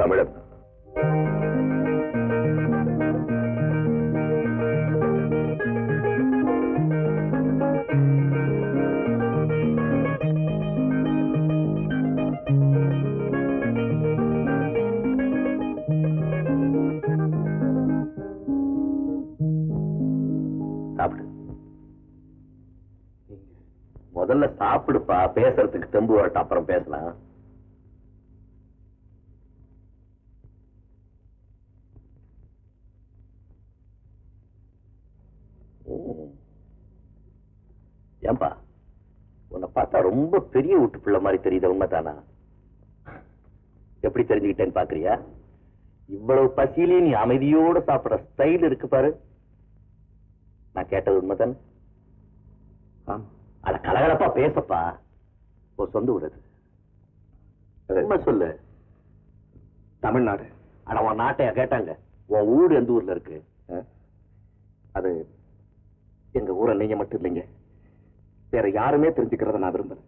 தமிழன் சாப்பிடு முதல்ல சாப்பிடுப்பா பேசுறதுக்கு தெம்பு வரட்டும் அப்புறம் பேசலாம் ம். ஏன்பா உன்னை பார்த்தா ரொம்ப பெரிய வீட்டு பிள்ளை மாதிரி தெரியுது உண்மைதானா எப்படி தெரிஞ்சுக்கிட்டேன்னு பாக்குறியா இவ்வளவு பசியிலே நீ அமைதியோட சாப்பிடுற ஸ்டைல் இருக்கு பாரு நான் கேட்டது உண்மைதானே அட கலகலப்பா பேசப்பா உன் சொந்த ஊர் அது உண்மை சொல்லு தமிழ்நாடு ஆனா உன் நாட்டையா கேட்டாங்க உன் ஊர் எந்த ஊர்ல இருக்கு அது எங்க ஊரை நீங்க மட்டும் இல்லைங்க வேற யாருமே தெரிஞ்சுக்கிறத நான் விரும்பல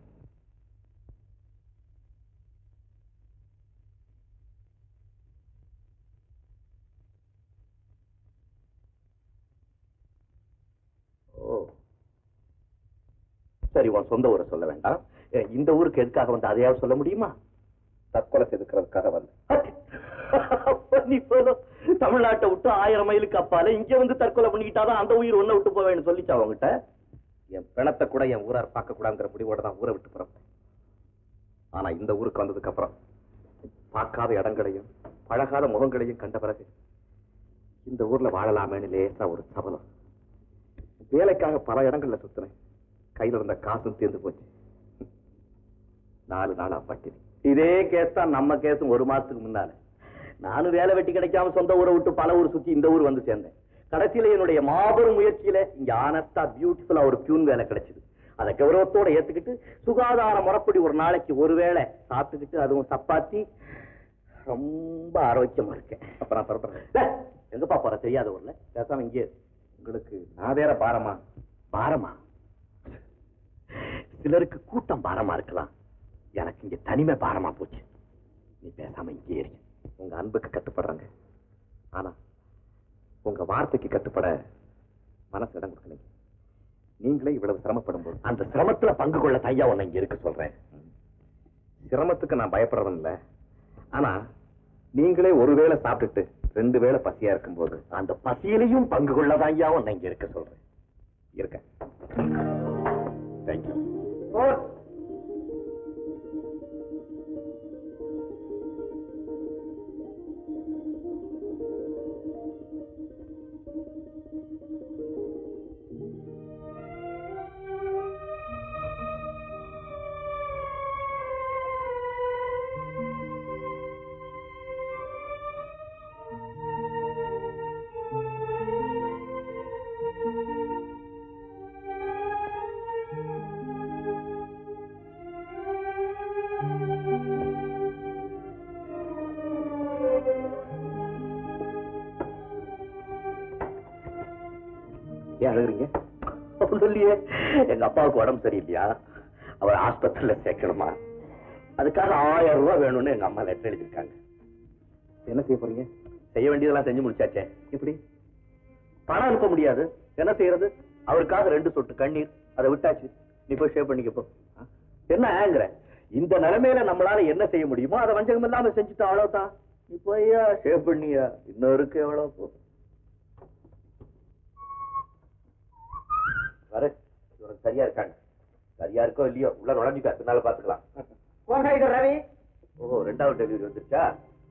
ஓ சரி உன் சொந்த ஊரை சொல்ல வேண்டாம் ஏ, இந்த ஊருக்கு எதுக்காக வந்து அதையாவது சொல்ல முடியுமா தற்கொலை செதுக்கிறதுக்காக வந்து நீ போதும் தமிழ்நாட்டை விட்டு ஆயிரம் மைலுக்கு அப்பால இங்க வந்து தற்கொலை பண்ணிக்கிட்டாதான் அந்த உயிர் ஒண்ண விட்டு போவேன்னு சொல்லிச்சா அவங்ககிட்ட என் பிணத்தை கூட என் ஊரார் பார்க்க கூடாதுங்கிற முடிவோட தான் ஊரை விட்டு புறப்பட்டேன் ஆனா இந்த ஊருக்கு வந்ததுக்கு அப்புறம் பார்க்காத இடங்களையும் பழகாத முகங்களையும் கண்ட பிறகு இந்த ஊர்ல வாழலாமேன்னு லேசா ஒரு சபலம் வேலைக்காக பல இடங்கள்ல சுத்தினேன் கையில இருந்த காசும் தீர்ந்து போச்சு நாலு நாளா பட்டினி இதே கேஸ் தான் நம்ம கேஸும் ஒரு மாசத்துக்கு முன்னால நானும் வேலை வெட்டி கிடைக்காம சொந்த ஊரை விட்டு பல ஊர் சுத்தி இந்த ஊர் வந்து சேர்ந்தேன் கடைசியில என்னுடைய மாபெரும் முயற்சியில இங்க ஆனஸ்டா பியூட்டிஃபுல்லா ஒரு பியூன் வேலை கிடைச்சது அதை கௌரவத்தோட ஏத்துக்கிட்டு சுகாதார முறைப்படி ஒரு நாளைக்கு ஒரு வேளை சாப்பிட்டுக்கிட்டு அதுவும் சப்பாத்தி ரொம்ப ஆரோக்கியமா இருக்கேன் அப்ப நான் புறப்படுறேன் டேய், எங்கப்பா போற தெரியாத ஊர்ல பேசாம இங்கே இரு. உங்களுக்கு நான் வேற பாரமா பாரமா சிலருக்கு கூட்டம் பாரமா இருக்கலாம் எனக்கு இங்க தனிமை பாரமா போச்சு நீ பேசாம இங்கே இரு உங்க அன்புக்கு கட்டுப்படுறாங்க ஆனா உங்க வார்த்தைக்கு கட்டுப்பட மனசு இடம் கொடுக்கலைங்க நீங்களே இவ்வளவு சிரமப்படும் போது அந்த சிரமத்துல பங்கு கொள்ள தையா உன்னை இங்க இருக்க சொல்றேன் சிரமத்துக்கு நான் பயப்படுறவன் இல்ல ஆனா நீங்களே ஒருவேளை சாப்பிட்டுட்டு ரெண்டு வேளை பசியா இருக்கும்போது அந்த பசியிலையும் பங்கு கொள்ள தையா உன்னை இங்க இருக்க சொல்றேன் இருக்கேன் தேங்க்யூ ஏன் அழுகுறீங்க ஒண்ணும் இல்லையே எங்க அப்பாவுக்கு உடம்பு சரியில்லையா அவர் ஆஸ்பத்திரியில சேர்க்கணுமா அதுக்காக ஆயிரம் ரூபாய் வேணும்னு எங்க அம்மா லெட்டர் எழுதியிருக்காங்க என்ன செய்ய போறீங்க செய்ய வேண்டியதெல்லாம் செஞ்சு முடிச்சாச்சே எப்படி பணம் அனுப்ப முடியாது என்ன செய்யறது அவருக்காக ரெண்டு சொட்டு கண்ணீர் அதை விட்டாச்சு நீ போய் ஷேவ் பண்ணிக்க போ ஆ? என்ன ஆங்கிற இந்த நிலைமையில நம்மளால என்ன செய்ய முடியுமோ அதை வஞ்சகம் இல்லாம செஞ்சுட்டோம் அவ்வளவுதான் நீ போய்யா ஷேவ் பண்ணியா இன்னும் இருக்கு எவ்வளவு போ வர இவருக்கு சரியா இருக்காங்க சரியா இருக்கோ இல்லையோ உள்ள நுழைஞ்சுக்க பின்னால பாத்துக்கலாம் ரவி ஓ ரெண்டாவது டெலிவரி வந்துருச்சா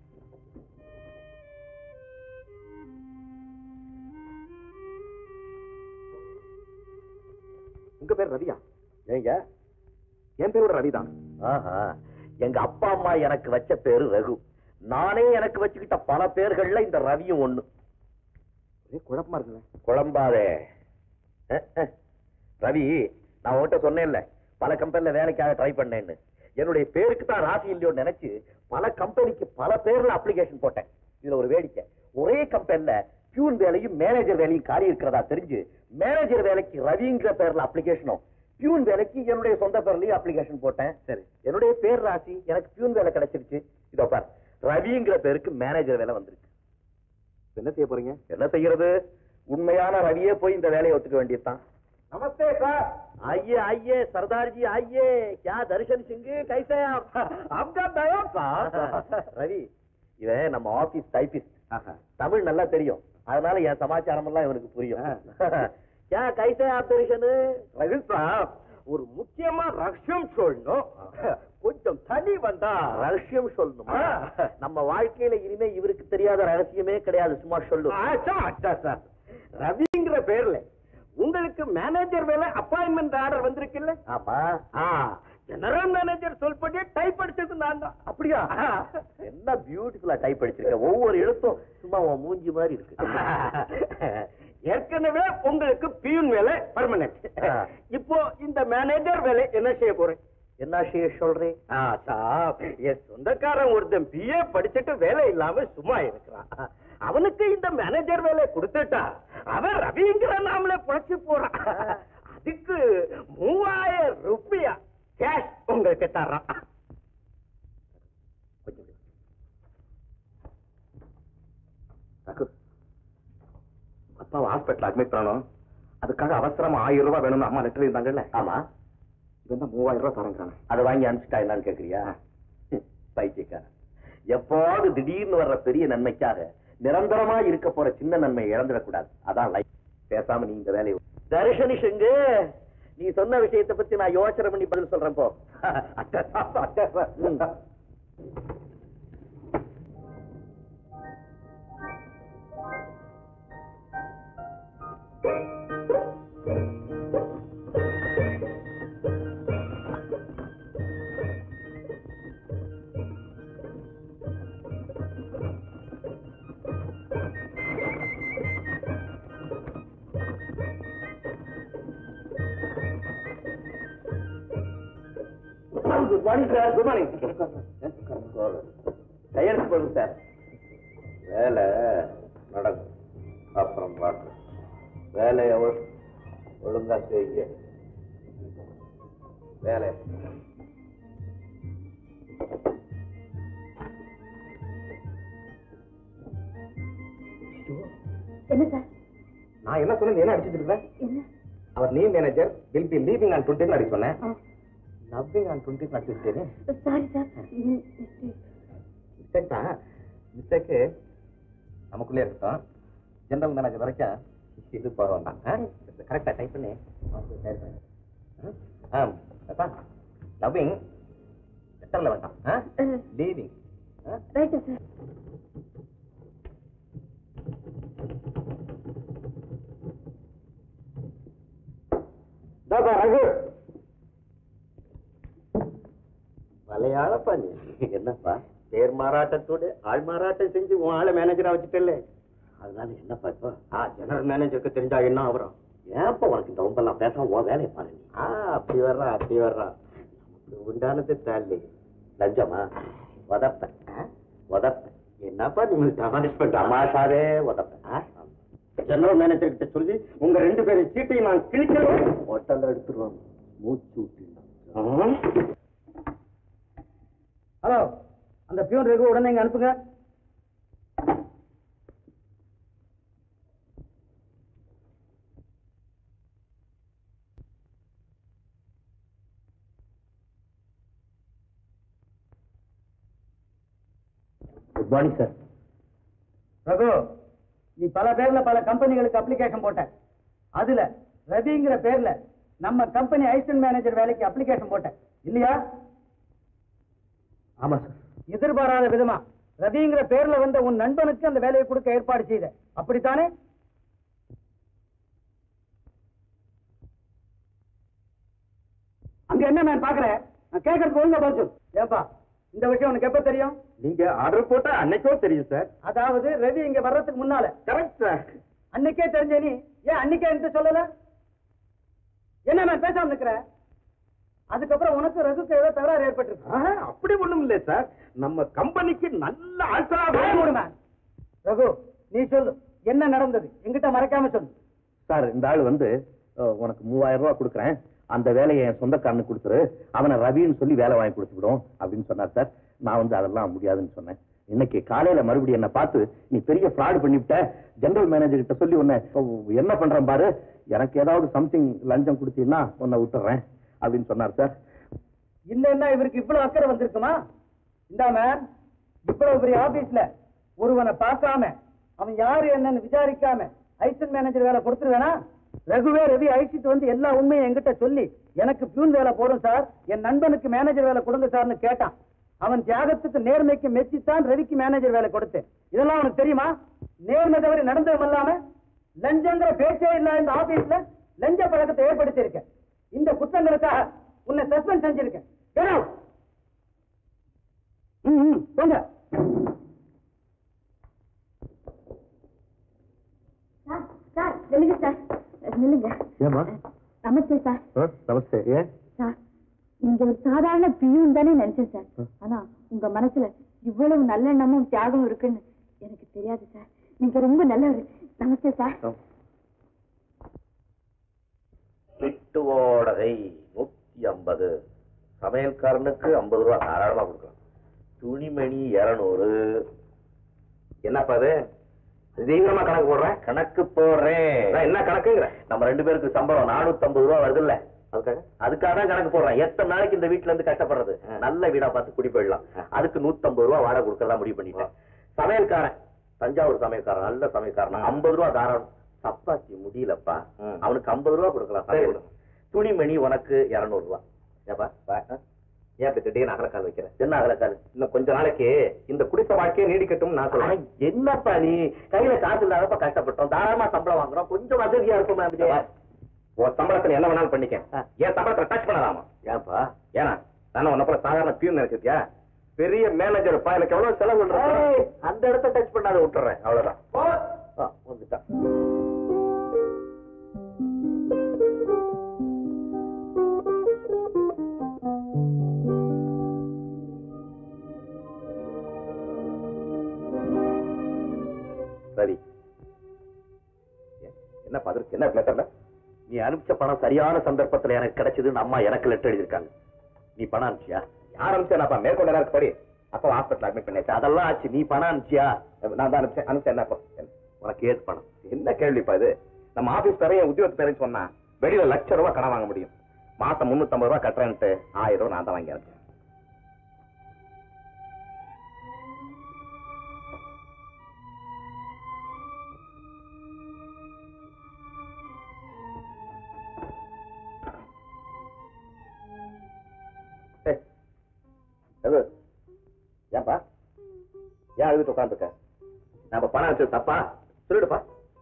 உங்க பேர் ரவியா ஏங்க என் பேரோட ரவிதான் ஆஹா எங்க அப்பா அம்மா எனக்கு வச்ச பேரு ரகு நானே எனக்கு வச்சுக்கிட்ட பல பேர்கள்ல இந்த ரவியும் ஒண்ணு ஒரே குழப்பமா இருக்குல்ல குழம்பாதே அஹ், அஹ். ரவி நான் உன்கிட்ட சொன்னேன்ல பல கம்பெனில வேலைக்காக ட்ரை பண்ணேன்னு என்னுடைய பேருக்கு தான் ராசி இல்லையோன்னு நினைச்சு பல கம்பெனிக்கு பல பேர்ல அப்ளிகேஷன் போட்டேன் இதுல ஒரு வேடிக்கை ஒரே கம்பெனில பியூன் வேலையும் மேனேஜர் வேலையும் காலி இருக்கிறதா தெரிஞ்சு மேனேஜர் வேலைக்கு ரவிங்கிற பேர்ல அப்ளிகேஷனும் பியூன் வேலைக்கு என்னுடைய சொந்த பேர்லயும் அப்ளிகேஷன் போட்டேன் சரி என்னுடைய பேர் ராசி எனக்கு பியூன் வேலை கிடைச்சிருச்சு இதோ பார் ரவிங்கிற பேருக்கு மேனேஜர் வேலை வந்திருக்கு என்ன செய்ய போறீங்க என்ன செய்யறது உண்மையான ரவியே போய் இந்த வேலையை ஒத்துக்க வேண்டியதுதான் நமஸ்தே சார் आइए आइए सरदार जी आइए क्या दर्शन सिंह कैसे हैं आप आपका दया ரவி இவன் நம்ம ஆபீஸ் டைபிஸ்ட் தமிழ் நல்லா தெரியும் அதனால என் சமாச்சாரம் எல்லாம் இவனுக்கு புரியும் क्या कैसे आप दर्शन ரவி சாப் ஒரு முக்கியமா ரஷ்யம் சொல்லணும் கொஞ்சம் தனி வந்தா ரகசியம் சொல்லணுமா ஆ. நம்ம வாழ்க்கையில இனிமே இவருக்கு தெரியாத ரகசியமே கிடையாது சும்மா சொல்லு ஆச்சா அச்சா சார் ரவிங்கிற பேர்ல உங்களுக்கு மேனேஜர் வேலை அப்பாயின்மெண்ட் ஆர்டர் வந்திருக்குல்ல ஆமா ஆ ஜெனரல் மேனேஜர் சொல்படி டைப் அடிச்சது நான் தான் அப்படியா என்ன பியூட்டிஃபுல்லா டைப் அடிச்சிருக்க ஒவ்வொரு எழுத்தும் சும்மா உன் மூஞ்சி மாதிரி இருக்கு ஏற்கனவே உங்களுக்கு பியூன் வேலை பர்மனன்ட் ஆ. இப்போ இந்த மேனேஜர் வேலை என்ன செய்ய போறேன் என்ன செய்ய சொல்றேன் ஆ, சாப், என் சொந்தக்காரன் ஒருத்தன் பிஏ படிச்சுட்டு வேலை இல்லாம சும்மா இருக்கிறான் அவனுக்கு இந்த மேனேஜர் வேலை கொடுத்துட்டா அவன் ரவிங்கிற நாமளே புழைச்சு போறான் அதுக்கு மூவாயிரம் ரூபாயா கேஷ் உங்களுக்கு தர்றான் கொஞ்சம் இரு. ரகு, அப்பாவை ஹாஸ்பிட்டல் அட்மிட் பண்ணணும் அதுக்காக அவசரமா ஆயிரம் ரூபாய் வேணும்னு அம்மா லெட்டர் இருந்தாங்கல்ல ஆமா இவன் தான் மூவாயிரம் ரூபாய் தரங்கிறானே அதை வாங்கி அனுப்பிச்சிட்டா என்னன்னு கேக்குறியா பைத்தியக்காரன் எப்போது திடீர்னு வர்ற பெரிய நன்மைக்காக நிரந்தரமா இருக்க போற சின்ன நன்மையை இழந்துடக்கூடாது அதான் லைஃப் பேசாம நீ இந்த வேலையை தர்ஷனி செங்கு நீ சொன்ன விஷயத்தை பத்தி நான் யோசனை பண்ணி பதில் சொல்றேன் போ அட்டா சாப், அட்டா சாப். ம். Good morning sir good morning கையெழுத்து போடுங்க சார் வேலை நடக்கும் அப்புறம் பார்க்க வேலையை ஒழு- ஒழுங்கா செய்யுங்க வேலை என்ன சார் நான் என்ன சொன்னேன் என்ன அடிச்சிட்டு இருக்கேன் என்ன அவர் நீ manager will be leaving on twenty அடிக்க சொன்னேன் ஆ, லவ்விங் ஆன் டுவெண்ட்டி அடிச்சுட்டேன் சாரி சார் ம், mistake. மிஸ்டேக் தான் மிஸ்டேக்கு நமக்குள்ளே இருக்கட்டும் ஜெனரல் மேனேஜர் வரைக்கும் இது போக வேண்டாம் கரெக்டாக டைப் பண்ணி ஆ லவ்விங் லெட்டரில் வேண்டாம் அஹ், லீவிங் ரைட்டா சார் தாதா ரகு மலையாளப்பா நீ என்னப்பா பேர் மாறாட்டத்தோட ஆள் மாறாட்டம் செஞ்சு உன் ஆளை மேனேஜரா வச்சுட்டல அதனால என்னப்பா இப்போ ஆ ஜெனரல் மேனேஜருக்கு தெரிஞ்சா என்ன ஆகுறோம் ஏன்ப்பா உனக்கு இந்த ரொம்பலாம் பேசாம உன் வேலையை பாரு நீ ஆ அப்படி வர்றா அப்படி வர்றா நமக்கு உண்டானது தாலி லஞ்சமா உதப்பேன் உதப்பேன் என்னப்பா நீங்க தமாஷ் பண்ற தமாஷாவே உதப்பேன் ஜெனரல் மேனேஜர் கிட்ட சொல்லி உங்க ரெண்டு பேரும் சீட்டையும் நான் கிழிக்கிறேன் ஹோட்டல்ல எடுத்துருவாங்க மூச்சு விட்டு ஹலோ அந்த பியூன் ரகு உடனே இங்க அனுப்புங்க குட் மார்னிங் சார் ரகு நீ பல பேர்ல பல கம்பெனிகளுக்கு அப்ளிகேஷன் போட்ட அதுல ரவிங்கிற பேர்ல நம்ம கம்பெனி ஐசன் மேனேஜர் வேலைக்கு அப்ளிகேஷன் போட்ட இல்லையா ஆமா சார் எதிர்பாராத விதமா ரவிங்கிற பேர்ல வந்த உன் நண்பனுக்கு அந்த வேலையை கொடுக்க ஏற்பாடு செய்த அப்படித்தானே அங்க என்ன நான் பாக்குறேன் நான் கேட்கறதுக்கு ஒழுங்கா பதில் சொல்லு ஏப்பா இந்த விஷயம் உனக்கு எப்ப தெரியும் நீங்க ஆர்டர் போட்டா அன்னைக்கோ தெரியும் சார் அதாவது ரவி இங்க வர்றதுக்கு முன்னால கரெக்ட் சார் அன்னைக்கே தெரிஞ்ச நீ ஏன் அன்னைக்கே என்கிட்ட சொல்லல என்ன நான் பேசாம நிக்கிற அதுக்கப்புறம் உனக்கு ரகுக்கு ஏதோ தகராறு ஏற்பட்டிருக்கு ஆஹா, அப்படி ஒண்ணும் இல்ல சார் நம்ம கம்பெனிக்கு நல்ல வாய மூடு, ஆட்களா man. ரகு நீ சொல்லு என்ன நடந்தது என்கிட்ட மறைக்காம சொல்லு சார் இந்த ஆள் வந்து அஹ், உனக்கு மூவாயிரம் ரூபாய் கொடுக்குறேன் அந்த வேலையை என் சொந்தக்காரனுக்கு கொடுத்துரு அவனை ரவின்னு சொல்லி வேலை வாங்கி கொடுத்துவிடும் அப்படின்னு சொன்னார் சார் நான் வந்து அதெல்லாம் முடியாதுன்னு சொன்னேன் இன்னைக்கு காலையில மறுபடியும் என்ன பார்த்து நீ பெரிய ஃப்ராட் பண்ணிவிட்ட ஜெனரல் மேனேஜர் கிட்ட சொல்லி உன்னை ஓ, என்ன பண்றேன் பாரு எனக்கு ஏதாவது சம்திங் லஞ்சம் கொடுத்தீங்கன்னா உன்னை விட்டுறேன் அப்படின்னு சொன்னார் சார் இல்லன்னா இவருக்கு இவ்வளவு அக்கறை வந்திருக்குமா இந்தாம இவ்வளவு பெரிய ஆபீஸ்ல ஒருவனை பார்க்காம அவன் யாரு என்னன்னு விசாரிக்காம ஐசன் மேனேஜர் வேலை கொடுத்துருவேனா ரகுவே ரவி அழிச்சிட்டு வந்து எல்லா உண்மையும் என்கிட்ட சொல்லி எனக்கு பியூன் வேலை போடும் சார் என் நண்பனுக்கு மேனேஜர் வேலை கொடுங்க சார்னு கேட்டான் அவன் தியாகத்துக்கு நேர்மைக்கு மெச்சித்தான் ரவிக்கு மேனேஜர் வேலை கொடுத்தேன் இதெல்லாம் அவனுக்கு தெரியுமா நேர்மை தவறி நடந்ததும் இல்லாம லஞ்சங்கிற பேச்சே இல்ல இந்த ஆபீஸ்ல லஞ்ச பழக்கத்தை ஏற்படுத்தி இருக்கேன் இந்த குற்றங்களுக்காக உன்னை சஸ்பெண்ட் செஞ்சிருக்கேன் Get out. ம், ம், போங்க சார் சார் நில்லுங்க சார் நில்லுங்க ஏமா நமஸ்தே சார் நமஸ்தே ஏன் சார் நீங்க ஒரு சாதாரண பியூன் தானே நினைச்சேன் சார் ஆனா உங்க மனசுல இவ்வளவு நல்லெண்ணமும் தியாகமும் இருக்குன்னு எனக்கு தெரியாது சார் நீங்க ரொம்ப நல்லவர் நமஸ்தே சார் விட்டு ஓடகை நூத்தி ஐம்பது சமையல்காரனுக்கு ஐம்பது ரூபா தாராளமா கொடுக்கலாம் துணிமணி இருநூறு என்னப்பா அது தீவிரமா கணக்கு போடுறேன் கணக்கு போடுறேன் நான் என்ன கணக்குங்கிற நம்ம ரெண்டு பேருக்கு சம்பளம் நானூத்தி ஐம்பது ரூபா வருதுல்ல அதுக்காக அதுக்காக தான் கணக்கு போடுறேன் எத்தனை நாளைக்கு இந்த வீட்டுல இருந்து கஷ்டப்படுறது நல்ல வீடா பார்த்து குடி போயிடலாம் அதுக்கு நூத்தி ஐம்பது ரூபா வாடகை கொடுக்கறதா முடிவு பண்ணிட்டேன் சமையல்காரன் தஞ்சாவூர் சமையல்காரன் நல்ல சமையல்காரன் ஐம்பது ரூபா தாராளம் சப்பாத்தி முடியலப்பா ம். அவனுக்கு ஐம்பது ரூபா கொடுக்கலாம் சரி. சமையல். துணிமணி உனக்கு இருநூறு ரூபா ஏப்பா வா. ஏன் இப்ப திடீர்னு அகலக்கால் வைக்கிறேன் என்ன அகலக்கால் இன்னும் கொஞ்ச நாளைக்கு இந்த குடிசை வாழ்க்கையை நீடிக்கட்டும் நான் ஆனா, சொல்றேன் என்னப்பா நீ கையில காசு இல்லாதப்ப கஷ்டப்பட்டோம் தாராளமா சம்பளம் வாங்குறோம் கொஞ்சம் வசதியா இருக்கும் ஏப்பா, உன் சம்பளத்தை நீ என்ன வேணாலும் பண்ணிக்க என் சம்பளத்தை டச் பண்ணலாமா ஏன்பா ஏன்னா நான் உன்ன போல சாதாரண பியூன் நினைச்சிருக்கியா பெரிய மேனேஜர்ப்பா எனக்கு எவ்வளவு செலவு பண்றேன் ஏய், அந்த இடத்த டச் பண்ணாத விட்டுறேன் அவ்வளவுதான் ஆ, வந்துட்டான் சரி என்ன பதில் என்ன லெட்டர்ல நீ அனுப்பிச்ச பணம் சரியான சந்தர்ப்பத்துல எனக்கு கிடைச்சதுன்னு அம்மா எனக்கு லெட்டர் எழுதியிருக்காங்க நீ பணம் அனுப்பிச்சியா யார் அனுப்பிச்சேன் மேற்கொண்டு நேரம் படி அப்போ ஹாஸ்பிட்டல் அட்மிட் பண்ணியாச்சா அதெல்லாம் ஆச்சு நீ பணம் அனுப்பிச்சியா நான் தான் அனுப்பிச்சேன் அனுப்பிச்சேன் என்ன அப்போ உனக்கு ஏது பணம் என்ன கேள்விப்பா இது நம்ம ஆபீஸ் பேரையும் உத்தியோகத்து பேரையும் சொன்னா வெளியில லட்ச ரூபாய் கடன் வாங்க முடியும் மாசம் முன்னூத்தம்பது ரூபாய் கட்டுறேன்ட்டு ஆயிரம் ரூபாய் நான் தான் வாங்கி அனுப்பிச்சேன் ஏய், எது? ஏன்பா ஏன் அழுதுட்டு உட்காந்துருக்க நம்ம பணம் வச்சது தப்பா சொல்லிடுப்பா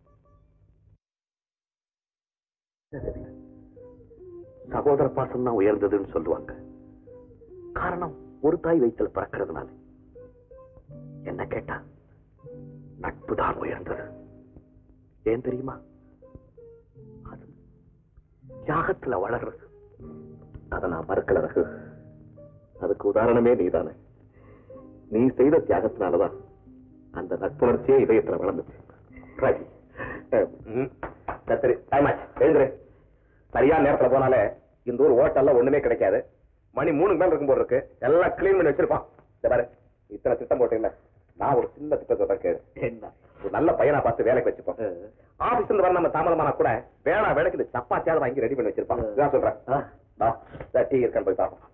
சகோதர பாசம் தான் உயர்ந்ததுன்னு சொல்லுவாங்க காரணம் ஒரு தாய் வயிற்றுல பிறக்கிறதுனால என்ன கேட்டா நட்பு தான் உயர்ந்தது ஏன் தெரியுமா அது தியாகத்துல வளர்றது அதை நான் மறுக்கல ரகு அதுக்கு உதாரணமே நீதானே நீ செய்த தியாகத்தினாலதான் அந்த நட்புணர்ச்சியே இதயத்துல வளர்ந்துச்சு ராஜி அஹ், ம், சரி, சரி டைம் ஆச்சு எழுந்துரு சரியா நேரத்துல போனாலே இந்த ஊர் ஹோட்டல்ல ஒண்ணுமே கிடைக்காது மணி மூணுக்கு மேல இருக்கும் போல இருக்கு எல்லாம் கிளீன் பண்ணி வச்சிருப்பான் இந்த பாரு இத்தனை திட்டம் போட்டீங்கல்ல நான் ஒரு சின்ன திட்டத்தை தான் கேளு என்ன ஒரு நல்ல பையனா பார்த்து வேலைக்கு வச்சுப்போம் ஆபீஸ்ல இருந்து வர நம்ம தாமதமானா கூட வேணா வேலைக்கு இந்த சப்பாத்தியாவது வாங்கி ரெடி பண்ணி வச்சிருப்பான் இதான் சொல்றேன் ஆ. டா, இந்த டீ இருக்கான்னு போய் பார்ப்போம்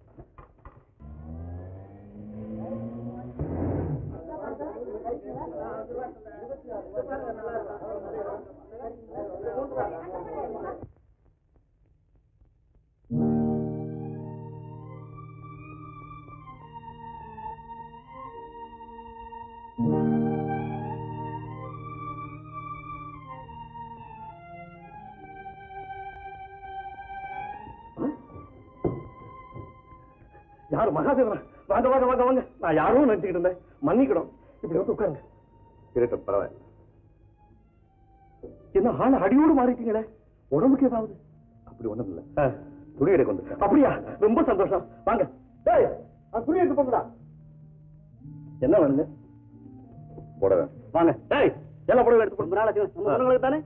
யாரு மகாதேவனா வாங்க வாங்க வாங்க வாங்க நான் யாரும் நினைச்சுக்கிட்டு இருந்தேன் மன்னிக்கணும் இப்படி வந்து உட்காருங்க இருக்கட்டும் பரவாயில்ல என்ன ஆள் அடியோடு மாறிட்டீங்களே உடம்புக்கு ஏதாவது அப்படி ஒண்ணும் இல்ல ஆ, துணி எடுக்க வந்துட்டேன் அப்படியா ரொம்ப சந்தோஷம் வாங்க டேய் அது துணி எடுத்து போங்கடா என்ன வேணுங்க போடவே வாங்க டேய் எல்லாம் புடவை எடுத்து போங்க நாளைக்கு நம்ம பொண்ணுங்களுக்கு தானே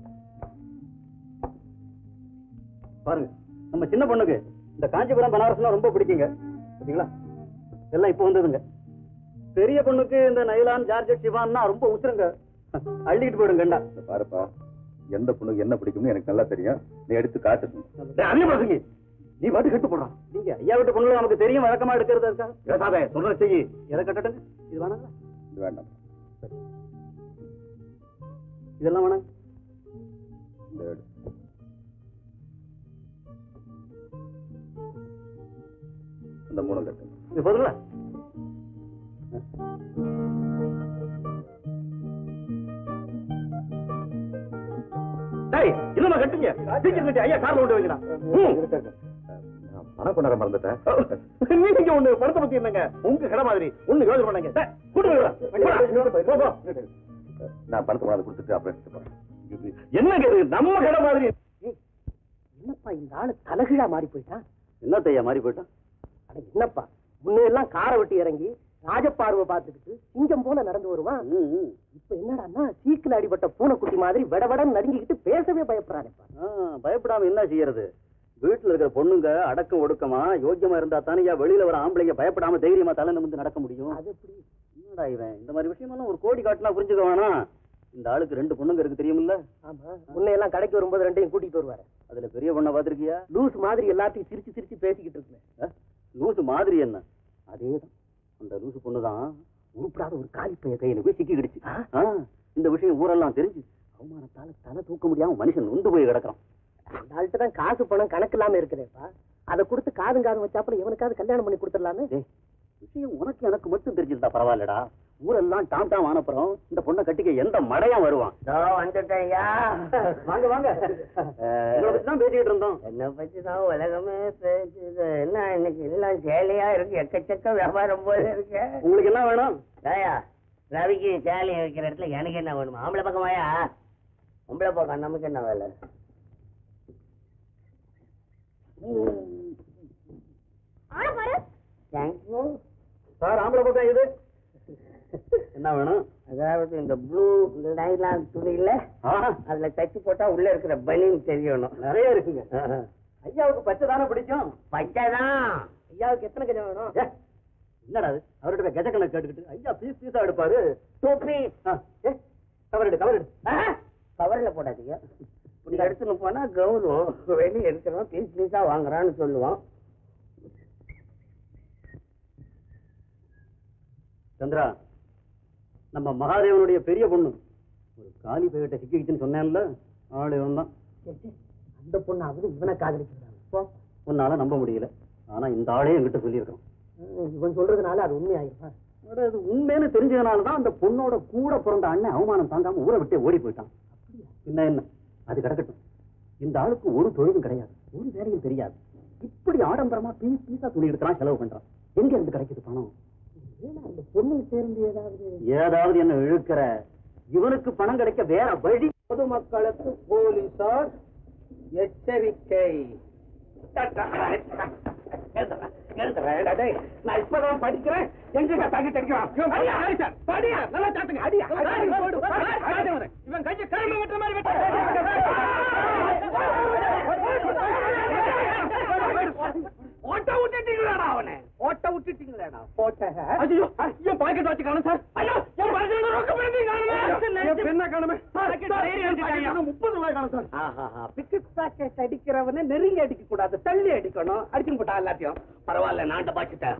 பாருங்க நம்ம சின்ன பொண்ணுக்கு இந்த காஞ்சிபுரம் பனாரஸ்னா ரொம்ப பிடிக்குங்க பாத்தீங்களா எல்லாம் இப்போ வந்ததுங்க பெரிய பொண்ணுக்கு இந்த நைலான் ஜார்ஜெட் சிவான்னா ரொம்ப உசுருங்க அள்ளிட்டு போயிடும் கண்டா இந்த பாருப்பா எந்த பொண்ணுக்கு என்ன பிடிக்கும்னு எனக்கு நல்லா தெரியும் நீ எடுத்து காட்டு அதே பசங்க நீ பாட்டு கட்டு போடுறான் நீங்க ஐயா வீட்டு பொண்ணுல நமக்கு தெரியும் வழக்கமா எடுக்கிறது இருக்கா பேசாத சொல்ற செய்யி எதை கட்டட்டுங்க இது வேணாங்களா இது வேண்டாம் இதெல்லாம் வேணாங்க இந்த எடு. இந்த மூணு கட்டு இது போதுங்களா டேய் என்னமா கட்டுங்க சீக்கிரம் கட்டி ஐயா கார்ல கொண்டு வைக்கலாம் நான் பணம் கொண்டாட மறந்துட்டேன் நீங்க ஒண்ணு பணத்தை பத்தி என்னங்க உங்க கடை மாதிரி ஒண்ணு யோசனை பண்ணாங்க டேய், கூட்டு போய் போ, போ. நான் பணத்தை கொண்டாந்து கொடுத்துட்டு அப்புறம் எடுத்துட்டு போறேன் என்னங்க இது நம்ம கடை மாதிரி என்னப்பா இந்த ஆளு தலகிழா மாறி போயிட்டான் என்னத்தையா மாறி போயிட்டான் அட என்னப்பா முன்னையெல்லாம் காரை விட்டு இறங்கி ராஜபார்வை பார்த்துக்கிட்டு சிங்கம் போல நடந்து வருவான் இப்ப என்னடான்னா சீக்கில அடிபட்ட பூனைக்குட்டி மாதிரி விடவடன் நடுங்கிக்கிட்டு பேசவே பயப்படுறானேப்பா பயப்படாம என்ன செய்யறது வீட்டுல இருக்கிற பொண்ணுங்க அடக்கம் ஒடுக்கமா யோக்கியமா இருந்தா தானே ஐயா வெளியில வர ஆம்பளைங்க பயப்படாம தைரியமா தலை நிமிர்ந்து நடக்க முடியும் அது எப்படி என்னடா இவன் இந்த மாதிரி விஷயமெல்லாம் ஒரு கோடி காட்டினா புரிஞ்சுக்க வேணாம் இந்த ஆளுக்கு ரெண்டு பொண்ணுங்க இருக்கு தெரியுமில்ல ஆமா முன்னையெல்லாம் கடைக்கு வரும்போது ரெண்டையும் கூட்டிட்டு வருவாரு அதுல பெரிய பொண்ணை பாத்திருக்கியா லூஸ் மாதிரி எல்லாத்தையும் சிரிச்சு சிரிச்சு பேசிக்கிட்டு இருக்கேன் லூசு மாதிரி என்ன அதேதான் அந்த லூசு பொண்ணுதான் உருப்படாத ஒரு காலி பைய கையில போய் சிக்கிக்கிடுச்சு ஆ, இந்த விஷயம் ஊரெல்லாம் தெரிஞ்சு அவமானத்தால தலை தூக்க முடியாம மனுஷன் நொந்து போய் கிடக்குறான் அந்த ஆள்கிட்ட தான் காசு பணம் கணக்கு இல்லாம இருக்கிறேப்பா அதை கொடுத்து காதும் காதும் வச்சாப்புல இவனுக்காவது கல்யாணம் பண்ணி கொடுத்துடலாமே டேய், விஷயம் உனக்கு எனக்கு மட்டும் தெரிஞ்சிருந்தா பரவாயில்லடா ஊரெல்லாம் டாம் டாம் ஆனப்புறம் இந்த பொண்ணை கட்டிக்க எந்த மடையான் வருவான் வந்துட்டேயா வாங்க வாங்க உங்களை பத்தி தான் பேசிக்கிட்டு இருந்தோம் என்னை பத்தி தான் உலகமே பேசுது என்ன இன்னைக்கு எல்லாம் சேலையா இருக்கு எக்கச்சக்க வியாபாரம் போல இருக்கு உங்களுக்கு என்ன வேணும் தாயா ரவிக்கு சேலை வைக்கிற இடத்துல எனக்கு என்ன வேணுமா ஆம்பளை பக்கமாயா பொம்பளை பக்கம் நமக்கு என்ன வேலை தேங்க்யூ சார் ஆம்பளை பக்கம் இது என்ன வேணும் அதாவது இந்த ப்ளூ நைலான் துணியில ஆ, அதுல தச்சு போட்டா உள்ள இருக்கிற பனின்னு தெரியணும் நிறைய இருக்குங்க ஐயாவுக்கு பச்சை தானே பிடிக்கும் பச்சைதான் ஐயாவுக்கு எத்தனை கஜம் வேணும் ஏ, என்னடா அது அவர்கிட்ட போய் கஜ கணக்கு கேட்டுக்கிட்டு ஐயா பீஸ் பீஸா எடுப்பாரு டூப்பி ஆ, ஏ, கவர் எடு கவர் எடு கவர்ல போடாதீங்க இப்படி எடுத்துன்னு போனா கௌரவம் வெளியே எடுக்கிறோம் பீஸ் பீஸா வாங்குறான்னு சொல்லுவோம் சந்திரா நம்ம மகாதேவனுடைய பெரிய பொண்ணு ஒரு காலி பையிட்ட சிக்கிக்கிச்சுன்னு சொன்னேன்ல ஆளு இவன் தான் அந்த பொண்ணாவது இவனை காதலிக்கிறான் உன்னால நம்ப முடியல ஆனா இந்த ஆளே என்கிட்ட சொல்லியிருக்கான் இவன் சொல்றதுனால அது உண்மையாயிருமா அட, அது உண்மைன்னு தெரிஞ்சதுனால தான் அந்த பொண்ணோட கூட பிறந்த அண்ணன் அவமானம் தாங்காம ஊரை விட்டே ஓடி போயிட்டான் என்ன என்ன அது கிடக்கட்டும் இந்த ஆளுக்கு ஒரு தொழிலும் கிடையாது ஒரு வேலையும் தெரியாது இப்படி ஆடம்பரமா பீஸ் பீஸா துணி எடுக்கிறான் செலவு பண்றான் எங்க இருந்து கிடைக்குது பணம் அந்த பொண்ணு சேர்ந்து ஏதாவது ஏதாவது என்ன இழுக்கிற இவனுக்கு பணம் கிடைக்க வேற வழி பொதுமக்களுக்கு போலீசார் எச்சரிக்கை நான் இப்பதான் படிக்கிறேன் எங்க தங்கி அடிக்கிறான் படியா நல்லா சாட்டுங்க அடியா இவன் கையை கரும்பு வெட்டுற மாதிரி ஓட்ட விட்டுட்டீங்களாடா அவனை ஓட்ட விட்டுட்டீங்களாடா போட்டேன் ஐயோ என் பாக்கெட் வச்சு காணும் சார் ஐயோ என் பாக்கெட் ரொக்க பண்ணி காணுமே என்ன காணுமே முப்பது ரூபாய் காணும் சார் பிக்கெட் பாக்கெட் அடிக்கிறவனை நெருங்கி அடிக்க கூடாது தள்ளி அடிக்கணும் அடிச்சு போட்டா எல்லாத்தையும் பரவாயில்ல நான்ட்ட பாச்சுட்டேன்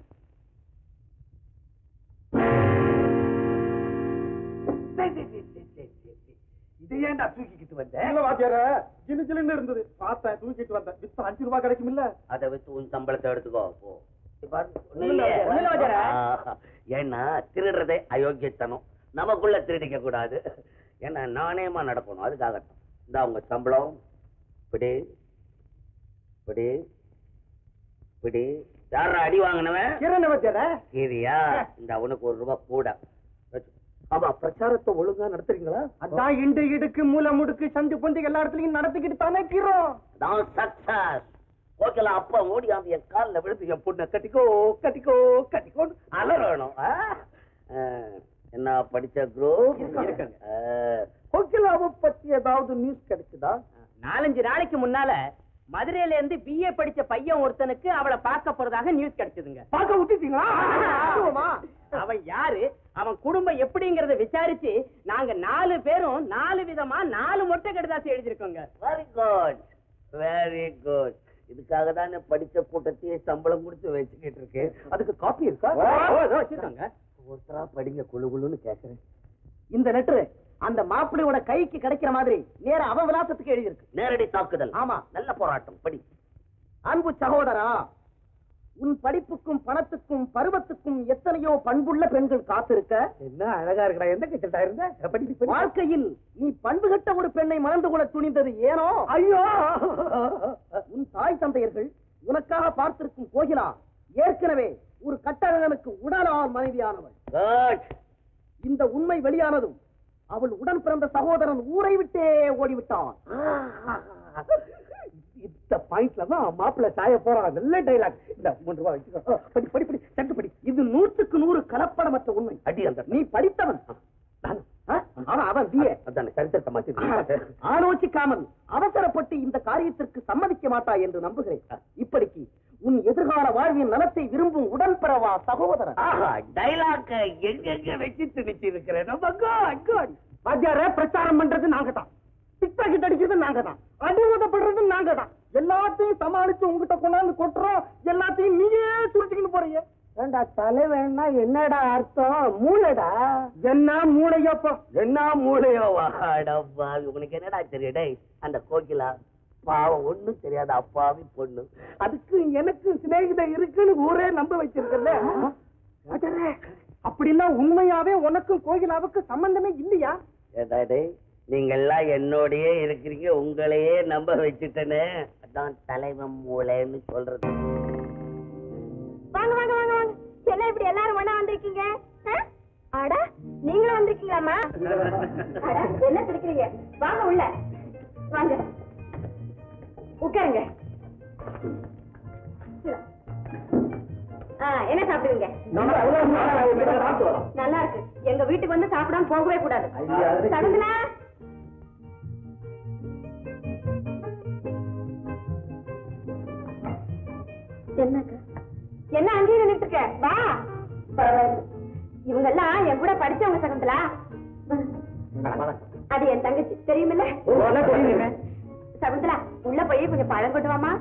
இது ஏன்டா தூக்கிக்கிட்டு வந்த இல்ல வாத்தியார ஜிலு ஜிலுன்னு இருந்தது பார்த்தேன் தூக்கிட்டு வந்தேன் வித்து அஞ்சு ரூபாய் கிடைக்கும் இல்ல அதை வச்சு உன் சம்பளத்தை எடுத்துக்கோ போ ஒண்ணும் இல்ல, ஒண்ணும் இல்ல, வாத்தியாரே. ஆஹா. ஏன்னா திருடுறதே அயோக்கியத்தனம் நமக்குள்ள திருடிக்க கூடாது ஏன்னா நாணயமா நடக்கணும் அதுக்காகட்டும் இந்த உங்க சம்பளம் பிடி பிடி பிடி யாரா அடி வாங்கினவன் கிரண வச்சார கீரியா இந்த அவனுக்கு ஒரு ரூபாய் கூட வச்சு. ஆமா பிரச்சாரத்தை ஒழுங்கா நடத்துறீங்களா அதான் இண்டு இடுக்கு மூல முடுக்கு சந்து பொந்து எல்லா இடத்துலயும் நடத்திக்கிட்டு தானே கீரோம் நான் சக்சஸ் ஓகேல அப்பா ஓடியாந்து என் காலில் விழுந்து என் பொண்ணை கட்டிக்கோ கட்டிக்கோ கட்டிக்கோன்னு அலறணும் ஆ? ஆ, என்ன படிச்ச குரூப் கோகிலாவை பத்தி ஏதாவது நியூஸ் கிடைக்குதா நாலஞ்சு நாளைக்கு முன்னால மதுரையில இருந்து பிஏ படிச்ச பையன் ஒருத்தனுக்கு அவளை பார்க்க போறதாக நியூஸ் கிடைச்சதுங்க பார்க்க விட்டுட்டீங்களா ஆமாமா. அவன் யாரு அவன் குடும்பம் எப்படிங்கறத விசாரிச்சு நாங்க நாலு பேரும் நாலு விதமா நாலு மொட்டை கடிதாசி எழுதிருக்கோங்க வெரி குட் வெரி குட் இதுக்காக தான் படிச்ச கூட்டத்தையே சம்பளம் கொடுத்து வச்சுக்கிட்டு இருக்கு அதுக்கு காப்பி இருக்கா வச்சிருக்காங்க ஒருத்தரா படிங்க குழு குழுன்னு கேக்குறேன் இந்த லெட்டர் அந்த மாப்பிள்ளையோட கைக்கு கிடைக்கிற மாதிரி நேரா அவன் விலாசத்துக்கு எழுதியிருக்கு நேரடி தாக்குதல் ஆமா. நல்ல போராட்டம் படி அன்பு சகோதரா உன் படிப்புக்கும் பணத்துக்கும் பருவத்துக்கும் எத்தனையோ பண்புள்ள பெண்கள் காத்திருக்க என்ன அழகா இருக்கடா எந்த கட்சிட்டா இருந்த படி படி. வாழ்க்கையில் நீ பண்புகட்ட ஒரு பெண்ணை மணந்து கொள்ள துணிந்தது ஏனோ ஐயோ உன் தாய் தந்தையர்கள் உனக்காக பார்த்திருக்கும் கோகிலா ஏற்கனவே ஒரு கட்டழகனுக்கு உடலால் மனைவியானவள் குட் இந்த உண்மை வெளியானதும் அவள் உடன் பிறந்த சகோதரன் ஊரை விட்டே ஓடிவிட்டான் இந்த பாயிண்ட்ல தான் மாப்பிள்ள சாய போறான் நல்ல டைலாக் இந்த மூன்று ரூபாய் வச்சுக்கோ படி படி படி சட்டு படி இது நூற்றுக்கு நூறு கலப்படமற்ற உண்மை அடி அந்த நீ படித்தவன் நானு. ஆ? அவன் அவன் பிஏ அதானே சரித்திரத்தை மாத்தி ஆலோசிக்காமல் அவசரப்பட்டு இந்த காரியத்திற்கு சம்மதிக்க மாட்டாய் என்று நம்புகிறேன் இப்படிக்கு உன் எதிர்கால வாழ்வின் நலத்தை விரும்பும் உடன்பிறவா சகோதரன் ஆஹா டைலாக்க எங்கெங்க வச்சு திணிச்சு இருக்கிறேன் நம்ம குட் குட் வாத்தியார பிரச்சாரம் பண்றது நாங்க தான் பிக்பாக்கெட் அடிக்கிறது நாங்க தான் அடி உதப்படுறது நாங்க தான் எல்லாத்தையும் சமாளிச்சு உங்ககிட்ட கொண்டாந்து கொட்டுறோம் எல்லாத்தையும் நீயே சுருட்டிக்கிட்டு போறீங்க ஏண்டா தலைவன்னா என்னடா அர்த்தம் மூளைடா என்ன மூளையப்பா என்ன மூளையோ வாடப்பா உனக்கு என்னடா தெரியும் டேய் அந்த கோகிலா பாவம் ஒண்ணும் தெரியாத அப்பாவி பொண்ணு அதுக்கு எனக்கு சிநேகிதம் இருக்குன்னு ஊரே நம்ப வச்சிருக்கல அப்படின்னா உண்மையாவே உனக்கும் கோகிலாவுக்கு சம்பந்தமே இல்லையா ஏடா டேய் நீங்க எல்லாம் என்னோடயே இருக்கிறீங்க உங்களையே நம்ப வச்சுட்டேனே அதான் தலைவன் மூளைன்னு சொல்றது வாங்க வாங்க வாங்க வாங்க என்ன இப்படி எல்லாரும் ஒண்ணா வந்திருக்கீங்க ஆ? அட நீங்களும் வந்திருக்கீங்களாம்மா அட, என்ன சிரிக்கிறீங்க வாங்க உள்ள வாங்க உட்காருங்க ஆ, என்ன சாப்பிடுவீங்க நல்லா இருக்கு எங்க வீட்டுக்கு வந்து சாப்பிடாம போகவே கூடாது சகுந்தலா என்னக்கா என்ன அங்கேயே நின்னுட்டு இருக்க வா பரவாயில்ல இவங்க எல்லாம் என் கூட படிச்சவங்க சகுந்தலா அது என் தங்கச்சி தெரியுமில்ல சகுந்தலா உள்ள போய் கொஞ்சம் பழம் கொண்டு வாமா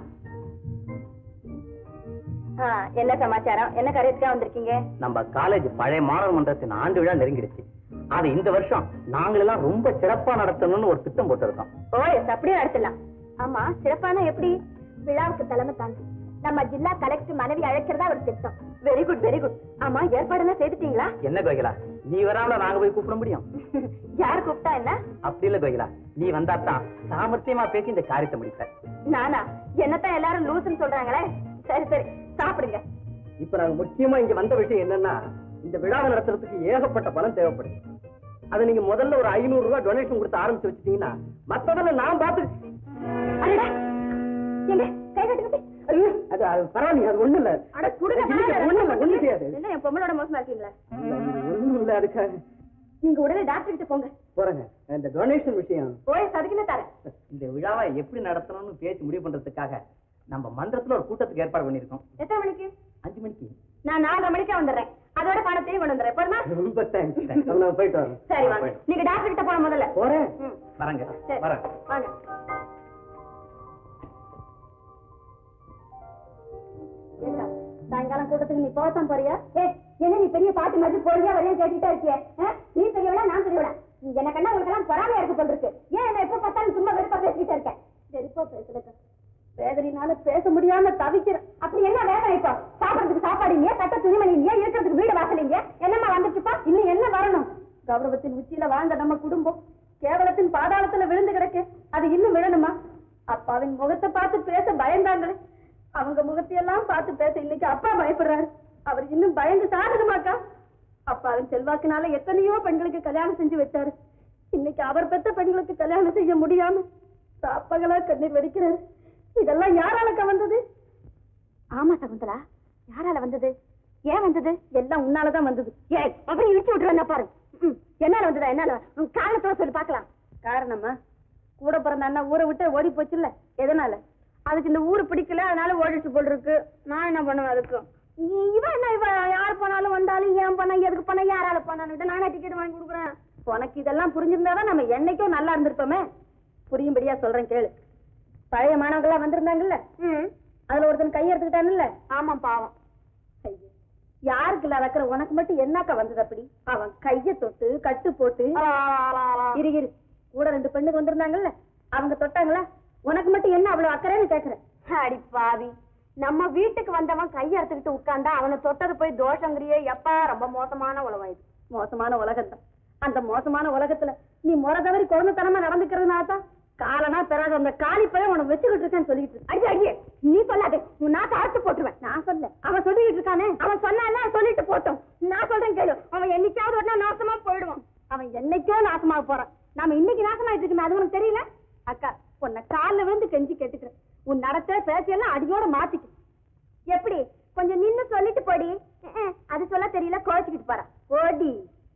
ஆ, என்ன சமாச்சாரம் என்ன கருத்துக்கா வந்திருக்கீங்க நம்ம காலேஜ் பழைய மாணவர் மன்றத்தின் ஆண்டு விழா நெருங்கிடுச்சு அது இந்த வருஷம் நாங்களெல்லாம் ரொம்ப சிறப்பா நடத்தணும்னு ஒரு திட்டம் போட்டிருக்கோம் ஓ எஸ் அப்படியே நடத்தலாம் ஆமா சிறப்பான எப்படி விழாவுக்கு தலைமை தாங்க நம்ம ஜில்லா கலெக்டர் மனைவி அழைக்கிறதா ஒரு திட்டம் வெரி குட் வெரி குட் ஆமா ஏற்பாடெல்லாம் செய்துட்டீங்களா என்ன கோகிலா நீ வராமல நாங்க போய் கூப்பிட முடியும் யார் கூப்பிட்டா என்ன அப்படி இல்ல கோகிலா நீ வந்தா தான் சாமர்த்தியமா பேசி இந்த காரியத்தை முடிப்ப நானா என்னத்தான் எல்லாரும் லூசுன்னு சொல்றாங்களே சரி சரி சாப்பிடுங்க இப்ப நாங்க முக்கியமா இங்க வந்த விஷயம் என்னன்னா இந்த விழாவை நடத்துறதுக்கு ஏகப்பட்ட பணம் தேவைப்படுது அதை நீங்க முதல்ல ஒரு ஐநூறு ரூபாய் டொனேஷன் கொடுத்து ஆரம்பிச்சு வச்சுட்டீங்கன்னா மத்ததெல்லாம் நான் பார்த்து அடடா எங்க கை கட்டுங்க போய். ஐயோ, அது அது பரவாயில்லைங்க அது ஒண்ணு இல்ல அட குடுங்க இல்ல, பரவாயில்ல, ஒண்ணும் இல்ல ரத்தம் ஒண்ணும் கொட்டுது. செய்யாது என்ன என் பொம்மளோட மோசமா இருக்கீங்களா ஒண்ணும் இல்ல அதுக்காக நீங்க உடனே டாக்டர் கிட்ட போங்க போறேங்க இந்த டொனேஷன் விஷயம் போய் சதுக்குன்னு தரேன் இந்த விழாவை எப்படி நடத்தணும்னு பேசி முடிவு பண்றதுக்காக நம்ம மன்றத்துல ஒரு கூட்டத்துக்கு ஏற்பாடு பண்ணிருக்கோம் எத்தனை மணிக்கு அஞ்சு மணிக்கு நான் நாலரை மணிக்கே வந்துடுறேன் அதோட பணத்தையும் கொண்டு வந்துடுறேன் போறமா ரொம்ப தேங்க்ஸ் நான் போயிட்டு வரேன் சரி வாங்க நீங்க டாக்டர் கிட்ட போன முதல்ல போறேன் ம். வரேங்க சரி வரேன் வாங்க ஏண்டா, சாயங்காலம் கூட்டத்துக்கு நீ போகத்தான் போறியா ஏ என்ன நீ பெரிய பாட்டு மாதிரி போறியா வரையா கேட்டுட்டே இருக்கிய ஆ? நீ பெரியவளா நான் பெரியவளா நீ என்ன கண்டா உங்களுக்கு எல்லாம் பொறாமையா இருக்கு போல இருக்கு ஏன் என்ன எப்ப பார்த்தாலும் சும்மா வெறுப்பா பேசிக்கிட்டே இருக்கேன் வெறுப்பா பேசுறக்க வேதனைனால பேச முடியாம தவிக்கிறேன் அப்படி என்ன வேதனை இப்போ சாப்பிடறதுக்கு சாப்பாடு இல்லையா கட்ட துணிமணி இல்லையா இருக்கிறதுக்கு வீடு வாசல் இல்லையா என்னம்மா வந்துச்சுப்பா இன்னும் என்ன வரணும் கௌரவத்தின் உச்சியில வாழ்ந்த நம்ம குடும்பம் கேவலத்தின் பாதாளத்துல விழுந்து கிடக்கு அது இன்னும் விழணுமா அப்பாவின் முகத்தை பார்த்து பேச பயந்தாங்களே அவங்க முகத்தையெல்லாம் பார்த்து பேச இன்னைக்கு அப்பா பயப்படுறாரு அவர் இன்னும் பயந்து சாகுதுமாக்கா அப்பாவின் செல்வாக்குனால எத்தனையோ பெண்களுக்கு கல்யாணம் செஞ்சு வச்சாரு இன்னைக்கு அவர் பெத்த பெண்களுக்கு கல்யாணம் செய்ய முடியாம சாப்பகளா கண்ணீர் வெடிக்கிறாரு இதெல்லாம் யாரால வந்தது ஆமா சகுந்தலா யாரால வந்தது ஏன் வந்தது எல்லாம் உன்னாலதான் வந்தது ஏய் அப்புறம் இழுச்சி விட்டுருவேன் பாரு ம், என்னால வந்ததா என்னால உன் காரணத்தோட சொல்லி பார்க்கலாம் காரணமா கூட பிறந்த அண்ணா ஊரை விட்டு ஓடி போச்சுல்ல எதனால அதுக்கு இந்த ஊரு பிடிக்கல அதனால ஓடிச்சு போல் இருக்கு நான் என்ன பண்ணுவேன் அதுக்கு இ- இவன் என்ன இவ யார் போனாலும் வந்தாலும் ஏன் போனா எதுக்கு போனா யாரால போனான்னு நானே டிக்கெட் வாங்கி கொடுக்குறேன் உனக்கு இதெல்லாம் புரிஞ்சிருந்தாதான் நம்ம என்னைக்கும் நல்லா இருந்திருப்போமே புரியும்படியா சொல்றேன் கேளு பழைய மாணவர்கள்லாம் வந்திருந்தாங்கல்ல அதுல ஒருத்தன் கை எடுத்துக்கிட்டான்ல ஆமா பாவம் ஐயோ யாருக்கு இல்லாத அக்கறை உனக்கு மட்டும் என்னக்கா வந்தது அப்படி அவன் கைய தொட்டு கட்டு போட்டு இரு இரு கூட ரெண்டு பெண்ணுக்கு வந்திருந்தாங்கல்ல அவங்க தொட்டாங்களா உனக்கு மட்டும் என்ன அவ்வளவு அக்கறைன்னு கேக்குறேன் அடி பாவி நம்ம வீட்டுக்கு வந்தவன் கைய எடுத்துக்கிட்டு உட்கார்ந்தா அவனை தொட்டது போய் தோஷங்கிறியே எப்பா ரொம்ப மோசமான உலகம் இது மோசமான உலகம் தான் அந்த மோசமான உலகத்துல நீ முறை தவறி குழந்தைத்தனமா நடந்துக்கிறதுனால தான் காலனா பிறகு அந்த காலி பையன் உனக்கு வச்சுக்கிட்டு இருக்கேன்னு சொல்லிட்டு இருக்கு. அடி அடியே நீ சொல்லாதே உன் நாட்டை அறுத்து போட்டுருவேன் நான் சொல்ல அவன் சொல்லிட்டு இருக்கானே அவன் சொன்னால சொல்லிட்டு போட்டோம் நான் சொல்றேன் கேளு அவன் என்னைக்காவது ஒரு நாள் நாசமா போயிடுவான் அவன் என்னைக்கோ நாசமாக போறான் நாம இன்னைக்கு நாசமாயிட்டு இருக்குமே அது உனக்கு தெரியல அக்கா உன்னை காலில் விழுந்து கெஞ்சி கேட்டுக்கிறேன் உன் நடத்த பேச்செல்லாம் அடியோட மாத்திக்க எப்படி கொஞ்சம் நின்னு சொல்லிட்டு போடி அஹ், அது சொல்ல தெரியல கோச்சிக்கிட்டு போறா ஓடி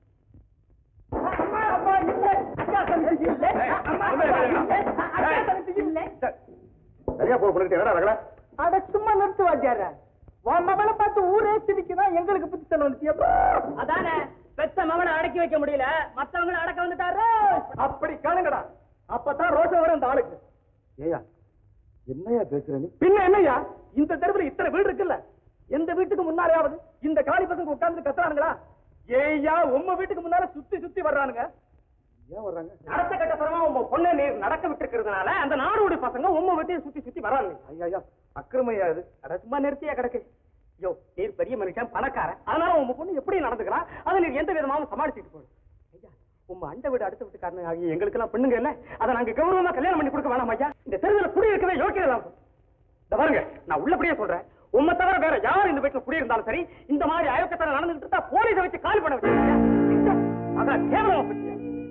சரியா போ பண்ணிட்டு என்னடா ரகல அட சும்மா நிறுத்து வாத்தியார உன் மகளை பார்த்து ஊரே சிரிக்குதான் எங்களுக்கு புத்தி சொல்ல வந்துட்டியப்பா அதானே பெத்த மகனை அடக்கி வைக்க முடியல மத்தவங்களை அடக்க வந்துட்டாரு அப்படி கேளுங்கடா அப்பதான் ரோஷம் வரும் இந்த ஆளுக்கு ஏயா என்னையா பேசுற நீ பின்ன என்னய்யா இந்த தெருவுல இத்தனை வீடு இருக்குல்ல எந்த வீட்டுக்கு முன்னாலேயாவது இந்த காலி பசங்க உட்கார்ந்து கத்துறானுங்களா ஏய்யா உம்ம வீட்டுக்கு முன்னால சுத்தி சுத்தி வர்றானுங்க ஏன் வர்றாங்க நடத்த கட்ட பரமா உங்க பொண்ணை நீர் நடக்க விட்டு இருக்கிறதுனால அந்த நாடோடி பசங்க உங்க வீட்டையும் சுத்தி சுத்தி வராங்க ஐயா ஐயா அக்கிரமையா இது அட சும்மா நிறுத்தியா கிடக்கு யோ நீர் பெரிய மனுஷன் பணக்காரன் அதனால உங்க பொண்ணு எப்படி நடந்துக்கலாம் அதை நீர் எந்த விதமாவும் சமாளிச்சுட்டு போடு ஐயா உங்க அண்டை வீடு அடுத்த வீட்டுக்காரன் ஆகிய எங்களுக்கு எல்லாம் பெண்ணுங்க இல்ல அதை நாங்க கௌரவமா கல்யாணம் பண்ணி கொடுக்க வேணாம் ஐயா இந்த தெருவில் குடி இருக்கவே யோக்கியம் இல்லாம போச்சு. இந்த பாருங்க நான் உள்ளபடியே சொல்றேன் உண்மை தவிர வேற யார் இந்த வீட்டுல குடியிருந்தாலும் சரி இந்த மாதிரி அயோக்கத்தனை நடந்துகிட்டு இருந்தா போலீஸை வச்சு காலி பண்ண வச்சிருக்கீங்க அதான் கேவலமா போச்சு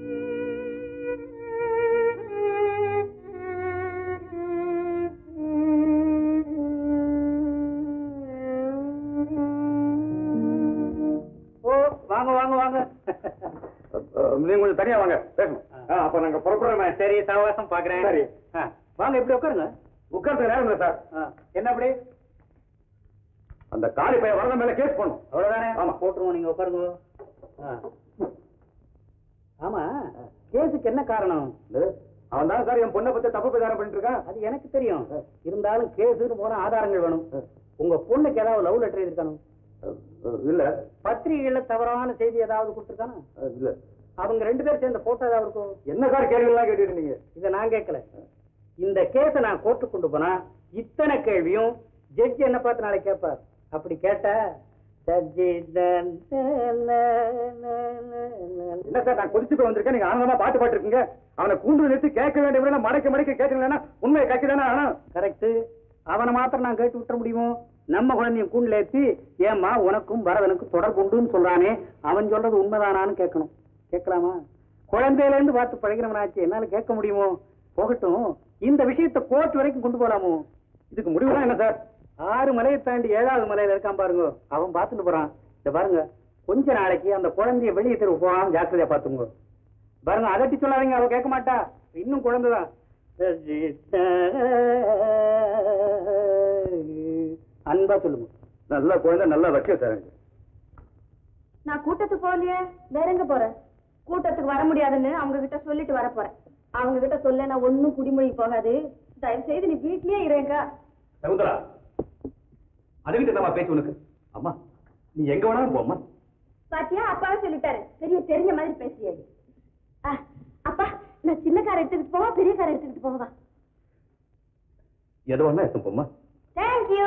ஓ வாங்க வாங்க வாங்க நீங்க கொஞ்சம் தனியா வாங்க பேசணும் ஆ, அப்ப நாங்க புறப்படுறோமே சரி சவகாசம் பாக்குறேன் சரி. ஆ, வாங்க இப்படி உட்காருங்க உட்கார்ந்து நேரம் இல்லை சார் ஆ, என்ன அப்படி அந்த காலி பையன் வரத மேல கேஸ் பண்ணும் அவ்வளவுதானே ஆமா. போட்டுருவோம் நீங்க உட்காருங்க ஆ. ஆமா கேஸுக்கு என்ன காரணம் அவன் தான் சார் என் பொண்ணை பத்தி தப்பு பிரச்சாரம் பண்ணிட்டு இருக்கான் அது எனக்கு தெரியும் இருந்தாலும் கேஸுன்னு போன ஆதாரங்கள் வேணும் உங்க பொண்ணுக்கு ஏதாவது லவ் லெட்டர் எழுதிருக்கணும் இல்ல பத்திரிகைகள்ல தவறான செய்தி ஏதாவது கொடுத்துருக்கானா இல்ல அவங்க ரெண்டு பேரும் சேர்ந்த போட்டோ ஏதாவது இருக்கும் என்ன சார் கேள்வி எல்லாம் கேட்டுட்டு இருந்தீங்க இதை நான் கேட்கல இந்த கேஸை நான் கோர்ட்டுக்கு கொண்டு போனா இத்தனை கேள்வியும் ஜட்ஜி என்ன பார்த்து நாளைக்கு கேட்பார் அப்படி கேட்டா ஜட்ஜி என்ன சார் நான் கொதிச்சுட்டு வந்திருக்கேன் நீங்க ஆனந்தமா பாட்டு பாட்டு இருக்கீங்க அவனை கூண்டு நிறுத்தி கேட்க வேண்டிய மடக்க மடக்க கேட்டீங்கன்னா உண்மையை கட்சி தானே ஆனா கரெக்ட் அவனை மாத்திரம் நான் கேட்டு விட்டுற முடியுமோ நம்ம குழந்தையும் கூண்டுல ஏத்தி ஏம்மா உனக்கும் பரதனுக்கும் தொடர்பு உண்டுன்னு சொல்றானே அவன் சொல்றது உண்மைதானான்னு கேட்கணும் கேட்கலாமா குழந்தையில இருந்து பார்த்து பழகிறவனாச்சு என்னால கேட்க முடியுமோ போகட்டும் இந்த விஷயத்தை கோர்ட் வரைக்கும் கொண்டு போலாமோ இதுக்கு முடிவுதான் என்ன சார் ஆறு மலையை தாண்டி ஏழாவது மலையில இருக்கான் பாருங்க அவன் பார்த்துட்டு போறான் இந்த பாருங்க கொஞ்ச நாளைக்கு அந்த குழந்தைய வெளியே தெருவு போறான் ஜாக்கிரதையா பாத்துங்க பாருங்க அதட்டி சொல்லாதீங்க அவ கேட்க மாட்டா இன்னும் குழந்தைதான் அன்பா சொல்லுங்க நல்ல குழந்தை நல்லா வைக்க சார் எனக்கு. நான் கூட்டத்துக்கு போகலையே வேற எங்க போறேன் கூட்டத்துக்கு வர முடியாதுன்னு அவங்க கிட்ட சொல்லிட்டு வர போறேன் அவங்க கிட்ட சொல்ல நான் ஒண்ணும் குடிமொழி போகாது தயவு செய்து நீ வீட்லயே இருங்க சகுந்தரா அதுகிட்ட நம்ம பேச்சு உனக்கு அம்மா நீ எங்க வேணாலும் போம்மா பாத்தியா அப்பாவே சொல்லிட்டாரு பெரிய தெரிஞ்ச மாதிரி பேசியாடி அப்பா நான் சின்ன காரை எடுத்துக்கிட்டு போவா பெரிய காரை எடுத்துக்கிட்டு போவா எது வேணா எடுத்து போம்மா தேங்க்யூ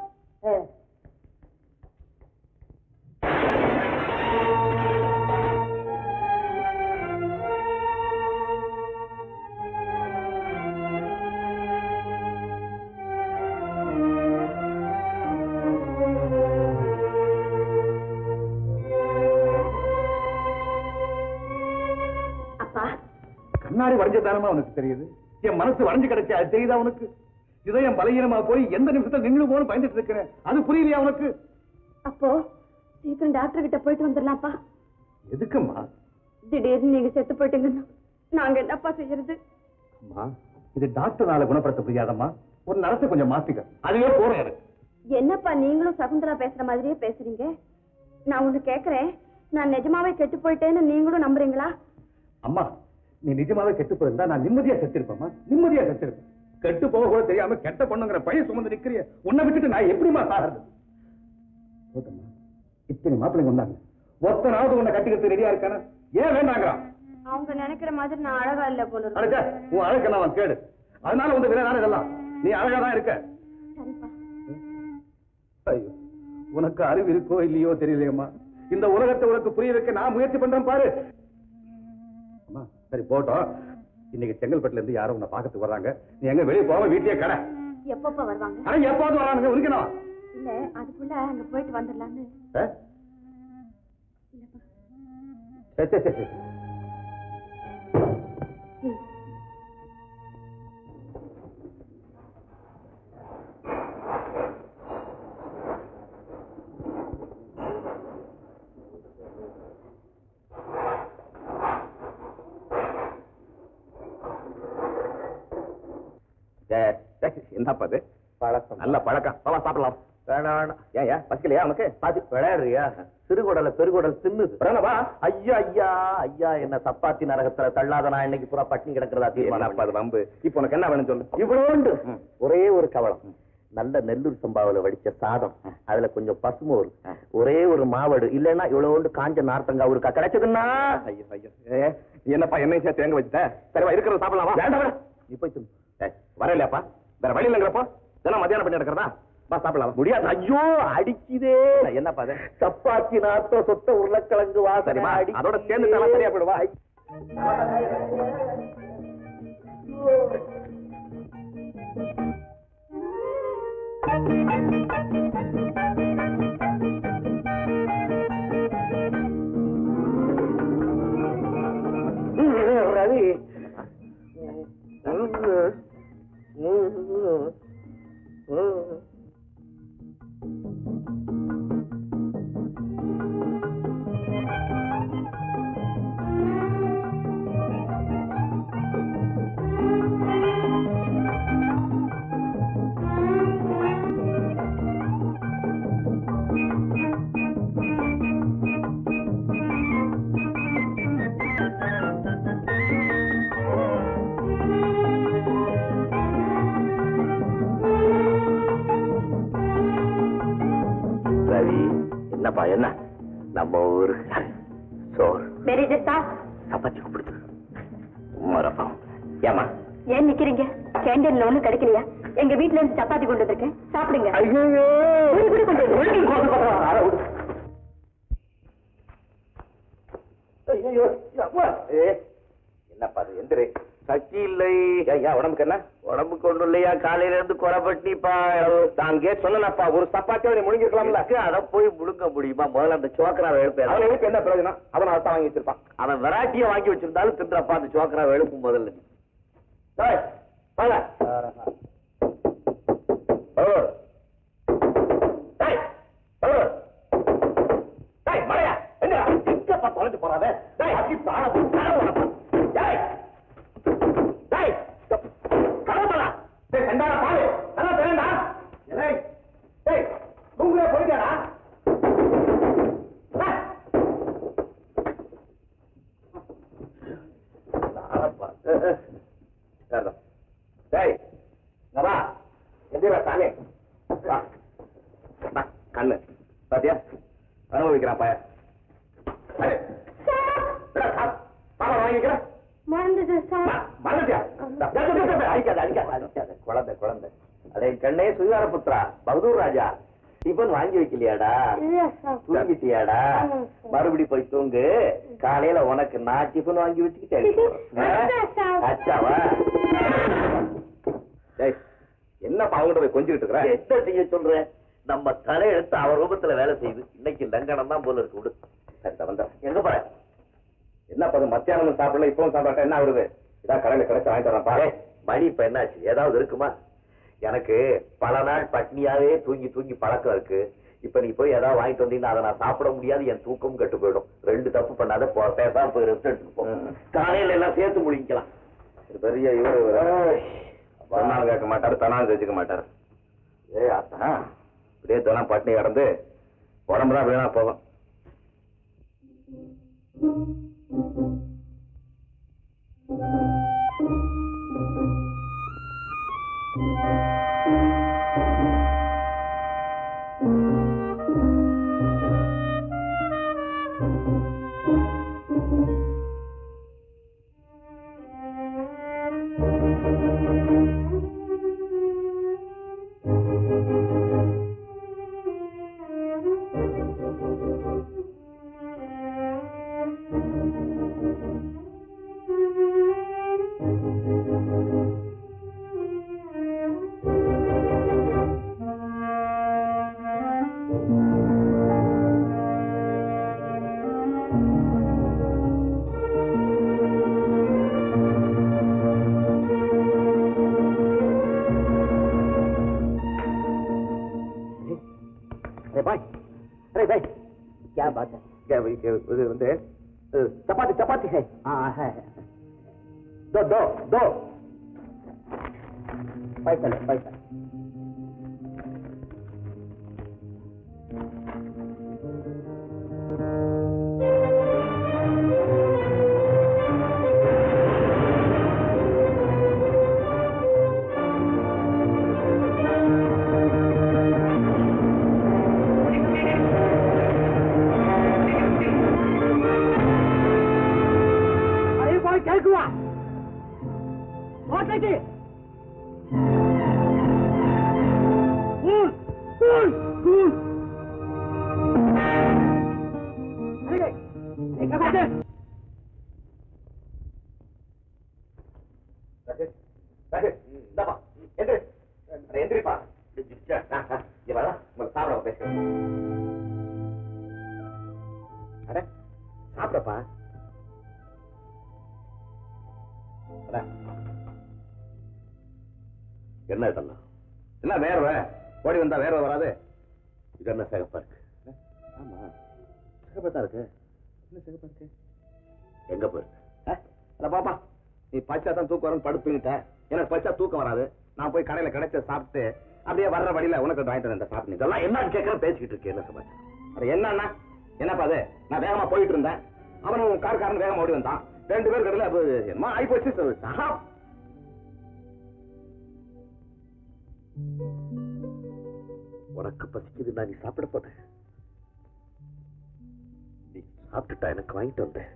அப்பா கண்ணாடி வரைஞ்சதானமா உனக்கு தெரியுது என் மனசு வரைஞ்சு கிடைச்சா அது தெரியுதா உனக்கு இதயம் பலகீனமா போய் எந்த நிமிஷத்துல நின்று போன பயந்துட்டு இருக்கிறேன் அது புரியலையா உனக்கு அப்போ சீக்கிரம் டாக்டர் கிட்ட போயிட்டு வந்துடலாம்ப்பா எதுக்கும்மா திடீர்னு நீங்க செத்து போயிட்டீங்கன்னா நாங்க என்னப்பா செய்யறது அம்மா இது டாக்டர்னால குணப்படுத்த முடியாதம்மா ஒரு நடத்தை கொஞ்சம் மாத்திக்க அதுவே போறேன் எனக்கு என்னப்பா நீங்களும் சகுந்தலா பேசுற மாதிரியே பேசுறீங்க நான் ஒண்ணு கேக்குறேன் நான் நிஜமாவே கெட்டு போயிட்டேன்னு நீங்களும் நம்புறீங்களா அம்மா நீ நிஜமாவே கெட்டு போயிருந்தா நான் நிம்மதியா செத்திருப்பேம்மா நிம்மதியா செத்திருப்பேன் கெட்டு போக கூட தெரியாம கெட்ட பொண்ணுங்கிற பையன் சுமந்து நிக்கிறிய உன்னை விட்டுட்டு நான் எப்படிமா சாகிறது போதும்மா இத்தனை மாப்பிள்ளைங்க வந்தாங்க ஒத்தனாவது உன்னை கட்டிக்கிறது ரெடியா இருக்கானா ஏன் வேண்டாங்கிறான் அவங்க நினைக்கிற மாதிரி நான் அழகா இல்ல போல இருக்கு அழைச்சா உன் அழகு நான் கேடு அதனால வந்து விரைதான இதெல்லாம் நீ அழகா தான் இருக்க சரிப்பா ஐயோ உனக்கு அறிவு இருக்கோ இல்லையோ தெரியலையம்மா இந்த உலகத்தை உனக்கு புரிய வைக்க நான் முயற்சி பண்றேன் பாரு அம்மா சரி போட்டோம் இன்னைக்கு செங்கல்பட்டுல இருந்து யாரும் உன்னை பார்க்கறதுக்கு வர்றாங்க நீ எங்க வெளியே போக வீட்லயே கடை எப்பப்பா வருவாங்க ஆனா எப்போது வரானுங்க உனக்கு என்னவா இல்ல அதுக்குள்ள அங்க போயிட்டு வந்துடலான்னு ஆ? சரி சரி சரி சரி என்னப்பா அது பழக்கம் நல்ல பழக்கம் வா, வா, சாப்பிடலாம் வேணாம் வேணாம் ஏன் ஏன் பசிக்கலையா உனக்கு அது விளையாடுறியா சிறுகுடல பெருகுடல் தின்னுது பிரணவா ஐயா ஐயா ஐயா என்ன சப்பாத்தி நரகத்துல தள்ளாத நான் இன்னைக்கு பூரா பட்டினி கிடக்கிறதா என்னப்பா தீர்மானம் அது வம்பு இப்போ உனக்கு என்ன வேணும் சொல்லு இவ்வளோண்டு ம். ஒரே ஒரு கவலம் நல்ல நெல்லூர் சம்பாவில வடிச்ச சாதம் அதுல கொஞ்சம் பசுமோர் ஒரே ஒரு மாவடு இல்லைன்னா இவ்வளோண்டு காஞ்ச நார்த்தங்கா ஒரு கிடைச்சதுன்னா ஐயோ ஐயோ ஏ, நீ என்னப்பா என்னையும் சேர்த்து எங்க வச்சுட்ட சரிவா இருக்கிறத சாப்பிடலாம் வேண்டாம் வேண்டாம். நீ போய் தின்னு. வர இல்லையாப்பா வேற வழி இல்லைங்கிறப்போ தினம் மத்தியானம் பண்ணி எடுக்கிறதா வா சாப்பிடலாம் முடியாது ஐயோ அடிக்குதே என்னப்பா அது சப்பாத்தி நாத்தம் சொத்த உருளைக்கிழங்கு வாசனை சரிம்மா, அடிக்குதே. அதோட சேர்ந்து தலை சரியா போயிடுவா. ரவி ரவி என்னப்பா என்ன நம்ம ஊரு சோறு வெரி ஜஸ்டா சப்பாத்தி கூப்பிடுது மரப்பா ஏமா ஏன் நிக்கிறீங்க கேண்டீன்ல ஒண்ணும் கிடைக்கலையா எங்க வீட்ல இருந்து சப்பாத்தி கொண்டு வந்திருக்கேன் சாப்பிடுங்க ஐயோ குடி, குடி, கொண்டு வந்து. ஒழுங்கு கோசம் பண்றான். அட, விடு. ஐயையோ, அம்மா. ஏ, என்னப்பா அது எந்திரி சக்தி இல்லை ஐயா உடம்புக்கு என்ன உடம்புக்கு ஒண்ணும் இல்லையா காலையில இருந்து குறைபட்டிப்பா அங்கே சொல்லலப்பா ஒரு சப்பாத்தியோட முழுங்கிருக்கலாம்ல அத போய் முழுங்க முடியுமா முதல்ல அந்த சோக்கராவை எழுப்பேன் அவன் எழுப்பு என்ன பிரயோஜனம் அவன் அதான் வாங்கி வச்சிருப்பான் அவன் வெரைட்டியா வாங்கி வச்சிருந்தாலும் தின்றப்பா அந்த சோக்கராவை எழுப்பும் முதல்ல நீ. டேய், வாங்க. ஓ. டேய், ஓ. டேய், மடையா, எங்கடா? எங்கப்பா தொலைஞ்சு போறாத? டேய், அடி தாழ போய் தாழ உனக்கு. டேய். டேய், கடவுளா. டேய், செண்டாடா பாரு. அதான் தெரியும்டா. டேய், டேய், தூங்குறே போயிட்டாடா. டேய். தாழப்பா. ஏ, ஏ. சரிதான். டேய், இங்க வா. எந்திரா சாமி. வா. வா, கண்ணு பாத்தியா அனுபவிக்கிறான் பையன் அடே. என்னடா, சா- சாப்பாடு வாங்கிக்கிறேன் மறந்துது சார் மறந்துட்டியா அடிக்காத அடிக்காத அடிக்காத குழந்தை குழந்தை அடே கண்ணே சுகார புத்ரா பகதூர் ராஜா டிபன் வாங்கி வைக்கலையாடா இல்ல சார் தூங்கிட்டியாடா ஆமாம் சார். மறுபடி போய் தூங்கு காலையில உனக்கு நான் டிபன் வாங்கி வச்சுக்கிட்டேன் அச்சாவா டேய் என்னப்பா அவங்ககிட்ட போய் கொஞ்சிட்டு இருக்கிற என்ன செய்ய சொல்றேன் நம்ம தலையெழுத்து அவர் ரூபத்துல வேலை செய்யுது இன்னைக்கு லங்கனம் தான் போல இருக்கு விடு சரி வந்தா எங்க போற என்னப்பா அது மத்தியானம் சாப்பிடல இப்பவும் சாப்பிட்டா என்ன ஆகுது இதான் கடையில கிடைச்சு வாங்கிட்டு வரேன் பாரு பாரு மணி இப்ப என்னாச்சு ஏதாவது இருக்குமா எனக்கு பல நாள் பட்னியாவே தூங்கி தூங்கி பழக்கம் இருக்கு இப்ப நீ போய் ஏதாவது வாங்கிட்டு வந்தீங்கன்னா அதை நான் சாப்பிட முடியாது என் தூக்கம் கெட்டு போயிடும் ரெண்டு தப்பு பண்ணாத போ பேசாம போய் ரெஸ்ட் எடுத்துட்டு போ ம். காலையில எல்லாம் சேர்த்து முழிக்கலாம் இது பெரிய இவரு ஏய், சொன்னாலும் கேட்க மாட்டாரு தனாலும் தெரிஞ்சுக்க மாட்டாரு ஏ ஆத்தா இப்படியே தினம் பட்டினி கிடந்து உடம்பு தான் வீணா போகும் अरे भाई अरे भाई क्या बात है क्या भाई, क्या- இது வந்து அஹ், चपाती चपाती है हाँ है है। दो दो दो पैसा लो पैसा अरे भाई क्या हुआ बहुत लगे कूल कूल कूल अरे ये क्या बात है ராஜேஷ், ராஜேஷ், இந்தாப்பா, எந்திரி. அட, எந்திரிப்பா. ஆ, ஆ, இங்க வாடா, முதல்ல சாப்பிட பேசுறேன். அட, சாப்பிடப்பா. அட. என்ன இதெல்லாம் என்ன வேர்வை ஓடி வந்தா வேர்வை வராது இது என்ன சிகப்பா இருக்கு ஆமா சிகப்பா தான் இருக்கு என்ன சிகப்பா இருக்கு எங்க போயிருக்கு அட பாப்பா நீ பச்சா தான் தூக்கம் வரும் படுத்துங்கிட்ட எனக்கு பச்சா தூக்கம் வராது நான் போய் கடையில கிடைச்ச சாப்பிட்டு அப்படியே வர்ற வழியில உனக்கு வாங்கிட்டு வந்தேன் சாப்பிட்டு இதெல்லாம் என்னன்னு கேட்கறேன் பேசிக்கிட்டு இருக்கேன் என்ன சமாச்சாரம் அட என்னன்னா என்னப்பா அது நான் வேகமா போயிட்டு இருந்தேன் அவனும் கார்காரன் வேகமா ஓடி வந்தான் ரெண்டு பேர் கடையில அப்ப என்னமா ஆகி போச்சு சஹா உனக்கு பசிக்குது நான் நீ சாப்பிட போனேன் நீ சாப்பிட்டுட்டா எனக்கு வாங்கிட்டு வந்தேன்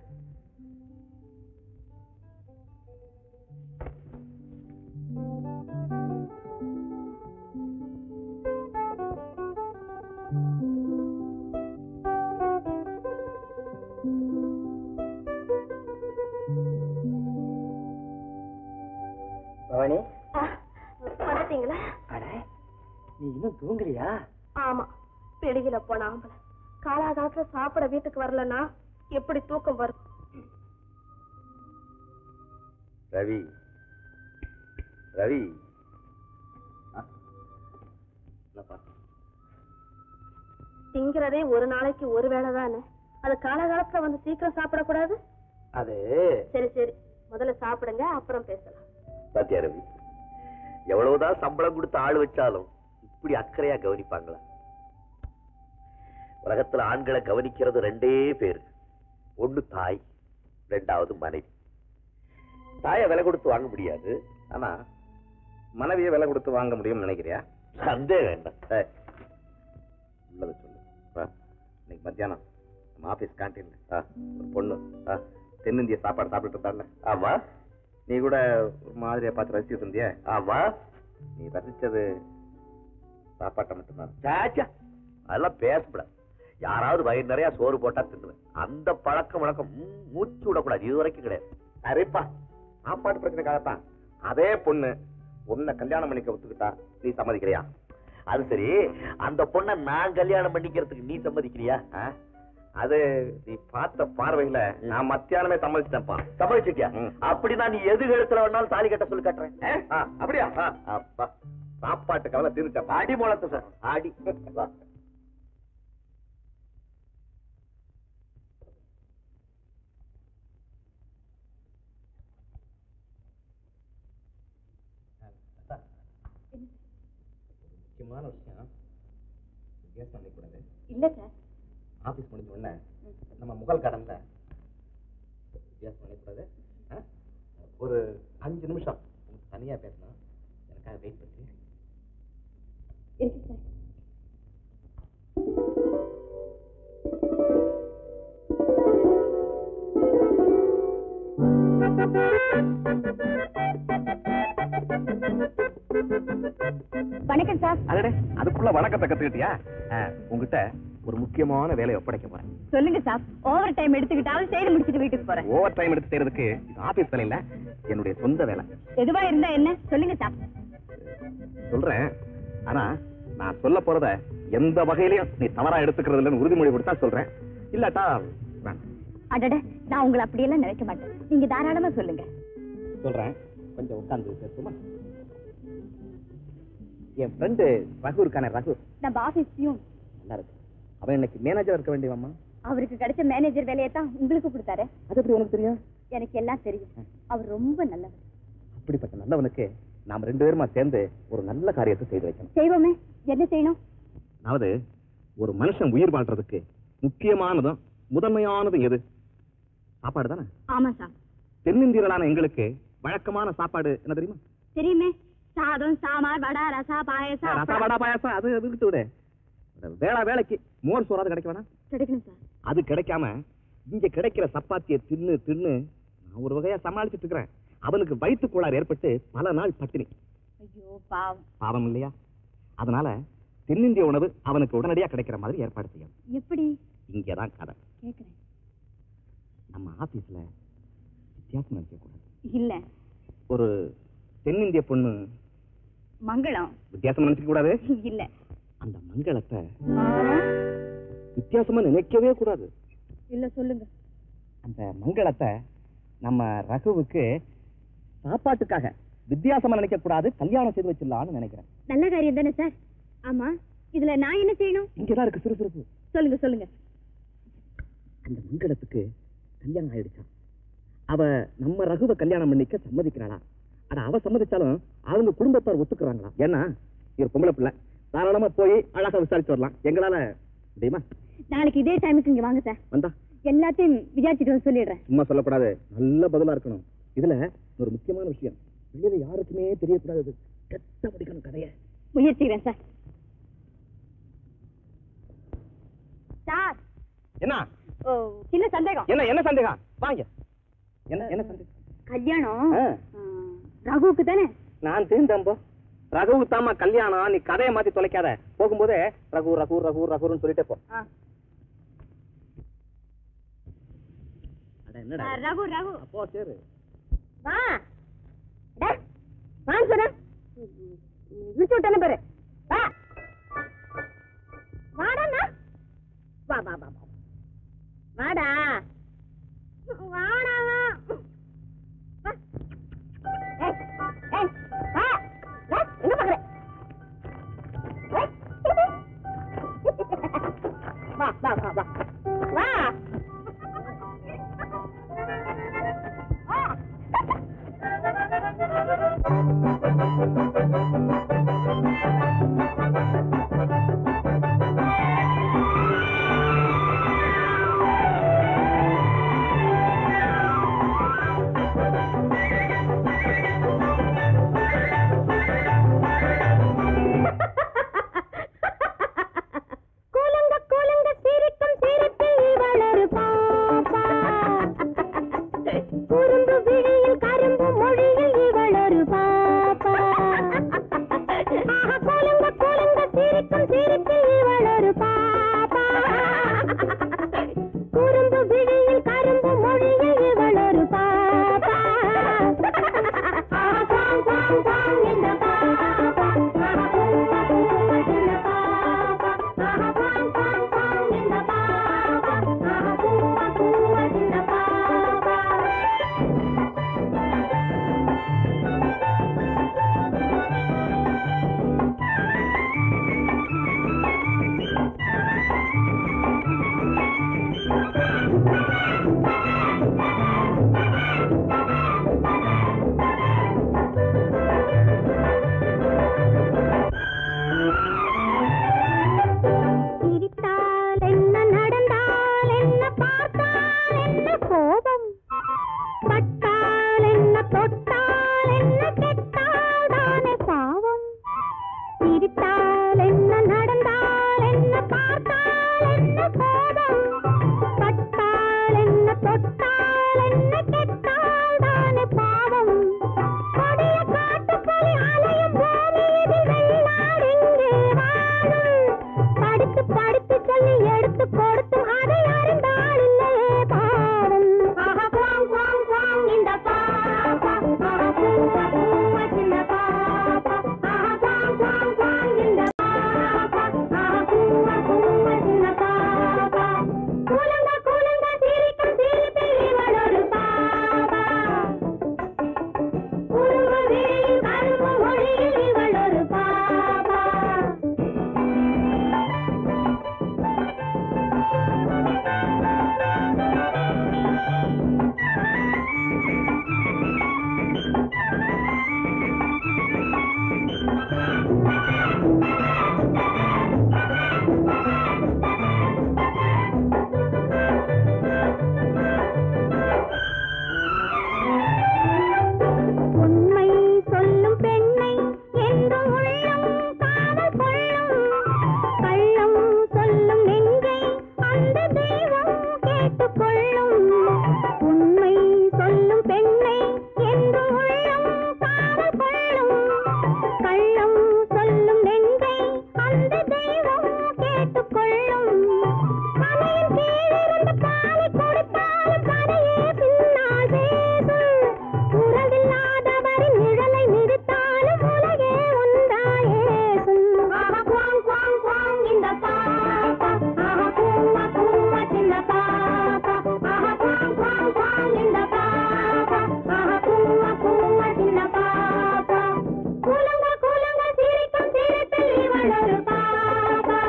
பவானி வந்துட்டீங்களா அட நீ இன்னும் தூங்கலையா ஆமா வெளியில போன ஆம்பளை காலாகாலத்துல சாப்பிட வீட்டுக்கு வரலன்னா எப்படி தூக்கம் வரும் ரவி ரவி என்னப்பா திங்கிறதே ஒரு நாளைக்கு ஒரு வேளை தானே அது காலகாலத்துல வந்து சீக்கிரம் சாப்பிடக்கூடாது அது சரி சரி முதல்ல சாப்பிடுங்க அப்புறம் பேசலாம் பாத்தியா ரவி எவ்வளவுதான் சம்பளம் கொடுத்து ஆள் வச்சாலும் இப்படி அக்கறையா கவனிப்பாங்களா உலகத்துல ஆண்களை கவனிக்கிறது ரெண்டே பேரு ஒண்ணு தாய் ரெண்டாவது மனைவி தாயை விலை கொடுத்து வாங்க முடியாது ஆனா மனைவியை விலை கொடுத்து வாங்க முடியும்னு நினைக்கிறியா சந்தேகம் வேண்டாம் ஏய், உள்ளதை சொல்லு ஆ, இன்னைக்கு மத்தியானம் நம்ம ஆபீஸ் கேன்டீன்ல ஒரு பொண்ணு ஆ, தென்னிந்திய சாப்பாடு சாப்பிட்டு இருந்தால ஆமா நீ கூட ஒரு மாதிரியா பார்த்து ரசிச்சுட்டு இருந்திய ஆமா நீ ரசிச்சது சாப்பாட்டை மட்டும்தான் சாச்சா அதெல்லாம் பேசப்படாது யாராவது வயிறு நிறைய சோறு போட்டா தின்னுவேன் அந்த பழக்கம் வழக்கம் ம், மூச்சு விடக்கூடாது இது வரைக்கும் கிடையாது சரிப்பா சாப்பாட்டு பிரச்சனைக்காகத்தான் அதே பொண்ணு உன்னை கல்யாணம் பண்ணிக்க ஒத்துக்கிட்டா நீ சம்மதிக்கிறியா அது சரி அந்த பொண்ணை நான் கல்யாணம் பண்ணிக்கிறதுக்கு நீ சம்மதிக்கிறியா ஆ? அது நீ பார்த்த பார்வையில நான் மத்தியானமே சம்மதிச்சிட்டேன்ப்பா சம்மதிச்சிட்டியா ம். அப்படின்னா நீ எது கழுத்துல வேணாலும் தாலி கட்ட சொல்லி கட்டுறேன் ஏ? ஆ, அப்படியா ஆ, அப்பா சாப்பாட்டு கவலை தீர்ந்துட்டப்பா அடி முளத்து சார் அடி வா. முக்கியமான விஷயம் கேஸ் பண்ணிக்கூடாது இல்ல சார் ஆபீஸ் முடிஞ்ச உடனே நம்ம முகல் கார்டன்ல கேஸ் பண்ணிக்கூடாது ஆ? ஒரு அஞ்சு நிமிஷம் உங்களுக்கு தனியா பேசணும் எனக்காக வெயிட் பண்ணி இருக்கு சார் வணக்கம் சார் அடடே அதுக்குள்ள வணக்கத்தை கத்துக்கிட்டியா ஆ, உங்ககிட்ட ஒரு முக்கியமான வேலையை ஒப்படைக்க போறேன் சொல்லுங்க சார் ஓவர் டைம் எடுத்துக்கிட்டாலும் செய்து முடிச்சிட்டு வீட்டுக்கு போறேன் ஓவர் டைம் எடுத்து செய்யறதுக்கு இது ஆபீஸ் வேலை இல்ல என்னுடைய சொந்த வேலை எதுவா இருந்தா என்ன சொல்லுங்க சார் சொல்றேன் ஆனா நான் சொல்ல போறத எந்த வகையிலயும் நீ தவறா எடுத்துக்கிறது இல்லைன்னு உறுதிமொழி கொடுத்தா சொல்றேன் இல்லாட்டா வேண்டாம் அடட நான் உங்களை அப்படியெல்லாம் நினைக்க மாட்டேன் நீங்க தாராளமா சொல்லுங்க சொல்றேன் கொஞ்சம் உட்கார்ந்து பேசுமா என் ஃப்ரெண்டு ரகு இருக்கானே ரகு நம்ம ஆபீஸ் பியூன் நல்லா இருக்கு அவன் இன்னைக்கு மேனேஜர் இருக்க வேண்டியவம்மா அவருக்கு கிடைச்ச மேனேஜர் வேலையை தான் உங்களுக்கு கொடுத்தாரு அது எப்படி உனக்கு தெரியும் எனக்கு எல்லாம் தெரியும் அவர் ரொம்ப நல்லவர் அப்படிப்பட்ட நல்லவனுக்கு நாம் ரெண்டு பேருமா சேர்ந்து ஒரு நல்ல காரியத்தை செய்து வைக்கணும் செய்வோமே என்ன செய்யணும் அதாவது ஒரு மனுஷன் உயிர் வாழ்றதுக்கு முக்கியமானதும் முதன்மையானதும் எது சாப்பாடு தானே ஆமா சார் தென்னிந்தியர்களான எங்களுக்கு வழக்கமான சாப்பாடு என்ன தெரியுமா தெரியுமே சாதம் சாம்பார் வடை ரசா பாயசம் ரசா வடா பாயாசம் அது அது விட்டு விடு வேளா வேலைக்கு மோர் சோறாது கிடைக்க வேணாம் கிடைக்கணும் சார் அது கிடைக்காம இங்க கிடைக்கிற சப்பாத்தியை தின்னு தின்னு நான் ஒரு வகையா சமாளிச்சுட்டு இருக்கிறேன் அவனுக்கு வயிற்று கோளாறு ஏற்பட்டு பல நாள் பட்டினி ஐயோ பாவம் பாவம் இல்லையா அதனால தென்னிந்திய உணவு அவனுக்கு உடனடியா கிடைக்கிற மாதிரி ஏற்பாடு செய்யணும் எப்படி இங்கதான் கதை கேக்குறேன் நம்ம ஆபீஸ்ல வித்தியாசம் நினைக்க கூடாது இல்ல ஒரு தென்னிந்திய பொண்ணு மங்களம் வித்தியாசம் நினைக்க கூடாது இல்ல அந்த மங்களத்தை வித்தியாசமா நினைக்கவே கூடாது இல்ல சொல்லுங்க அந்த மங்களத்தை நம்ம ரகுவுக்கு சாப்பாட்டுக்காக வித்தியாசமா நினைக்க கூடாது கல்யாணம் செய்து வச்சிடலாம்னு நினைக்கிறேன் நல்ல காரியம் தானே சார் ஆமா இதுல நான் என்ன செய்யணும் இங்கதான் இருக்கு சுறுசுறுப்பு சொல்லுங்க சொல்லுங்க அந்த மங்களத்துக்கு கல்யாணம் ஆயிடுச்சான் அவ நம்ம ரகுவை கல்யாணம் பண்ணிக்க சம்மதிக்கிறாளா ஆனா அவ சம்மதிச்சாலும் அவங்க குடும்பத்தார் ஒத்துக்குறாங்களா ஏன்னா இவர் பொம்பளை பிள்ளை தாராளமா போய் அழகா விசாரிச்சு வரலாம் எங்களால முடியுமா நாளைக்கு இதே டைமுக்கு இங்க வாங்க சார் வந்தா எல்லாத்தையும் விசாரிச்சுட்டு வந்து சொல்லிடுறேன் சும்மா சொல்லக்கூடாது நல்ல பதிலா இருக்கணும் இதுல ஒரு முக்கியமான விஷயம் வெளியில யாருக்குமே தெரியக்கூடாது கெட்ட படிக்கணும் கதைய முயற்சிக்கிறேன் சார் சார் என்ன ஓ சின்ன சந்தேகம் என்ன என்ன சந்தேகம் வாங்க என்ன என்ன சந்தேகம் கல்யாணம் ஆ. ஆ, ரகுவுக்கு தானே நான் தெரிந்தம்போ ரகுவு தாமா கல்யாணம் நீ கதையை மாத்தி தொலைக்காத போகும்போதே ரகு ரகு ரகு ரகுன்னு சொல்லிட்டே போ ஆ. அட என்னடா ஆ, ரகு ரகு அப்போ சரி வா டா, வான்னு சொன்ன விட்டு விட்டேன்னு பாரு வா வாடாண்ணா வா வா வா வா வாடா வாடா வா. வா. ஏய், ஏய், வா. வா, எங்க பாக்குற? ஏய். வா வா வா வா வா வா கூலுங்க கூலுங்க சிரிக்கும் சிரிப்பில் இவளொரு பாப்பா குறும்பு விழியில் கரும்பு மொழியில் இவளொரு பாப்பா ஆஹா, கூலுங்க கூலுங்க சிரிக்கும் சிரிப்பில் இவளொரு பாப்பா குறும்பு விழியில் கரும்பு மொழியில் இவளொரு பாப்பா ஆஹா, குவாங், குவாங், குவாங் இந்த பாப்பா ஆஹா, கூவா, கூவா இந்த பாப்பா ஆஹா, குவாங், குவாங், குவாங் இந்த பாப்பா ஆஹா, கூவா, கூவா இந்த பாப்பா கோபம் பட்டால் என்ன தொட்டால் என்ன கெட்டால் தானே பாவம் சிரித்தால் என்ன நடந்தால் என்ன பார்த்தால் என்ன கோபம் பட்டால் என்ன தொட்டால் என்ன கெட்டால் தானே பாவம் கொடிய காட்டுப்புலி அலையும் பூமி இதில் வெள்ளாடெங்கே வாழும் படித்து படித்து சொல்லி எடுத்து கொடுத்தும் அதை அறிந்தால் இல்லையே பாவம் ஆஹா குவாங் குவாங் குவாங் இந்த பாப்பா ஆஹா பூவா பூவா சின்ன பாப்பா ஆஹா குவாங் குவாங் குவாங் இந்த பாப்பா ஆஹா பூவா பூவா சின்ன பாப்பா கூலுங்க கூலுங்க சிரிக்கும் சிரிப்பில் இவள் ஒரு பாப்பா குறும்பு விழியில் கரும்பு மொழியில் இவள் ஒரு பாப்பா உண்மை சொல்லும் பெண்ணை என்றும் உள்ளம் காதல் கொள்ளும் கள்ளம் சொல்லும் நெஞ்சை அந்த தெய்வம் கேட்டுக்கொள்ளும் உண்மை சொல்லும் பெண்ணை என்றும் உள்ளம் காதல் கொள்ளும் கள்ளம் சொல்லும் நெஞ்சை அந்த தெய்வம் கேட்டுக்கொள்ளும் மலையின் கீழிருந்து பாலை கொடுத்தாலும் கதையே பின்னால் பேசும் உறவில்லாதவரின் நிழலை மிதித்தாலும் உலகே ஒன்றாயேசும் ஆஹா குவாங் குவாங் குவாங் இந்த பாப்பா ஆஹா பூவா பூவா சின்ன பாப்பா ஆஹா குவாங் குவாங் குவாங் இந்த பாப்பா ஆஹா பூவா பூவா சின்ன பாப்பா கூலுங்க கூலுங்க சிரிக்கும் சிரிப்பில் இவள் ஒரு பாப்பா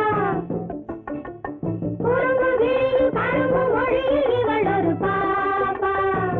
குறும்பு விழியில் கரும்பு மொழியில் இவள் ஒரு பாப்பா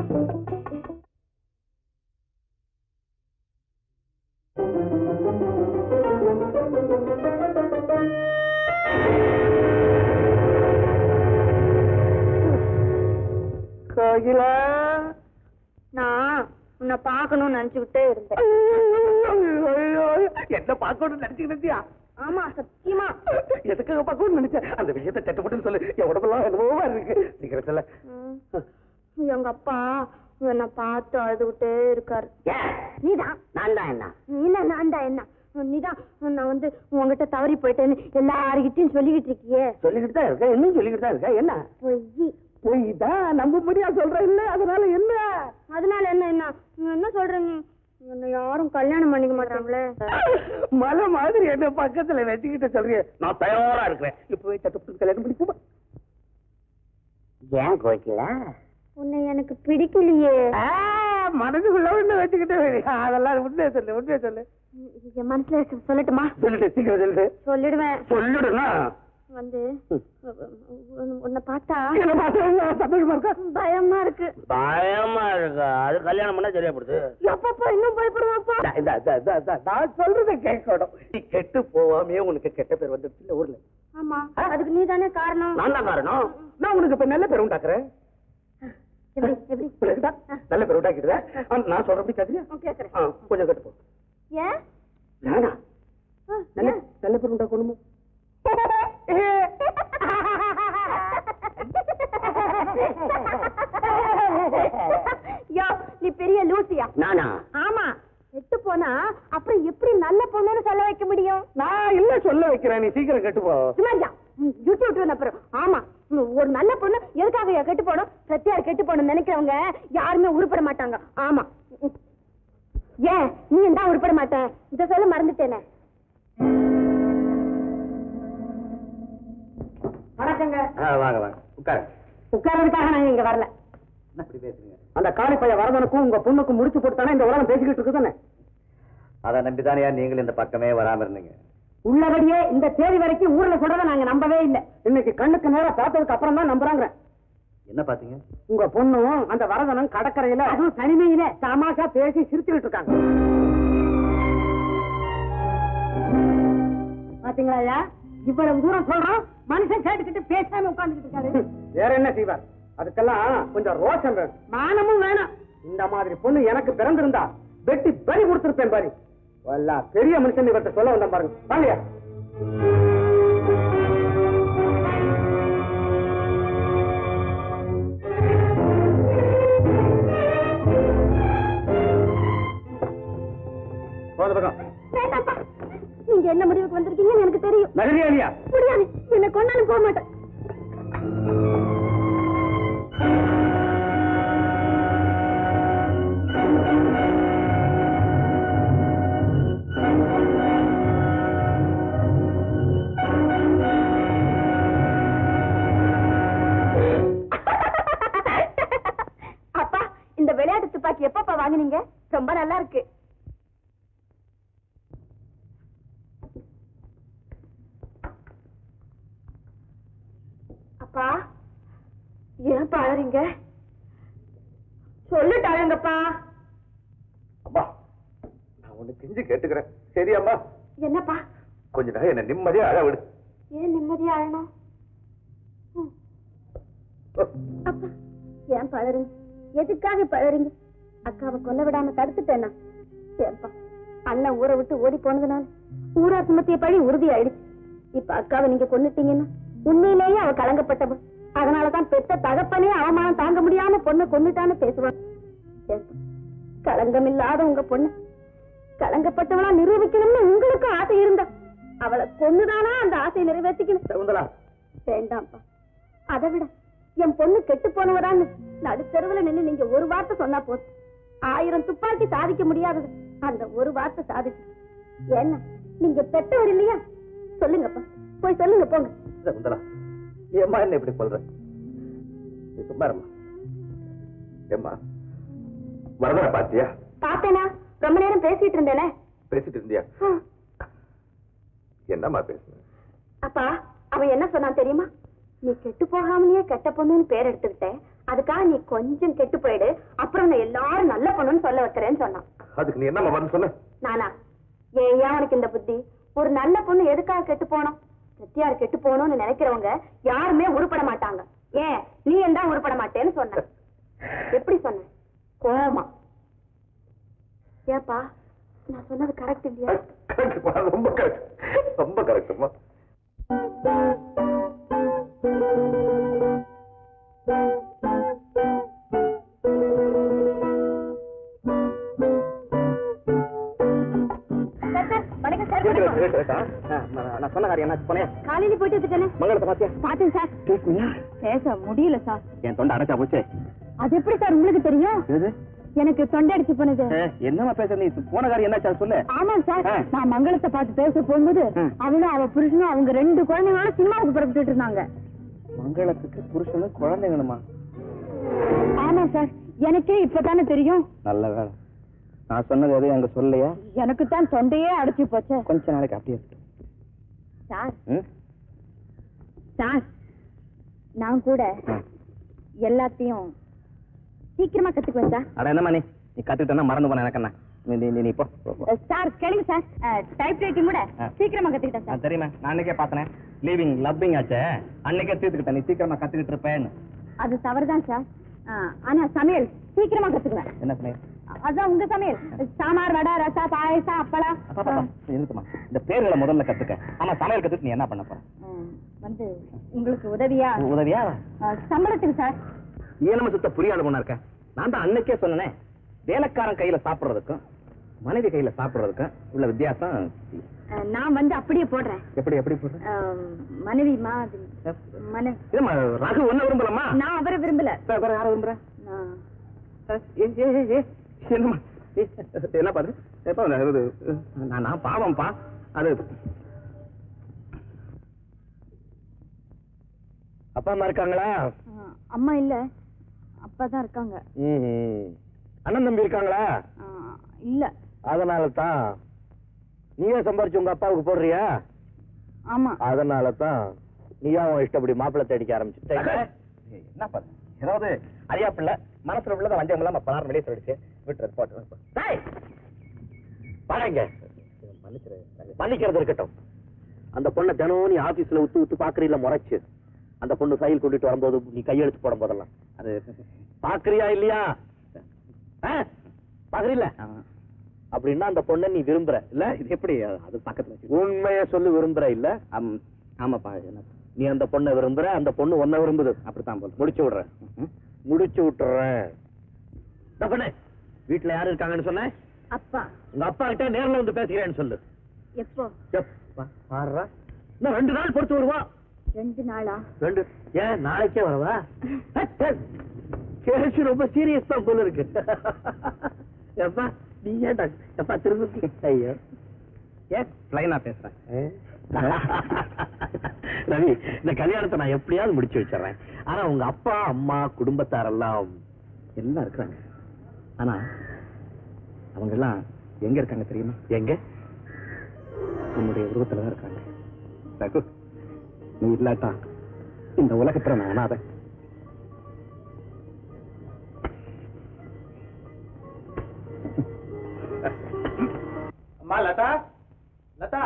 கோகிலா நான் உன்னை பார்க்கணும்னு நினைச்சுக்கிட்டே இருந்தேன் ஐயோ, என்ன பார்க்கணும்னு நினைச்சுக்கிட்டியா ஆமா சத்தியமா எதுக்காக பார்க்கணும்னு நினைச்சேன் அந்த விஷயத்தை சட்டப்பட்டு சொல்லு என் உடம்பெல்லாம் என்னவோ இருக்கு சீக்கிரம் சொல்ல எங்க அப்பா என்னை பார்த்து அழுதுகிட்டே இருக்காரு நீதான் நான் தான் என்ன என்ன நான் தான் என்ன நீதான் நான் வந்து உங்ககிட்ட தவறி போயிட்டேன்னு எல்லாருக்கிட்டையும் சொல்லிக்கிட்டு இருக்கியே சொல்லிக்கிட்டு தான் இருக்க இன்னும் சொல்லிக்கிட்டு தான் இருக்க என்ன பொய் போய் தான் நம்ப முடியா சொல்ற இல்ல அதனால என்ன அதனால என்ன என்ன நீ என்ன சொல்றீங்க என்ன யாரும் கல்யாணம் பண்ணிக்க மாட்டாங்களே மலை மாதிரி என்ன பக்கத்துல வச்சுக்கிட்டு சொல்றீங்க நான் தயாரா இருக்கிறேன் இப்பவே சட்டப்பட்டு கல்யாணம் பண்ணிக்குமா ஏன் கோகிலா உன்னை எனக்கு பிடிக்கலையே மனதுக்குள்ள ஒண்ணு வச்சுக்கிட்டு அதெல்லாம் உண்மையை சொல்லு உண்மையை சொல்லு என் மனசுல இருக்க சொல்லட்டுமா சொல்லிட்டு சீக்கிரம் சொல்லிட்டு சொல்லிடுவேன் சொல்லிடுனா வந்து உன்னை பார்த்தா என்ன பார்த்தா சந்தோஷமா இருக்கா பயமா இருக்கு பயமா இருக்கா அது கல்யாணம் பண்ணா சரியா போடுது எப்பப்பா இன்னும் பயப்படுவாப்பா இந்த- இந்த- இந்த- இந்த- இந்த- நான் சொல்றதை கேட்கணும் நீ கெட்டு போவாமே உனக்கு கெட்ட பேர் வந்துடுச்சு இல்ல ஊர்ல ஆமா அதுக்கு நீ தானே காரணம் நான் தான் காரணம் நான் உனக்கு இப்ப நல்ல பேர் உண்டாக்குறேன் எப்படி எப்படி உனக்குதான் நல்ல பேர் உண்டாக்கிடுறேன் ஆனா, நான் சொல்றபடி கேட்குறியா கேக்குறேன் ஆ, கொஞ்சம் கெட்டு போ ஏன் நானா ஆ, நல்ல ஏன்? நல்ல பேர் உண்டாக்கணுமோ யோ நீ பெரிய லூசியா நானா ஆமா கெட்டு போனா அப்புறம் எப்படி நல்ல பொண்ணுன்னு சொல்ல வைக்க முடியும் நான் இல்ல சொல்ல வைக்கிறேன் நீ சீக்கிரம் கெட்டு போ சும்மாரியா யூடியூப் விட்டு வந்த அப்புறம் ஆமா ம், ஒரு நல்ல பொண்ணு எதுக்காக கெட்டு போடும் சத்தியார் கெட்டு போகணும்னு நினைக்கிறவங்க யாருமே உருப்பட மாட்டாங்க ஆமா ம். ஏன் நீ தான் உருப்பட மாட்டேன் இத சொல்ல மறந்துட்டேனே வணக்கங்க வாங்க வாங்க உட்காரு உட்கார்றதுக்காக நாங்க இங்க வரல என்ன இப்படி பேசுறீங்க அந்த காளி பைய வரதனுக்கும் உங்க பொண்ணுக்கும் முடிச்சு போட்டுத்தானே இந்த உலகம் பேசிக்கிட்டு இருக்குதானே அதை நம்பிதானே நீங்கள் இந்த பக்கமே வராம இருந்தீங்க உள்ளபடியே இந்த தேதி வரைக்கும் ஊர்ல சொல்றத நாங்க நம்பவே இல்ல இன்னைக்கு கண்ணுக்கு நேரா பார்த்ததுக்கு அப்புறம் தான் நம்புறாங்க என்ன பாத்தீங்க உங்க பொண்ணும் அந்த வரதனும் கடற்கரையில அதுவும் தனிமையில தமாஷா பேசி சிரிச்சுக்கிட்டு இருக்காங்க பாத்தீங்களா இவ்வளவு தூரம் சொல்றோம் மனுஷன் கேட்டுக்கிட்டு பேசாம உட்கார்ந்துகிட்டு இருக்காரு வேற என்ன செய்வார் அதுக்கெல்லாம் கொஞ்சம் ரோஷம் வேணும் மானமும் வேணும் இந்த மாதிரி பொண்ணு எனக்கு பிறந்திருந்தா வெட்டி பறி கொடுத்திருப்பேன் பாரு வல்லா பெரிய மனுஷன் இவர்கிட்ட சொல்ல வந்தேன் பாருங்க வாங்கயா போத பக்கம் வேண்டாம்ப்பா நீங்க என்ன முடிவுக்கு வந்திருக்கீங்கன்னு எனக்கு தெரியும் நகரியா இல்லையா முடியாது என்ன கொண்டாலும் போக மாட்டேன் அப்பா இந்த விளையாட்டு துப்பாக்கி எப்பப்பா வாங்குனீங்க ரொம்ப நல்லா இருக்கு அப்பா ஏன் பாழறீங்க சொல்லிட்டாருங்கப்பா அம்மா நான் ஒண்ணு செஞ்சு கேட்டுக்கிறேன் சரியாம்மா என்னப்பா கொஞ்ச நேரம் என்ன நிம்மதியா அழ விடு ஏன் நிம்மதியா அழணும் ம். அப்பா ஏன் பழறீங்க எதுக்காக பழறீங்க அக்காவை கொல்ல விடாம தடுத்துட்டேனா ஏன்பா அண்ணன் ஊரை விட்டு ஓடி போனதுனால ஊரார் சுமத்திய பழி உறுதி ஆயிடுச்சு இப்ப அக்காவை நீங்க கொன்னுட்டீங்கன்னா உண்மையிலேயே அவ கலங்கப்பட்டவ அதனாலதான் பெத்த தகப்பனே அவமானம் தாங்க முடியாம பொண்ணை கொன்னுட்டான்னு பேசுவாங்க ஏன்பா, களங்கம் இல்லாத உங்க பொண்ணு கலங்கப்பட்டவளா நிரூபிக்கணும்னு உங்களுக்கு ஆசை இருந்தா அவளை கொன்னுதானா அந்த ஆசையை நிறைவேற்றிக்கணும் சகுந்தலா வேண்டாம்ப்பா அதை விட என் பொண்ணு கெட்டு போனவரான்னு நடுத்தெருவுல நின்னு நீங்க ஒரு வார்த்தை சொன்னா போதும் ஆயிரம் துப்பாக்கி சாதிக்க முடியாதது அந்த ஒரு வார்த்தை சாதிச்சு என்ன நீங்க பெற்றவர் இல்லையா சொல்லுங்கப்பா போய் சொல்லுங்க போங்க சகுந்தலா ஏம்மா என்ன இப்படி சொல்ற நீ சும்மா இருமா ஏம்மா வரதனை பாத்தியா பாத்தேனா ரொம்ப நேரம் பேசிட்டு இருந்தேனே பேசிட்டு இருந்தியா ஹம். என்னம்மா பேசுன அப்பா அவன் என்ன சொன்னான் தெரியுமா நீ கெட்டு போகாமலேயே கெட்ட பொண்ணுன்னு பேர் எடுத்துக்கிட்டேன் அதுக்காக நீ கொஞ்சம் கெட்டு போயிடு அப்புறம் நான் எல்லாரும் நல்ல பொண்ணுன்னு சொல்ல வைக்கிறேன்னு சொன்னான் அதுக்கு நீ என்னம்மா வந்து சொன்ன நானா ஏன் அவனுக்கு இந்த புத்தி ஒரு நல்ல பொண்ணு எதுக்காக கெட்டு போனோம் சத்தியார் கெட்டு போகணும்னு நினைக்கிறவங்க யாருமே உருப்பட மாட்டாங்க ஏன் நீ என்ன உருப்பட மாட்டேன்னு சொன்ன எப்படி சொன்ன கோமா ஏப்பா நான் சொன்னது கரெக்ட் இல்லையா கரெக்ட்மா ரொம்ப கரெக்ட் ரொம்ப கரெக்ட்மா சார், சார், வணக்கம் சார் வணக்கம் நான் சொன்ன காரியம் என்ன போனேன் காலையில போயிட்டு வந்துட்டேனே மங்களத்தை பாத்தியா பார்த்தேன் சார் பேச முடியல சார் என் தொண்டை அடைச்சா போச்சே அது எப்படி சார் உங்களுக்கு தெரியும் எது எனக்கு தொண்டை அடிச்சு போனது என்னம்மா பேசுற நீ போன காரியம் என்னாச்சா சொல்லு ஆமா சார் ஆ. நான் மங்களத்தை பார்த்து பேச போகும்போது ம். அவளும் அவ புருஷனும் அவங்க ரெண்டு குழந்தைங்களோட சினிமாவுக்கு புறப்பட்டுட்டு இருந்தாங்க மங்களத்துக்கு புருஷனும் குழந்தைங்களுமா ஆமா சார் எனக்கே இப்பதானே தெரியும் நல்ல வேலை நான் சொன்னது எதையும் அங்க சொல்லலையா எனக்கு தான் தொண்டையே அடைச்சு போச்சே கொஞ்ச நாளைக்கு அப்படியே இருக்கு சார் ம்? சார் நான் கூட ம். எல்லாத்தையும் சீக்கிரமா கத்துக்குவேன் சார் அட என்னம்மா நீ நீ கத்துக்கிட்டா மறந்து போன எனக்கு என்ன நீ நீ நீ- நீ போ போ, போ. சார் கேளுங்க சார் டைப் ரைட்டிங் கூட ஆ. சீக்கிரமா கத்துக்கிட்டேன் ஆ, சார் தெரியுமா நான் அன்னைக்கே பார்த்தனே லீவிங் லவ்விங் ஆச்சே அன்னைக்கே தீர்த்துக்கிட்டேன் நீ சீக்கிரமா கத்துக்கிட்டு இருப்பேன்னு அது தவறுதான் சார் ஆ, ஆனா சமையல் சீக்கிரமா கத்துக்குவேன் என்ன சொன்னீங்க அதான் உங்க சமையல் சாம்பார் வடை ரசா பாயசம் அப்பளம் அப்பா, அப்பா, அப்பா, இருக்குமா இந்த பேர்களை முதல்ல கத்துக்க ஆமா சமையல் கத்துட்டு நீ என்ன பண்ண போற ம், வந்து உங்களுக்கு உதவியா உதவியா ஆ, சம்பளத்துக்கு சார் நீ என்ன சுத்த புரியாத பொண்ணா இருக்க நான் தான் அன்னைக்கே சொன்னனே வேலைக்காரன் கையில சாப்பிடுறதுக்கும் மனைவி கையில சாப்பிடுறதுக்கும் உள்ள வித்தியாசம் ஆ, நான் வந்து அப்படியே போடுறேன் எப்படி எப்படி போடுற ஆ, மனைவி மாதிரி மனைவி இதுமா ரகு ஒன்ன விரும்பலமா நான் அவரை விரும்பல வேற யார விரும்புற நான் ஏ, ஏ, ஏ, ஏ, என்னம்மா ஏ, என்ன பாரு எப்ப இது, நான் நான் பாவம்ப்பா அது அப்பா அம்மா இருக்காங்களா ஆ, அம்மா இல்ல அப்பா தான் இருக்காங்க அண்ணன் தம்பி இருக்காங்களா ஆ, இல்ல அதனால தான் நீயே சம்பாரிச்சு உங்க அப்பாவுக்கு போடுறியா ஆமா அதனால தான் நீயா உன் இஷ்டப்படி மாப்பிள்ளை தேடிக்க ஆரம்பிச்சுட்ட என்ன பாரு ஏதாவது அரியா பிள்ளை மனசுல உள்ளதை வஞ்சம் இல்லாம பணம் வெளியே சொல்லிடுச்சு விட்டுறது போட்டு டேய் பாருங்க மன்னிக்கிறது இருக்கட்டும் அந்த பொண்ணை தினம் நீ ஆபீஸ்ல உத்து உத்து பாக்குறீல முறைச்சு அந்த பொண்ணு ஃபைல் கொண்டுட்டு வரும்போது நீ கையெழுத்து போடும் போதெல்லாம் அது பாக்குறியா இல்லையா ஆ? பாக்குறீல்ல அப்படின்னா அந்த பொண்ணை நீ விரும்புற இல்ல இது எப்படி அது பக்கத்துல வச்சு உண்மைய சொல்லி விரும்புற இல்ல ஆம், ஆமாப்பா என்ன நீ அந்த பொண்ணை விரும்புற அந்த பொண்ணு உன்னை விரும்புது அப்படித்தான் போல முடிச்சு விடுறேன் முடிச்சு விட்டுறேன் இந்த பொண்ணு வீட்டுல யாரு இருக்காங்கன்னு சொன்ன அப்பா உங்க அப்பா கிட்ட நேர்ல வந்து பேசுகிறேன்னு சொல்லு எப்போ எப்பா, பாருடா. இன்னும் ரெண்டு நாள் பொறுத்து வருவா ரெண்டு நாளா ரெண்டு ஏன் நாளைக்கே வரவா கேஷ் ரொம்ப சீரியஸ் தான் போல இருக்கு எப்பா நீ ஏன்டா எப்பா திரும்ப ஐயோ ஏன் லைனா பேசுறேன் ரவி இந்த கல்யாணத்தை நான் எப்படியாவது முடிச்சு வச்சிடறேன் ஆனா உங்க அப்பா அம்மா குடும்பத்தாரெல்லாம் எல்லாம் இருக்கிறாங்க ஆனா அவங்க எல்லாம் எங்க இருக்காங்க தெரியுமா எங்க உன்னுடைய உருவத்துல தான் இருக்காங்க ரகு நீ இல்லாட்டா இந்த உலகத்துல நான் அனாதை அம்மா லதா லதா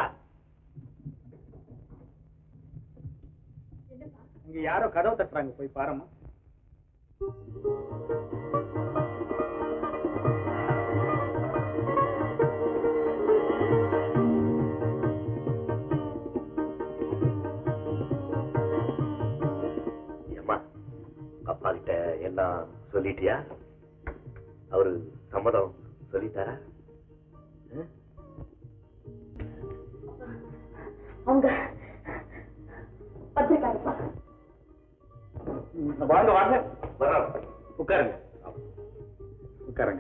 இங்க யாரோ கதவு தட்டுறாங்க போய் பாரும்மா ஏம்மா அப்பா கிட்ட எல்லாம் சொல்லிட்டியா அவரு சம்மதம் சொல்லிட்டாரா ஆ? அவங்க வச்சிருக்காருப்பா வாங்க வாங்க வரோம். உட்காருங்க உட்காருங்க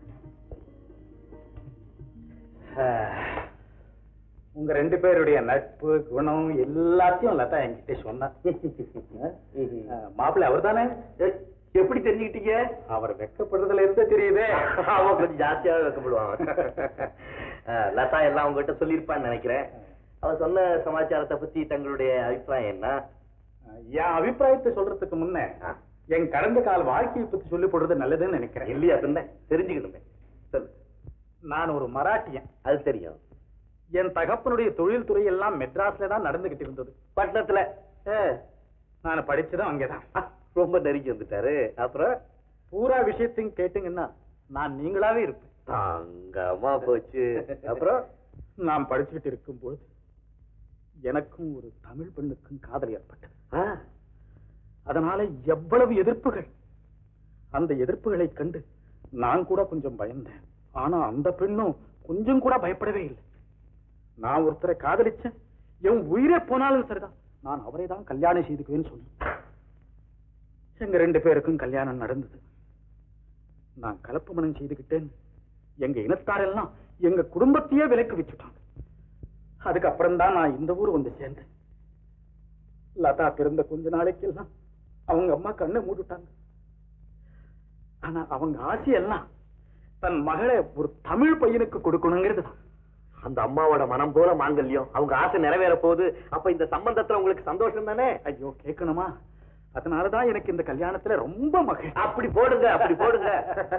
உங்க ரெண்டு பேருடைய நட்பு குணம் எல்லாத்தையும் லதா என்கிட்ட சொன்னா மாப்பிள்ளை அவர் தானே ஏய், எப்படி தெரிஞ்சுக்கிட்டீங்க அவர் வெக்கப்படுறதுல இருந்தே தெரியுதே அவன் கொஞ்சம் ஜாஸ்தியாவே வைக்கப்படுவான் அஹ், லதா எல்லாம் உங்ககிட்ட சொல்லியிருப்பான்னு நினைக்கிறேன் அவ சொன்ன சமாச்சாரத்தை பத்தி தங்களுடைய அபிப்பிராயம் என்ன என் அபிப்பிராயத்தை சொல்றதுக்கு முன்ன ஆ. என் கடந்த கால வாழ்க்கையை பத்தி சொல்லி போடுறது நல்லதுன்னு நினைக்கிறேன் இல்லையா பின்ன தெரிஞ்சுக்கணுமே சொல்லு நான் ஒரு மராட்டியன் அது தெரியும் என் தகப்பனுடைய தொழில்துறை எல்லாம் மெட்ராஸ்ல தான் நடந்துகிட்டு இருந்தது பட்டணத்துல அஹ், நான் படிச்சதும் அங்கேதான் ஆ, ரொம்ப நெருங்கி வந்துட்டாரு அப்புறம் பூரா விஷயத்தையும் கேட்டீங்கன்னா நான் நீங்களாவே இருப்பேன் தங்கமா போச்சு அப்புறம் நான் படிச்சுக்கிட்டு இருக்கும்போது எனக்கும் ஒரு தமிழ் பெண்ணுக்கும் காதல் ஏற்பட்டது ஆ, அதனால எவ்வளவு எதிர்ப்புகள் அந்த எதிர்ப்புகளை கண்டு நான் கூட கொஞ்சம் பயந்தேன் ஆனா அந்த பெண்ணும் கொஞ்சம் கூட பயப்படவே இல்லை நான் ஒருத்தரை காதலிச்சேன் என் உயிரே போனாலும் சரிதான் நான் அவரை தான் கல்யாணம் செய்துக்குவேன்னு சொன்னேன் எங்க ரெண்டு பேருக்கும் கல்யாணம் நடந்தது நான் கலப்பு மனம் செய்துக்கிட்டேன் எங்க இனத்தாரெல்லாம் எங்க குடும்பத்தையே விலைக்கு வச்சுட்டாங்க அதுக்கப்புறம் தான் நான் இந்த ஊர் வந்து சேர்ந்தேன் லதா பிறந்த கொஞ்ச நாளைக்கெல்லாம் அவங்க அம்மா கண்ணை மூடிட்டாங்க ஆனா அவங்க ஆசையெல்லாம் தன் மகளை ஒரு தமிழ் பையனுக்கு கொடுக்கணுங்கிறது தான் அந்த அம்மாவோட மனம் போல மாங்கல்யம் அவங்க ஆசை நிறைவேற போகுது அப்ப இந்த சம்பந்தத்துல உங்களுக்கு சந்தோஷம் தானே ஐயோ கேட்கணுமா அதனாலதான் எனக்கு இந்த கல்யாணத்துல ரொம்ப மகிழ் அப்படி போடுங்க அப்படி போடுங்க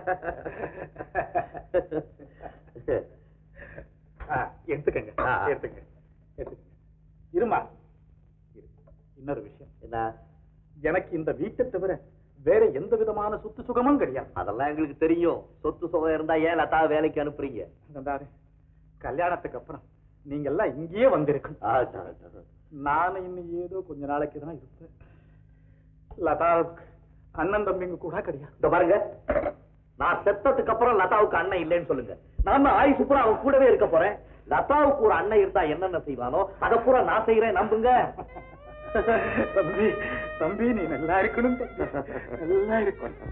ஆ, எடுத்துக்கங்க ஆ, ஆ. எடுத்துக்கங்க எடுத்துக்கங்க இருமா இரு. இன்னொரு விஷயம் என்ன எனக்கு இந்த வீட்டை தவிர வேற எந்த விதமான சொத்து சுகமும் கிடையாது அதெல்லாம் எங்களுக்கு தெரியும் சொத்து சுகம் இருந்தா ஏன் லதா வேலைக்கு அனுப்புறீங்க இந்தாரு, கல்யாணத்துக்கு அப்புறம் நீங்க எல்லாம் இங்கேயே வந்திருக்கணும் ஆ, ஆ, ஆ. நானும் இன்னும் ஏதோ கொஞ்ச நாளைக்கு தான் இருப்பேன் லதாவுக்கு அண்ணன் தம்பிங்க கூட கிடையாது இந்த பாருங்க நான் செத்ததுக்கு அப்புறம் லதாவுக்கு அண்ணன் இல்லைன்னு சொல்லுங்க நாம ஆயுசு பூரா அவன் கூடவே இருக்க போறேன் லதாவுக்கு ஒரு அண்ணன் இருந்தா என்னென்ன செய்வானோ அதை பூரா நான் செய்யறேன் நம்புங்க தம்பி தம்பி நீ நல்லா இருக்கணும் தம்பி. நல்லா இருக்கணும்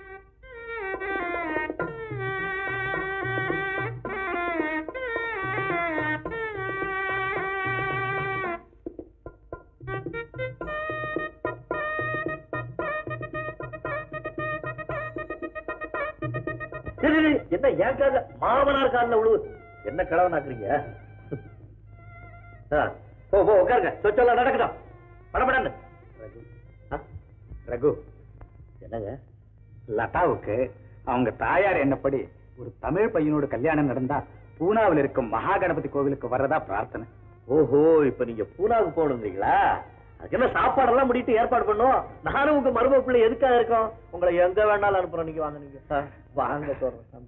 சரி, சரி, என்ன என் கால மாமனார் காலில் விழுவு என்ன கிழவனாக்குறீங்க ஆ, போ போ உட்காருங்க சொச்செல்லாம் நடக்கட்டும் படப்படான்னு ரகு என்னங்க லதாவுக்கு அவங்க தாயார் என்னப்படி ஒரு தமிழ் பையனோட கல்யாணம் நடந்தா பூனாவில் இருக்கும் மகா கணபதி கோவிலுக்கு வர்றதா பிரார்த்தனை ஓஹோ இப்ப நீங்க பூனாவுக்கு போகணுங்கிறீங்களா அதுக்கு என்ன சாப்பாடெல்லாம் முடிட்டு ஏற்பாடு பண்ணும் நானும் உங்க மருமக பிள்ளை எதுக்காக இருக்கோம் உங்களை எங்க வேணாலும் அனுப்புறோம் நீங்க வாங்க நீங்க ஆ, வாங்க சொல்றேன்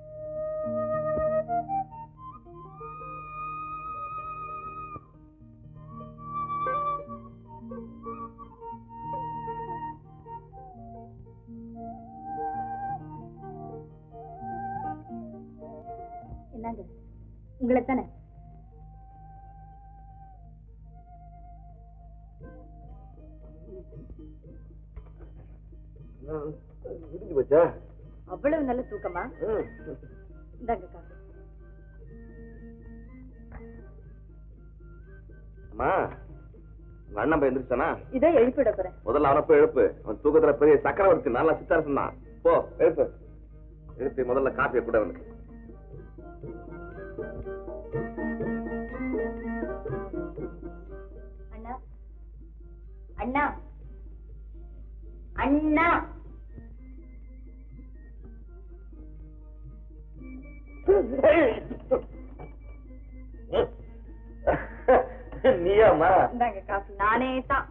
என்னங்க உங்களை தானே விடிஞ்சு போச்சா அவ்வளவு நல்ல தூக்கமா இந்தாங்க காசு அம்மா உங்க அண்ணன் போய் எந்திரிச்சானா இதோ எழுப்பிட போறேன் முதல்ல அவனை போய் எழுப்பு அவன் தூக்கத்துல பெரிய சக்கரவர்த்தி நல்லா சித்தாரசன் தான் போ எழுப்பு எழுப்பி முதல்ல காப்பியை கூட அவனுக்கு அண்ணா அண்ணா அண்ணா நீயாமா இந்தாங்க காசு நானே தான்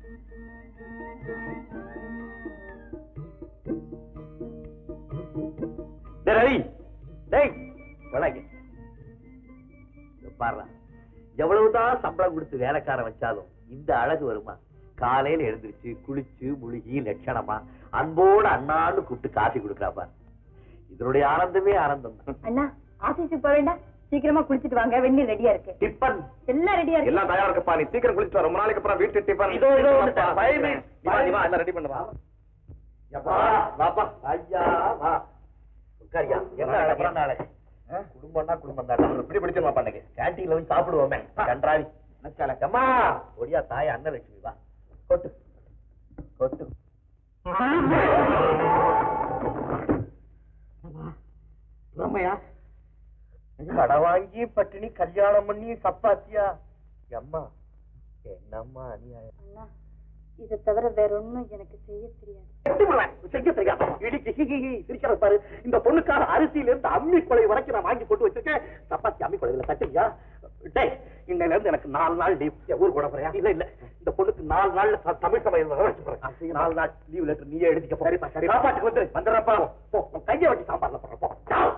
டேய் ரவி டேய் வணங்க பாரு எவ்வளவுதான் சம்பளம் கொடுத்து வேலைக்காரன் வச்சாலும் இந்த அழகு வருமா காலையில எழுந்திருச்சு குளிச்சு முழுகி லட்சணமா அன்போடு அண்ணான்னு கூப்பிட்டு காஃபி கொடுக்கறா பாரு இதனுடைய ஆனந்தமே ஆனந்தம் தான் அண்ணா ஆபீஸுக்கு போக வேண்டாம் சீக்கிரமா குளிச்சிட்டு வாங்க வெந்நீர் ரெடியா இருக்கு டிப்பன் எல்லாம் ரெடியா இருக்கு எல்லாம் தயாரா இருக்கப்பா நீ சீக்கிரம் குளிச்சுட்டு வா. ரொம்ப நாளைக்கு அப்புறம் வீட்டு டிஃபன் இதோ, இதோ வா, வந்துட்டேன். five minutes. நீ வா, நீ வா, எல்லாம் ரெடி பண்ணுவா எப்பா, வாப்பா ஐயா வா உட்காரியா என்ன அழகான நாளை குடும்பம்னா குடும்பம் தான் இப்படி பிடிச்சிருமா பண்ணக்கு கேண்டீன்ல போய் சாப்பிடுவோமே கன்றாவி அம்மா ஒடியா தாய் அன்னலட்சுமி வா கொட்டு கொட்டு ரம்மையா கடை வாங்கி பட்டினி கல்யாணம் பண்ணி சப்பாத்தியா அம்மா என்னம்மா அநியாயம் அண்ணா இதை தவிர வேற ஒண்ணும் எனக்கு செய்ய தெரியாது செய்ய தெரியாதா? இடிக்கு ஹி, ஹி, ஹி, சிரிக்கிறத பாரு. இந்த பொண்ணுக்காக அரிசியில இருந்து அம்மி கொலை வரைக்கும் நான் வாங்கி போட்டு வச்சிருக்கேன் சப்பாத்தி அம்மி கொலையில தட்டுறியா டேய் இன்னையில இருந்து எனக்கு நாலு நாள் லீவ் ஊர் கூட போறியா இல்ல இல்ல இந்த பொண்ணுக்கு நாலு நாள்ல த- தமிழ் சமையல் வர வச்சு போறேன் நாலு நாள் லீவ் லெட்டர் நீயே எழுதிக்க போ. சரிப்பா சரி சாப்பாட்டுக்கு வந்து வந்துடுறப்பா போ உன் கையை வச்சு சாம்பார்ல போடுறேன் போ சாவு.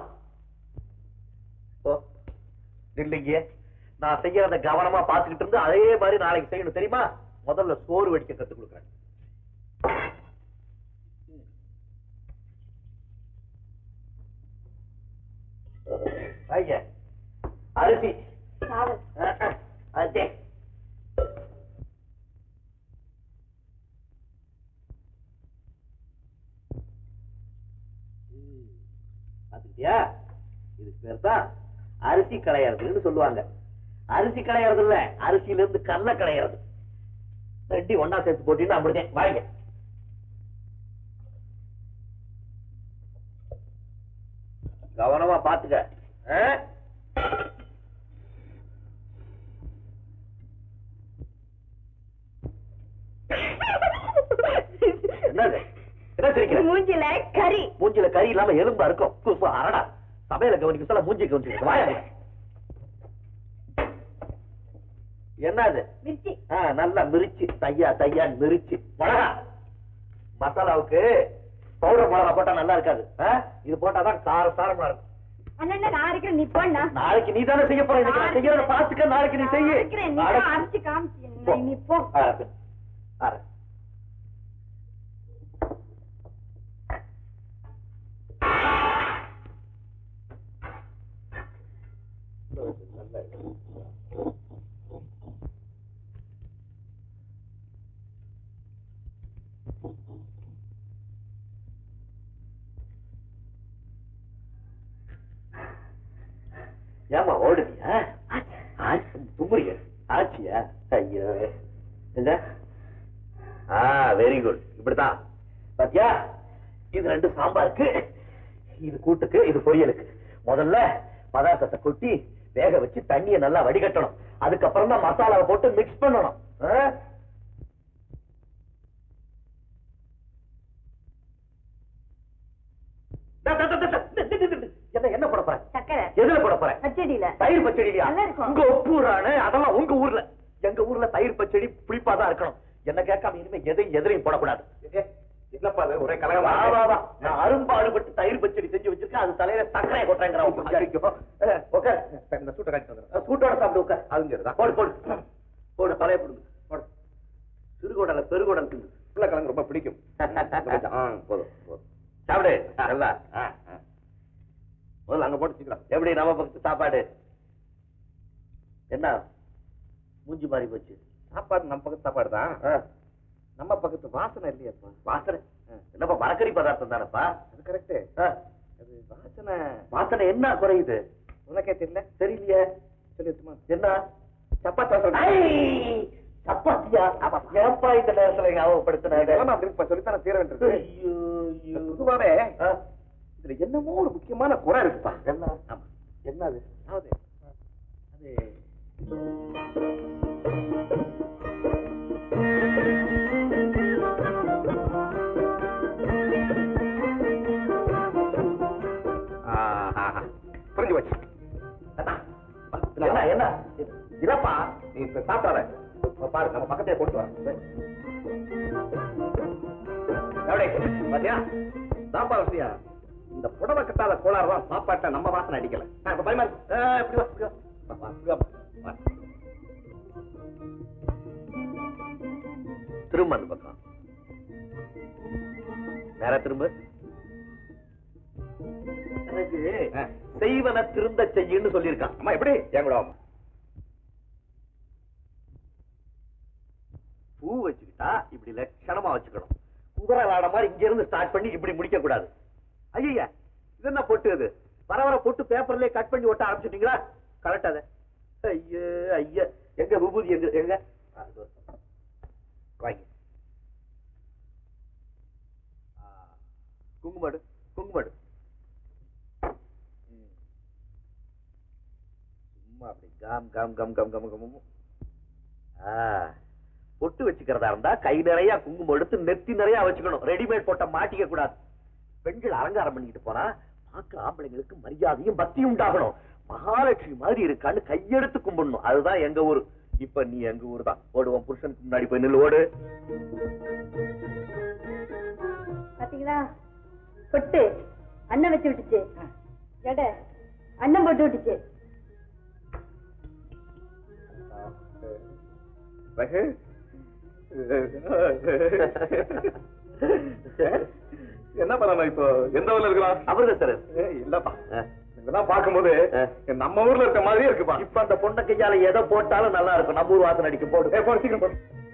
போ இல்லைங்க நான் செய்யறத கவனமா பாத்துக்கிட்டு இருந்து அதே மாதிரி நாளைக்கு செய்யணும் தெரியுமா முதல்ல சோறு வடிக்க கத்து கொடுக்குறேன் வாங்க. அரிசி சாவல் அஹ், அஹ், அரிசி ம், பாத்துக்கிட்டியா இதுக்கு பேர் தான் அரிசி களையறதுன்னு சொல்லுவாங்க அரிசி களையறது இல்ல அரிசியில இருந்து கல்ல களையறது ரெட்டி ஒண்ணா சேர்த்து போட்டீங்கன்னா அப்படிதான் வாங்க கவனமா பாத்துக்க ஆ? என்னது என்ன சிரிக்கிற மூஞ்சில கறி மூஞ்சில கறி இல்லாம எலும்பா இருக்கும் குசு அரடா சமையல கவனிக்க சொல்ல மூஞ்சி கவனிச்சு வாயா என்னது மிர்ச்சி ஆ, நல்லா மிரிச்சு தையா தையா மிரிச்சு மிளகா மசாலாவுக்கு பவுடர் மிளகா போட்டா நல்லா இருக்காது ஆ? இது போட்டாதான் கார சாரமா இருக்கும் அண்ணா நான் இருக்கிறேன் நீ போண்ணா நாளைக்கு நீ தானே செய்ய போற இன்னைக்கு நான் செய்யறத பாத்துக்க நாளைக்கு நீ செய்ய நான் இருக்கிறேன் நீ தான் அரைச்சு காமிச்சு நீ போ ஏமா ஓடுறியா தும்புறிய ஆச்சியா ஐயோ என்ன ஆ வெரி குட் இப்படிதான் பாத்தியா இது ரெண்டு சாம்பாருக்கு இது கூட்டுக்கு இது பொரியலுக்கு முதல்ல பதார்த்தத்தை கொட்டி வேக வச்சு தண்ணியை நல்லா வடிகட்டணும் அதுக்கப்புறம் தான் மசாலாவை போட்டு மிக்ஸ் பண்ணணும் ஆ? ட, ட, ட, ட, ட, ட, ட, ட, ட. என்ன என்ன போட போற சக்கரை எதுல போட போற பச்சடியில தயிர் பச்சடியா நல்லா இருக்கும். உங்க ஒப்பூரானு அதெல்லாம் உங்க ஊர்ல எங்க ஊர்ல தயிர் பச்சடி புளிப்பாதான் இருக்கணும் என்ன கேட்காம இனிமே எதையும் எதிரையும் போடக்கூடாது என்னப்பா அது ஒரே வா, கலகமா வா, வா. நான் அரும்பாடுபட்டு தயிர் பச்சடி செஞ்சு வச்சிருக்கேன் அது தலையில சக்கரையை கொட்டுறேங்கிறான் உட்கார் இந்த சூட்டை காட்டி வந்துடுறேன் சூட்டோட சாப்பிடு உட்கார் அதுவும் சரிதான் போடு போடு போடு தலையை போடுங்க போடு சிறுகுடல பெருகுடல் தின்னு உருளைக்கிழங்கு ரொம்ப பிடிக்கும் ஆ, போதும் போதும் சாப்பிடு நல்லா ஆ, ஆ. முதல்ல அங்க போட்டு சீக்கிரம் எப்படி நம்ம பக்கத்து சாப்பாடு என்ன மூஞ்சி மாறி போச்சு சாப்பாடு நம்ம பக்கத்து சாப்பாடு தான் ஆ, நம்ம பக்கத்து வாசனை இல்லையாப்பா வாசனை என்னப்பா மரக்கறி பதார்த்தம் தானப்பா அது கரெக்ட் ஆ, அது வாசனை வாசனை என்ன குறையுது உனக்கே தெரியல தெரியலையே சொல்லிட்டுமா என்ன சப்பாத்தி வாசனை ஐ, சப்பாத்தியா ஏப்பா இந்த நேரத்துல ஞாபகப்படுத்தின இதெல்லாம் அப்படி இருக்குப்பா, சொல்லித்தானே தீர வேண்டியது ஐயோ, ஐயோ. பொதுவாவே ஆ, இதுல என்னமோ ஒரு முக்கியமான குறை இருக்குப்பா என்ன ஆமா என்னது அதாவது அது ஆஹா. புரிஞ்சு போச்சு என்ன என்ன இல்லப்பா நீ இப்ப சாப்பிடாத இப்ப பாரு நம்ம பக்கத்தையே கொண்டு வர பாத்தியா சாப்பாடு வசதியா இந்த புடவை கட்டாத கோளாறு தான் சாப்பாட்டை நம்ம வாசனை அடிக்கல ஆ, இப்ப பயமா இருக்கு. ஆ, இப்படி வா, இப்படி வா. வா, வா, இப்படி வா, வா. திரும்ப அந்த பக்கம் நேரா திரும்ப எனக்கு ஆ. செய்வன திருந்த செய்யுன்னு சொல்லியிருக்கான் அம்மா எப்படி என் கூட வாம்மா. பூ வச்சுக்கிட்டா இப்படி லட்சணமா வச்சுக்கணும் குதிரை விளாட மாதிரி இங்க இருந்து ஸ்டார்ட் பண்ணி இப்படி முடிக்க கூடாது ஐயா இது என்ன பொட்டு இது வர வர பொட்டு பேப்பர்லயே கட் பண்ணி ஒட்ட ஆரம்பிச்சிட்டீங்களா கரெக்ட் அத ஐயோ ஐயா எங்க விபூதி எங்க எங்க ஆ, இதோ. வாங்கி ஆ, குங்குமடு குங்குமடு ம். சும்மா அப்படி காம் காம் கம் கம் கம் கம் ஆ பொட்டு வச்சுக்கிறதா இருந்தா கை நிறைய குங்குமம் எடுத்து நெத்தி நிறைய வச்சுக்கணும் ரெடிமேட் போட்ட மாட்டிக்க கூடாது பெண்கள் அலங்காரம் பண்ணிக்கிட்டு போனா பார்க்க ஆம்பளைங்களுக்கு மரியாதையும் பக்தியும் உண்டாகணும் மகாலட்சுமி மாதிரி இருக்கான்னு கையெடுத்து கும்பிடணும் அதுதான் எங்க ஊரு இப்ப நீ எங்க ஊர் தான் ஓடுவோம் புருஷனுக்கு முன்னாடி போய் நில்லு ஓடு பாத்தீங்களா பொட்டு அண்ணன் வச்சு விட்டுச்சு எடை அண்ணன் போட்டு விட்டுச்சு ரகு என்ன பண்ணணும் இப்போ எந்த ஊர்ல இருக்கலாம் அவர்தான் சார் ஏய், இல்லப்பா ஆ. இதெல்லாம் பார்க்கும்போது ஆ. நம்ம ஊர்ல இருக்க மாதிரியே இருக்குப்பா இப்ப அந்த பொண்ணை கையால எதை போட்டாலும் நல்லா இருக்கும் நம்ம ஊர் வாசனை அடிக்கும் போடு ஏய், போடு, சீக்கிரம் போடு.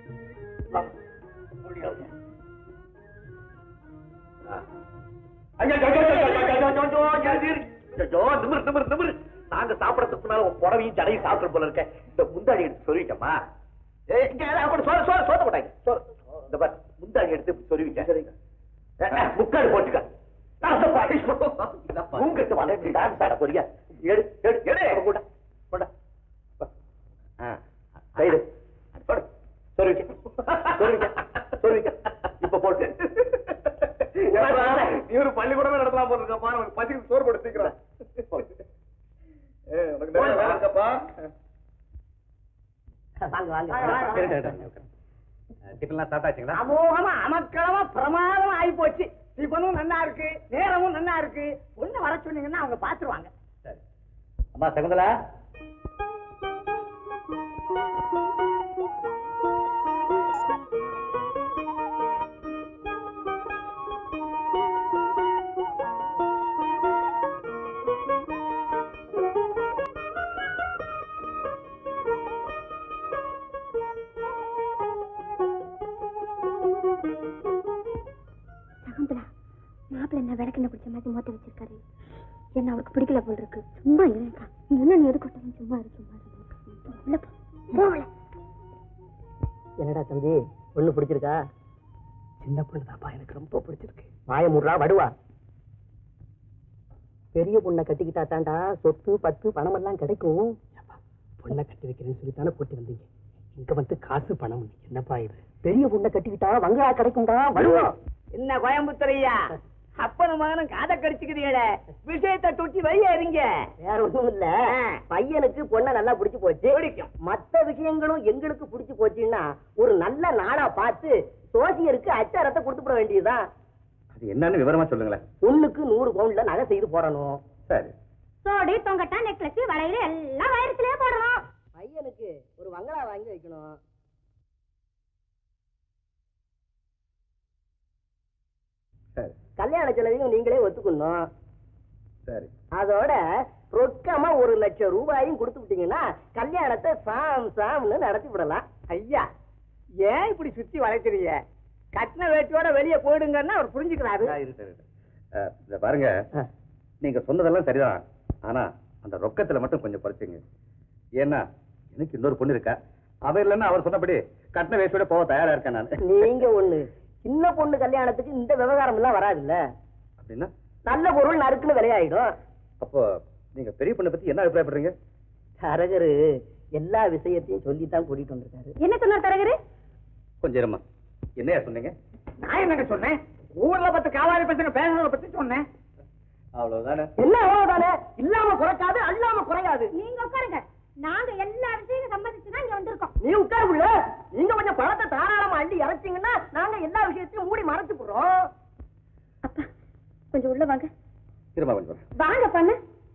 ஐயா, ஐயா, ஐயா, ஐயா, ஐயா, ஐயா, ஐயா, ஐயா, ஐயா, ஐயோ, நிமிரு, நிமிரு, நிமிரு. நாங்க சாப்பிடறதுக்கு முன்னால உன் புடவையும் ஜடையும் சாப்பிட்டு போல இருக்க இந்த முந்தாடி எடுத்து சொல்லிட்டோமா ஏய், இங்க யாராவது கூட சோறு சோறு சோத்த போட்டாங்க சோறு இந்த பாரு முந்தாடி எடுத்து இப்படி சொருவிக்க ஏ, ஏ, முக்காடு போட்டுக்க அந்த பாரு, உங்ககிட்ட வந்து டான்ஸ் ஆட போறியா எடு எடு எடு அவன் கூட கொண்டா ஆ, கைடு போடு சொருவிக்க சொருவிக்க சொருவிக்க இப்ப போட்டு நீ ஒரு பள்ளிக்கூடமே நடத்தலாம் போல இருக்கப்பா உனக்கு பசிக்கு சோறு போட்டு சீக்கிரம் ஏய், உனக்கு நிறைய வேலை இருக்கப்பா வாங்க வாங்க டிஃபன்லாம் சாப்பிட்டாச்சுங்களா அமோகமா அமக்களமா பிரமாதமா ஆகி போச்சு டிஃபனும் நல்லா இருக்கு நேரமும் நல்லா இருக்கு ஒண்ணு வர சொன்னீங்கன்னா அவங்க பாத்துருவாங்க அம்மா சகுந்தலா சகுந்தலா மாப்பிள்ள என்ன விளக்கெண்ண பிடிச்ச மாதிரி மோத்த வச்சிருக்காரு என்ன அவருக்கு பிடிக்கல போல் இருக்கு சும்மா இருக்கா நீ என்ன நீ எதுக்கு விட்டாலும் சும்மா இரு சும்மா இரு. உள்ள போ போகல என்னடா தம்பி பொண்ணு பிடிச்சிருக்கா சின்ன பொண்ணு தாப்பா எனக்கு ரொம்ப பிடிச்சிருக்கு வாய முடுறா வடுவா பெரிய பொண்ணை கட்டிக்கிட்டா தாண்டா சொத்து பத்து பணம் எல்லாம் கிடைக்கும் பொண்ணை கட்டி வைக்கிறேன்னு சொல்லி தானே போட்டு வந்தீங்க இங்க வந்து காசு பணம் என்னப்பா இது பெரிய பொண்ணை கட்டிக்கிட்டா வங்களா கிடைக்கும்டா வடுவா என்ன கோயம்புத்தூர் ஐயா அப்பனும் மகனும் காதை கடிச்சுக்கிறீங்களே விஷயத்தை தொட்டி வையாருங்க வேற ஒண்ணும் இல்ல பையனுக்கு பொண்ண நல்லா பிடிச்சு போச்சு பிடிக்கும். மத்த விஷயங்களும் எங்களுக்கு பிடிச்சு போச்சுன்னா ஒரு நல்ல நாளா பார்த்து சோசியருக்கு அச்சாரத்தை கொடுத்துட வேண்டியதுதான் அது என்னன்னு விவரமா சொல்லுங்களேன் பொண்ணுக்கு நூறு பவுன்ல நகை செய்து போடணும் சரி சோடி தொங்கட்டா நெக்லஸ் வளையல் எல்லாம் வயிறுலயே போடணும் பையனுக்கு ஒரு வங்களா வாங்கி வைக்கணும் சரி கல்யாண செலவையும் நீங்களே ஒத்துக்கணும் சரி அதோட ரொக்கமா ஒரு லட்சம் ரூபாயும் கொடுத்து விட்டீங்கன்னா கல்யாணத்தை சாம் சாம்னு நடத்தி விடலாம் ஐயா ஏன் இப்படி சுத்தி வளைக்கிறீங்க கட்டின வேட்டியோட வெளியே போயிடுங்கன்னா அவர் புரிஞ்சுக்கிறாரு ஆ, இரு, சரி, சரி. அஹ், இத பாருங்க நீங்க சொன்னதெல்லாம் சரிதான் ஆனா அந்த ரொக்கத்துல மட்டும் கொஞ்சம் குறைச்சுங்க ஏன்னா எனக்கு இன்னொரு பொண்ணு இருக்கா அவ இல்லைன்னா அவர் சொன்னபடி கட்டின வயசோட போக தயாரா இருக்கேன் நான் நீங்க ஒண்ணு சின்ன பொண்ணு கல்யாணத்துக்கு இந்த விவகாரம் எல்லாம் வராதுல்ல அப்படின்னா நல்ல பொருள் நறுக்குன்னு விலையாயிடும் அப்போ நீங்க பெரிய பொண்ணை பத்தி என்ன அபிப்பிராயப்படுறீங்க தரகரு எல்லா விஷயத்தையும் சொல்லித்தான் கூட்டிட்டு வந்திருக்காரு என்ன சொன்னார் தரகரு கொஞ்சம் இருமா என்னையா சொன்னீங்க நான் என்னங்க சொன்னேன் ஊர்ல பத்து காவாரி பசங்க பேசுறத பத்தி சொன்னேன் அவ்வளவுதானே என்ன அவ்வளவுதானே இல்லாம குறைக்காது அல்லாம குறையாது நீங்க உட்காருங்க நாங்க எல்லா விஷயத்தையும் சம்மதிச்சு தான் இங்க வந்திருக்கோம் நீ உட்காருக்குள்ள நீங்க கொஞ்சம் பணத்தை தாராளமா அள்ளி இறைச்சிங்கன்னா நாங்க எல்லா விஷயத்தையும் மூடி மறைச்சு போடுறோம் அப்பா கொஞ்சம் உள்ள வாங்க இருமா கொஞ்சம் வரேன். வாங்க பண்ண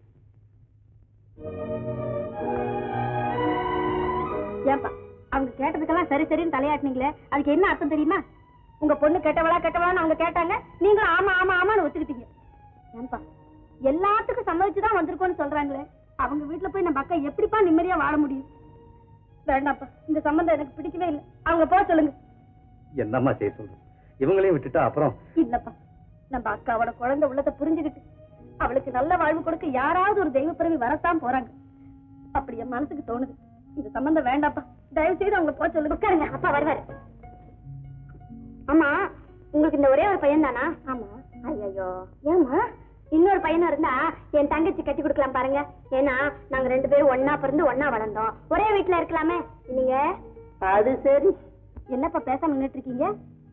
ஏன்பா அவங்க கேட்டதுக்கெல்லாம் சரி சரின்னு தலையாட்டினீங்களே அதுக்கு என்ன அர்த்தம் தெரியுமா உங்க பொண்ணு கெட்டவளா கெட்டவளான்னு அவங்க கேட்டாங்க நீங்களும் ஆமா ஆமா ஆமான்னு ஒத்துக்கிட்டீங்க ஏன்பா எல்லாத்துக்கும் சம்மதிச்சுதான் வந்திருக்கோம்னு சொல்றாங்களே அவங்க வீட்டுல போய் நம்ம அக்கா எப்படிப்பா நிம்மதியா வாழ முடியும் வேண்டாம்ப்பா இந்த சம்பந்தம் எனக்கு பிடிக்கவே இல்லை அவங்க போக சொல்லுங்க என்னம்மா செய்ய சொல்றேன் இவங்களையும் விட்டுட்டா அப்புறம் இல்லப்பா நம்ம அக்காவோட குழந்தை உள்ளத்தை புரிஞ்சுக்கிட்டு அவளுக்கு நல்ல வாழ்வு கொடுக்க யாராவது ஒரு தெய்வ பிறவி வரத்தான் போறாங்க அப்படி என் மனசுக்கு தோணுது இந்த சம்பந்தம் வேண்டாப்பா தயவு செய்து அவங்க போக சொல்லுங்க உட்காருங்க அப்பா வருவாரு ஆமா உங்களுக்கு இந்த ஒரே ஒரு பையன் தானா ஆமா ஐயோ ஏமா இன்னொரு பையனும் இருந்தா என் தங்கச்சி கட்டி கொடுக்கலாம் பாருங்க ஏன்னா நாங்க ரெண்டு பேரும் ஒன்னா பிறந்து ஒன்னா வளர்ந்தோம் ஒரே வீட்டுல இருக்கலாமே நீங்க அது சரி என்னப்பா பேசாம நின்னுட்டு இருக்கீங்க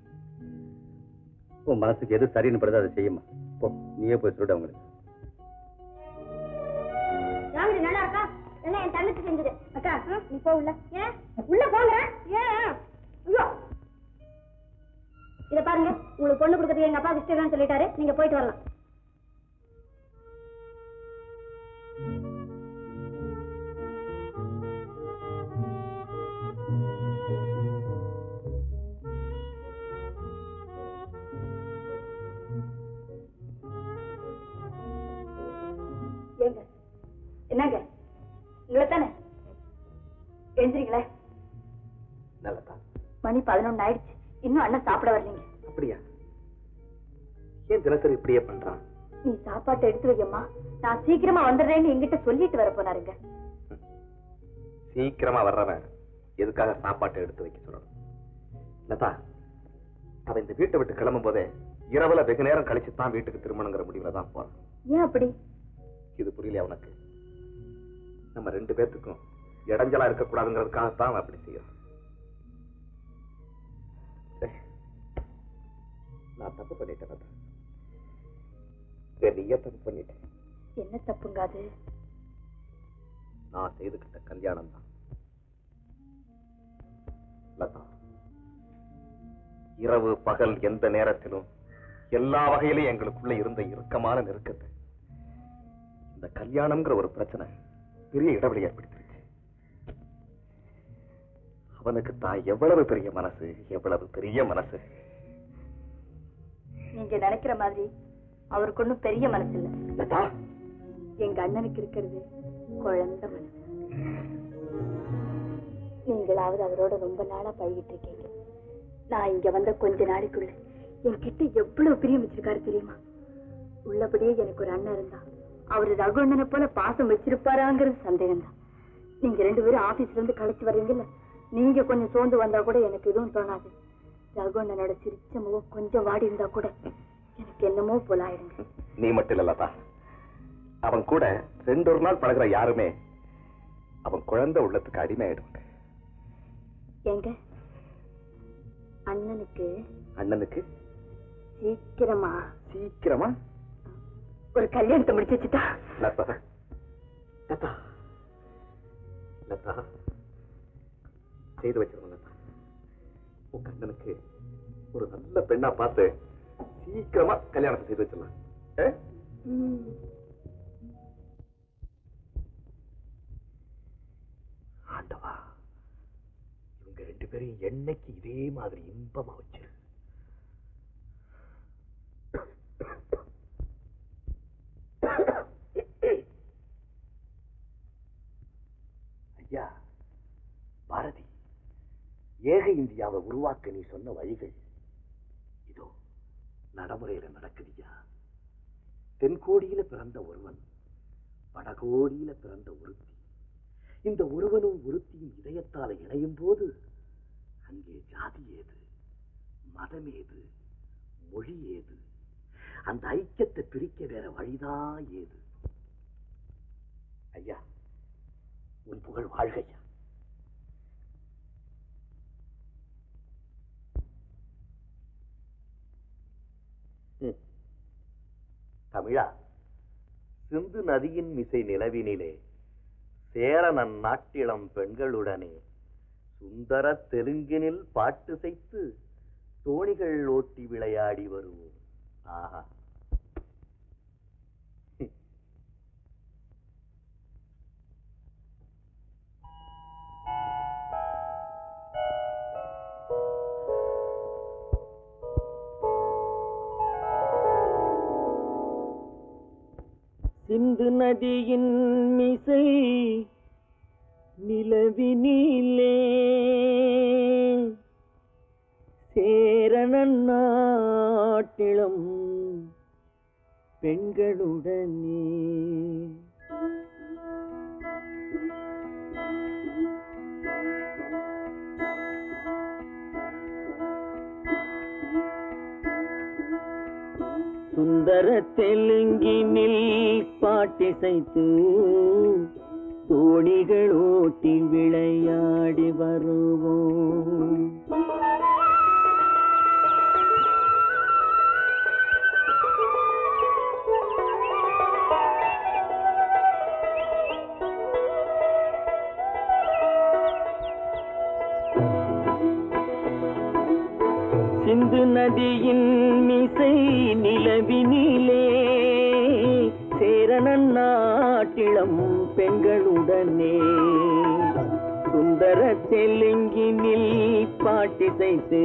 உன் மனசுக்கு எது சரின்னு படுதோ அதை செய்யுமா போ நீயே போய் சொல்லிடு அவங்களுக்கு ராமடி நல்லா இருக்கா எல்லாம் என் தங்கச்சி செஞ்சது அக்கா நீ போ உள்ள ஏன் உள்ள போங்க ஏன் ஐயோ இத பாருங்க உங்களுக்கு பொண்ணு கொடுக்கறதுக்கு எங்க அப்பா இஷ்டம் சொல்லிட்டாரு நீங்க போயிட்டு வரலாம் ஏங்க என்னங்க உங்களை தானே எழுந்திரீங்களே நல்லதா மணி பதினொன்னு ஆயிடுச்சு இன்னும் அண்ணன் சாப்பிட வரலீங்க அப்படியா ஏன் தினசரி இப்படியே பண்றான் நீ சாப்பாட்டை எடுத்து வையம்மா நான் சீக்கிரமா வந்துடுறேன்னு என்கிட்ட சொல்லிட்டு வர போனாருங்க சீக்கிரமா வர்றவன் எதுக்காக சாப்பாட்டை எடுத்து வைக்க சொல்லணும் லதா அவன் இந்த வீட்டை விட்டு கிளம்பும் போதே இரவுல வெகு நேரம் கழிச்சு தான் வீட்டுக்கு திரும்பணுங்கிற முடிவுல தான் போறான் ஏன் அப்படி இது புரியல அவனுக்கு நம்ம ரெண்டு பேர்த்துக்கும் இடைஞ்சலா இருக்கக்கூடாதுங்கிறதுக்காகத்தான் அவன் அப்படி செய்யறான் சரி. நான் தப்பு பண்ணிட்டேன் லதா. பெரிய தப்பு பண்ணிட்டேன் என்ன தப்புங்க அது நான் செய்துகிட்ட கல்யாணம் தான் லதா இரவு பகல் எந்த நேரத்திலும் எல்லா வகையிலும் எங்களுக்குள்ள இருந்த இறுக்கமான நெருக்கத்தை இந்த கல்யாணம்ங்கிற ஒரு பிரச்சனை பெரிய இடைவெளி ஏற்படுத்திருச்சு அவனுக்கு தான் எவ்வளவு பெரிய மனசு எவ்வளவு பெரிய மனசு நீங்க நினைக்கிற மாதிரி அவருக்கு ஒண்ணும் பெரிய மனசு இல்ல லதா எங்க அண்ணனுக்கு இருக்கிறது குழந்தை மனசு நீங்களாவது அவரோட ரொம்ப நாளா பழகிட்டு இருக்கீங்க நான் இங்க வந்த கொஞ்ச நாளைக்குள்ள என்கிட்ட எவ்வளவு பிரியம் வச்சிருக்காரு தெரியுமா உள்ளபடியே எனக்கு ஒரு அண்ணன் இருந்தா அவரு ரகுண்ணனை போல பாசம் வச்சிருப்பாராங்கிறது சந்தேகம் தான் நீங்க ரெண்டு பேரும் ஆபீஸ்ல இருந்து கழிச்சு வர்றீங்கல்ல நீங்க கொஞ்சம் சோர்ந்து வந்தா கூட எனக்கு எதுவும் தோணாது ரகுண்ணனோட சிரிச்ச முகம் கொஞ்சம் வாடி இருந்தா கூட எனக்கு என்னமோ போல ஆயிடுங்க நீ மட்டும் இல்ல லதா அவன் கூட ரெண்டு ஒரு நாள் பழகுற யாருமே அவன் குழந்தை உள்ளத்துக்கு அடிமையாயிடுவாங்க ஏங்க அண்ணனுக்கு அண்ணனுக்கு சீக்கிரமா சீக்கிரமா ஒரு கல்யாணத்தை முடிச்சு வச்சுட்டா லதா லதா லதா செய்து வச்சிருவோம் லதா உன் கண்ணனுக்கு ஒரு நல்ல பெண்ணா பார்த்து சீக்கிரமா கல்யாணத்தை செய்து வச்சிடலாம் ஆ? ஆண்டவா இவங்க ரெண்டு பேரையும் என்னைக்கு இதே மாதிரி இன்பமா வச்சு ஐயா பாரதி ஏக இந்தியாவை உருவாக்க நீ சொன்ன வழிகள் இதோ நடைமுறையில நடக்குதுயா தென்கோடியில பிறந்த ஒருவன் வடகோடியில பிறந்த ஒருத்தி இந்த ஒருவனும் ஒருத்தியும் இதயத்தால இணையும் போது அங்கே ஜாதி ஏது மதம் ஏது மொழி ஏது அந்த ஐக்கியத்தை பிரிக்க வேற வழிதான் ஏது ஐயா உன் புகழ் வாழ்க ஐயா ம். தமிழா சிந்து நதியின் மிசை நிலவினிலே சேரனன் நாட்டிளம் பெண்களுடனே சுந்தர தெலுங்கினில் பாட்டு செய்து தோணிகள் ஓட்டி விளையாடி வருவோம் ஆஹா சிந்து நதியின் மிசை நிலவினிலே சேரணன் நாட்டிளம் பெண்களுடனே சுந்தர தெலுங்கினில் பாட்டிசைத்து தோணிகள் ஓட்டி விளையாடி வருவோம் சிந்து நதியின் மிசை நிலவினிலே சேரணன் நாட்டிளம் பெண்களுடனே சுந்தர தெலுங்கினில் பாட்டிசைத்து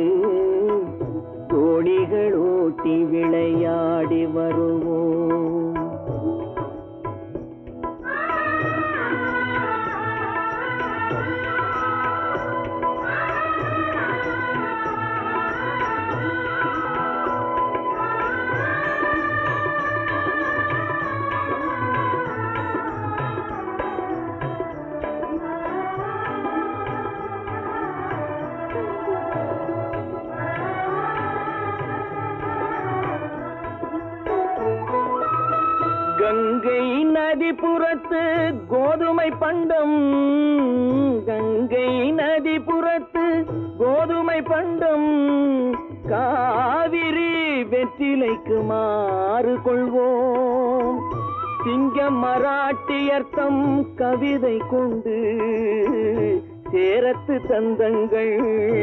தோணிகள் ஓட்டி விளையாடி வருவோம் கங்கை நதிபுறத்து கோதுமை பண்டம் கங்கை நதிபுறத்து கோதுமை பண்டம் காவிரி வெற்றிலைக்கு மாறு கொள்வோம் சிங்க மராட்டியர்த்தம் கவிதை கொண்டு சேரத்து தந்தங்கள்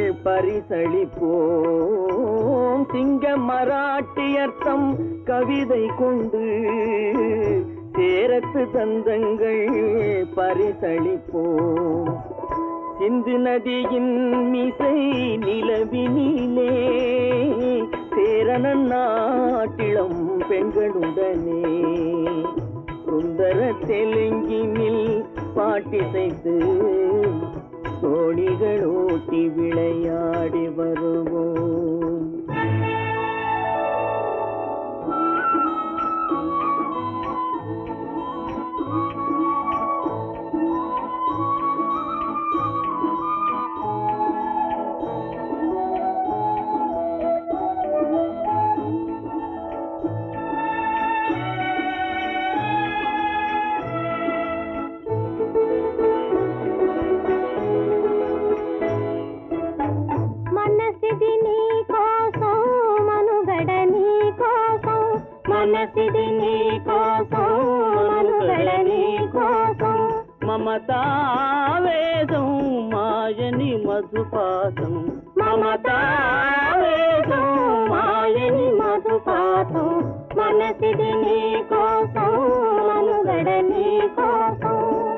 பரிசளிப்போம் சிங்க மராட்டியர்த்தம் கவிதை கொண்டு சேரத்து தந்தங்கள் பரிசளிப்போம் சிந்து நதியின் மிசை நிலவினிலே சேரணன் நாட்டிளம் பெண்களுடனே சுந்தர தெலுங்கினில் பாட்டிசைத்து தோணிகள் ஓட்டி விளையாடி வருவோம் మనసిది నీ కోసం నీ కోసం మనుగడ నీ కోసం మమతావేదం మాయని మధుపాతం మమతావేదం మాయని మధుపాతం మనసిది నీ కోసం మనుగడ నీ కోసం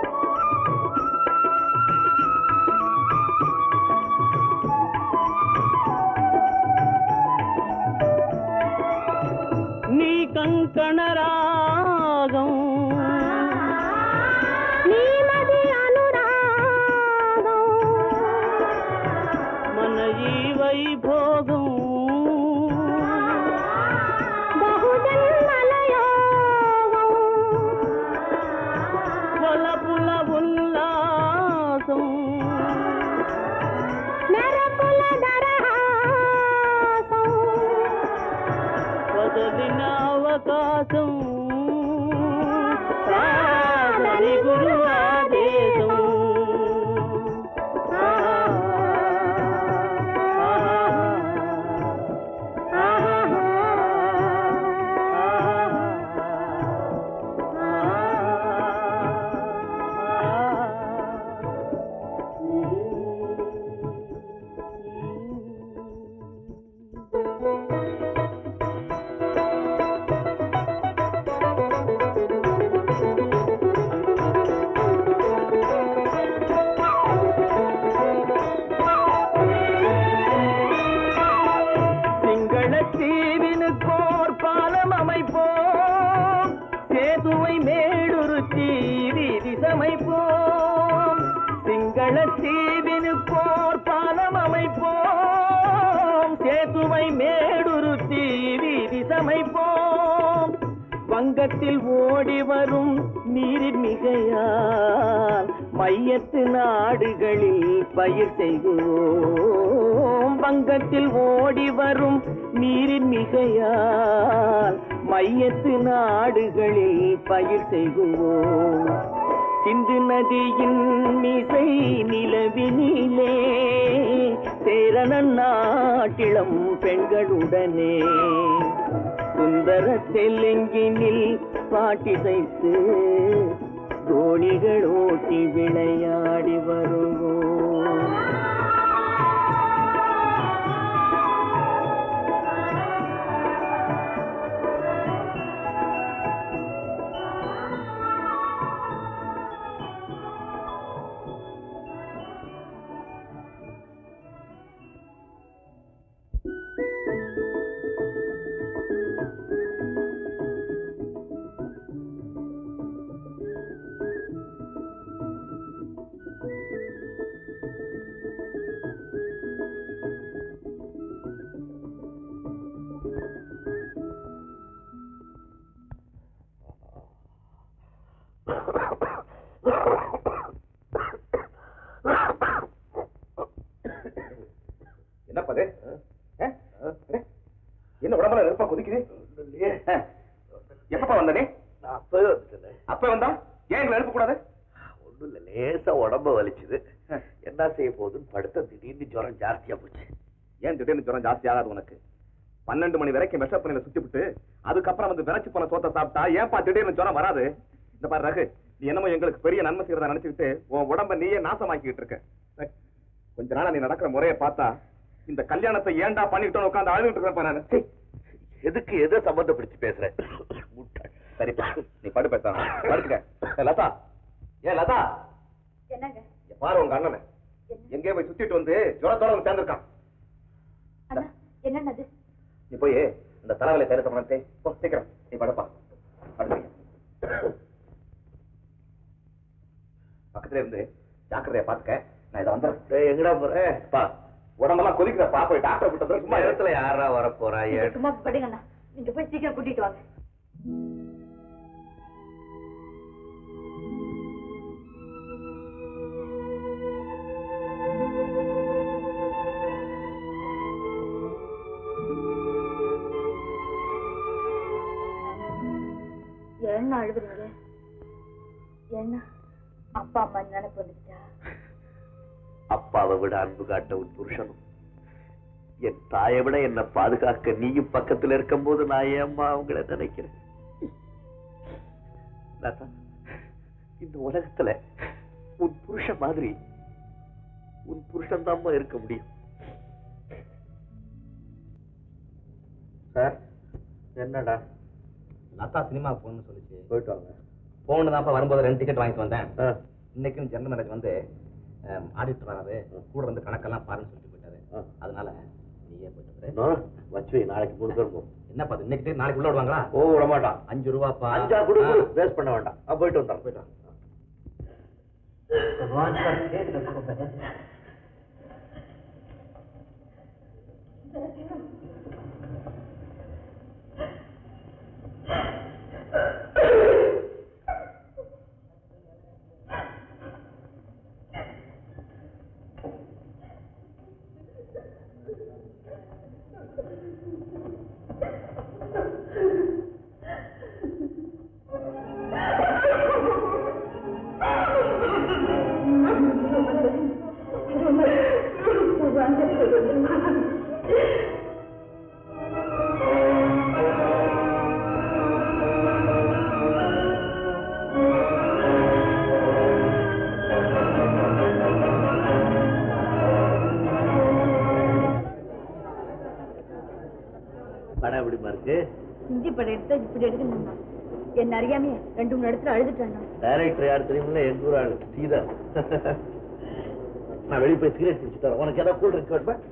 నీ కంకణ రాగం నీలది అనురాగం మన ఈ వైభోగం బహుజన్మల యోగం వలపుల ఉల్లాసం మెరపుల దరహాసం వదలిన అవకాశం కాదని గురు ఆదేశం ఆ, ఆ, ఆ, சிங்களத்தீவினுக்கோர் பாலம் அமைப்போம் சேதுவை மேடுருத்தி வீதி சமைப்போம் சிங்களத்தீவினுக்கோர் பாலம் அமைப்போம் சேதுவை மேடுருத்தி வீதி சமைப்போம் வங்கத்தில் ஓடி வரும் நீரின் மிகையால் மையத்து நாடுகளில் பயிர் செய்கிறோம் வங்கத்தில் ஓடி வரும் நீரின் மிகையால் மையத்து நாடுகளில் பயிர் செய்கிறோம் சிந்து நதியின் மிசை நிலவினிலே சேரணன் நாட்டிளம் பெண்களுடனே சுந்தர தெலுங்கினில் பாட்டிசைத்து தோணிகள் ஓட்டி விளையாடி வருவோம் என்னப்பது என்ன உடம்புல நெருப்பா கொதிக்குது ஆ. எப்பப்பா வந்த நீ நான் அப்பவே வந்துட்டேன் அப்ப வந்தா ஏன் எங்களை எழுப்ப கூடாது ஒண்ணும் இல்ல லேசா உடம்ப வலிச்சுது என்ன செய்ய போகுதுன்னு படுத்த திடீர்னு ஜுரம் ஜாஸ்தியா போச்சு ஏன் திடீர்னு ஜுரம் ஜாஸ்தி ஆகாது உனக்கு பன்னெண்டு மணி வரைக்கும் விஷ பண்ணில சுத்தி விட்டு அதுக்கப்புறம் வந்து விரைச்சு போன சோத்தை சாப்பிட்டா ஏன்பா திடீர்னு ஜுரம் வராது இந்த பாரு ரகு நீ என்னமோ எங்களுக்கு பெரிய நன்மை செய்யறதா நினைச்சுக்கிட்டு உன் உடம்ப நீயே நாசமாக்கிட்டு இருக்க ஏய், கொஞ்ச நாளா நீ நடக்கிற முறையை பார்த்தா இந்த கல்யாணத்தை ஏன்டா பண்ணிட்டோன்னு உட்காந்து அழுதுட்டு இருக்கிறப்ப நான் சீ, எதுக்கு எதை சம்பந்தப்படுத்தி பேசுறேன் முட்டாள். சரிப்பா நீ படு பேச படுத்துக்க ஏய், லதா ஏன் லதா என்னங்க இங்க பாரு உங்க அண்ணனை எங்கேயோ போய் சுத்திட்டு வந்து ஜுரத்தோட வந்து சேர்ந்திருக்கான் அண்ணா என்னன்னது நீ போய் இந்த தலைவலை தருத்த பண்ணே போ சீக்கிரம் நீ படுப்பா படுத்துக்க பக்கத்துல இருந்து ஜாக்கிரதையா பாத்துக்க நான் இதை வந்துடுறேன் டேய், எங்கடா போற பா உடம்பெல்லாம் கொதிக்கிறப்பா போய் டாக்டர் கிட்ட போய் சும்மா சும்மா இடத்துல இடத்துல யாரா வர போறா நீங்க சும்மா படுங்கண்ணா நீங்க போய் சீக்கிரம் கூட்டிட்டு வாங்க என்ன அழுகுறீங்க என்ன அப்பா அம்மா நினைப்பு வந்துச்சா அப்பாவை விட அன்பு காட்ட உன் புருஷனும் என் தாயை விட என்னை பாதுகாக்க நீயும் பக்கத்துல இருக்கும்போது நான் ஏம்மா அவங்கள நினைக்கிறேன் லதா, இந்த உலகத்துல உன் புருஷன் மாதிரி உன் புருஷன் தான் இருக்க முடியும் சார் என்னடா லதா சினிமா போகணும்னு சொல்லிச்சு போயிட்டு வாங்க போகணும் தான் வரும்போது ரெண்டு டிக்கெட் வாங்கிட்டு வந்தேன் ஆ. இன்னைக்கும் ஜெனரல் மேனேஜர் வந்து ஆடிட்டர் வராது கூட இருந்து கணக்கெல்லாம் பாருன்னு சொல்லிட்டு போயிட்டாரு ஆ. அதனால நீயே போயிட்டு வரு. நான் வச்சு வை, நாளைக்கு மூணு பேரும் போவோம் என்னப்பா இது இன்னைக்கு நாளைக்கு உள்ள விடுவாங்களா ஓ விட மாட்டான் அஞ்சு ரூபாப்பா அஞ்சா கொடு ஆ. வேஸ்ட் பண்ண வேண்டாம் ஆ, போயிட்டு வந்தான் போயிட்டு வாங்க. படம் எப்படிமா இருக்கு இஞ்சி படம் எடுத்தா இப்படி எடுக்கணும் என்ன அறியாமே ரெண்டு மூணு இடத்துல அழுதுட்டேன் டைரக்டர் யார் தெரியுமில்ல எங்க ஊர் ஆளு சீதா நான் வெளியே போய் சிகரெட் குடிச்சிட்டு வரேன் உனக்கு ஏதாவது கூல் ட்ரிங்க் வேணுமா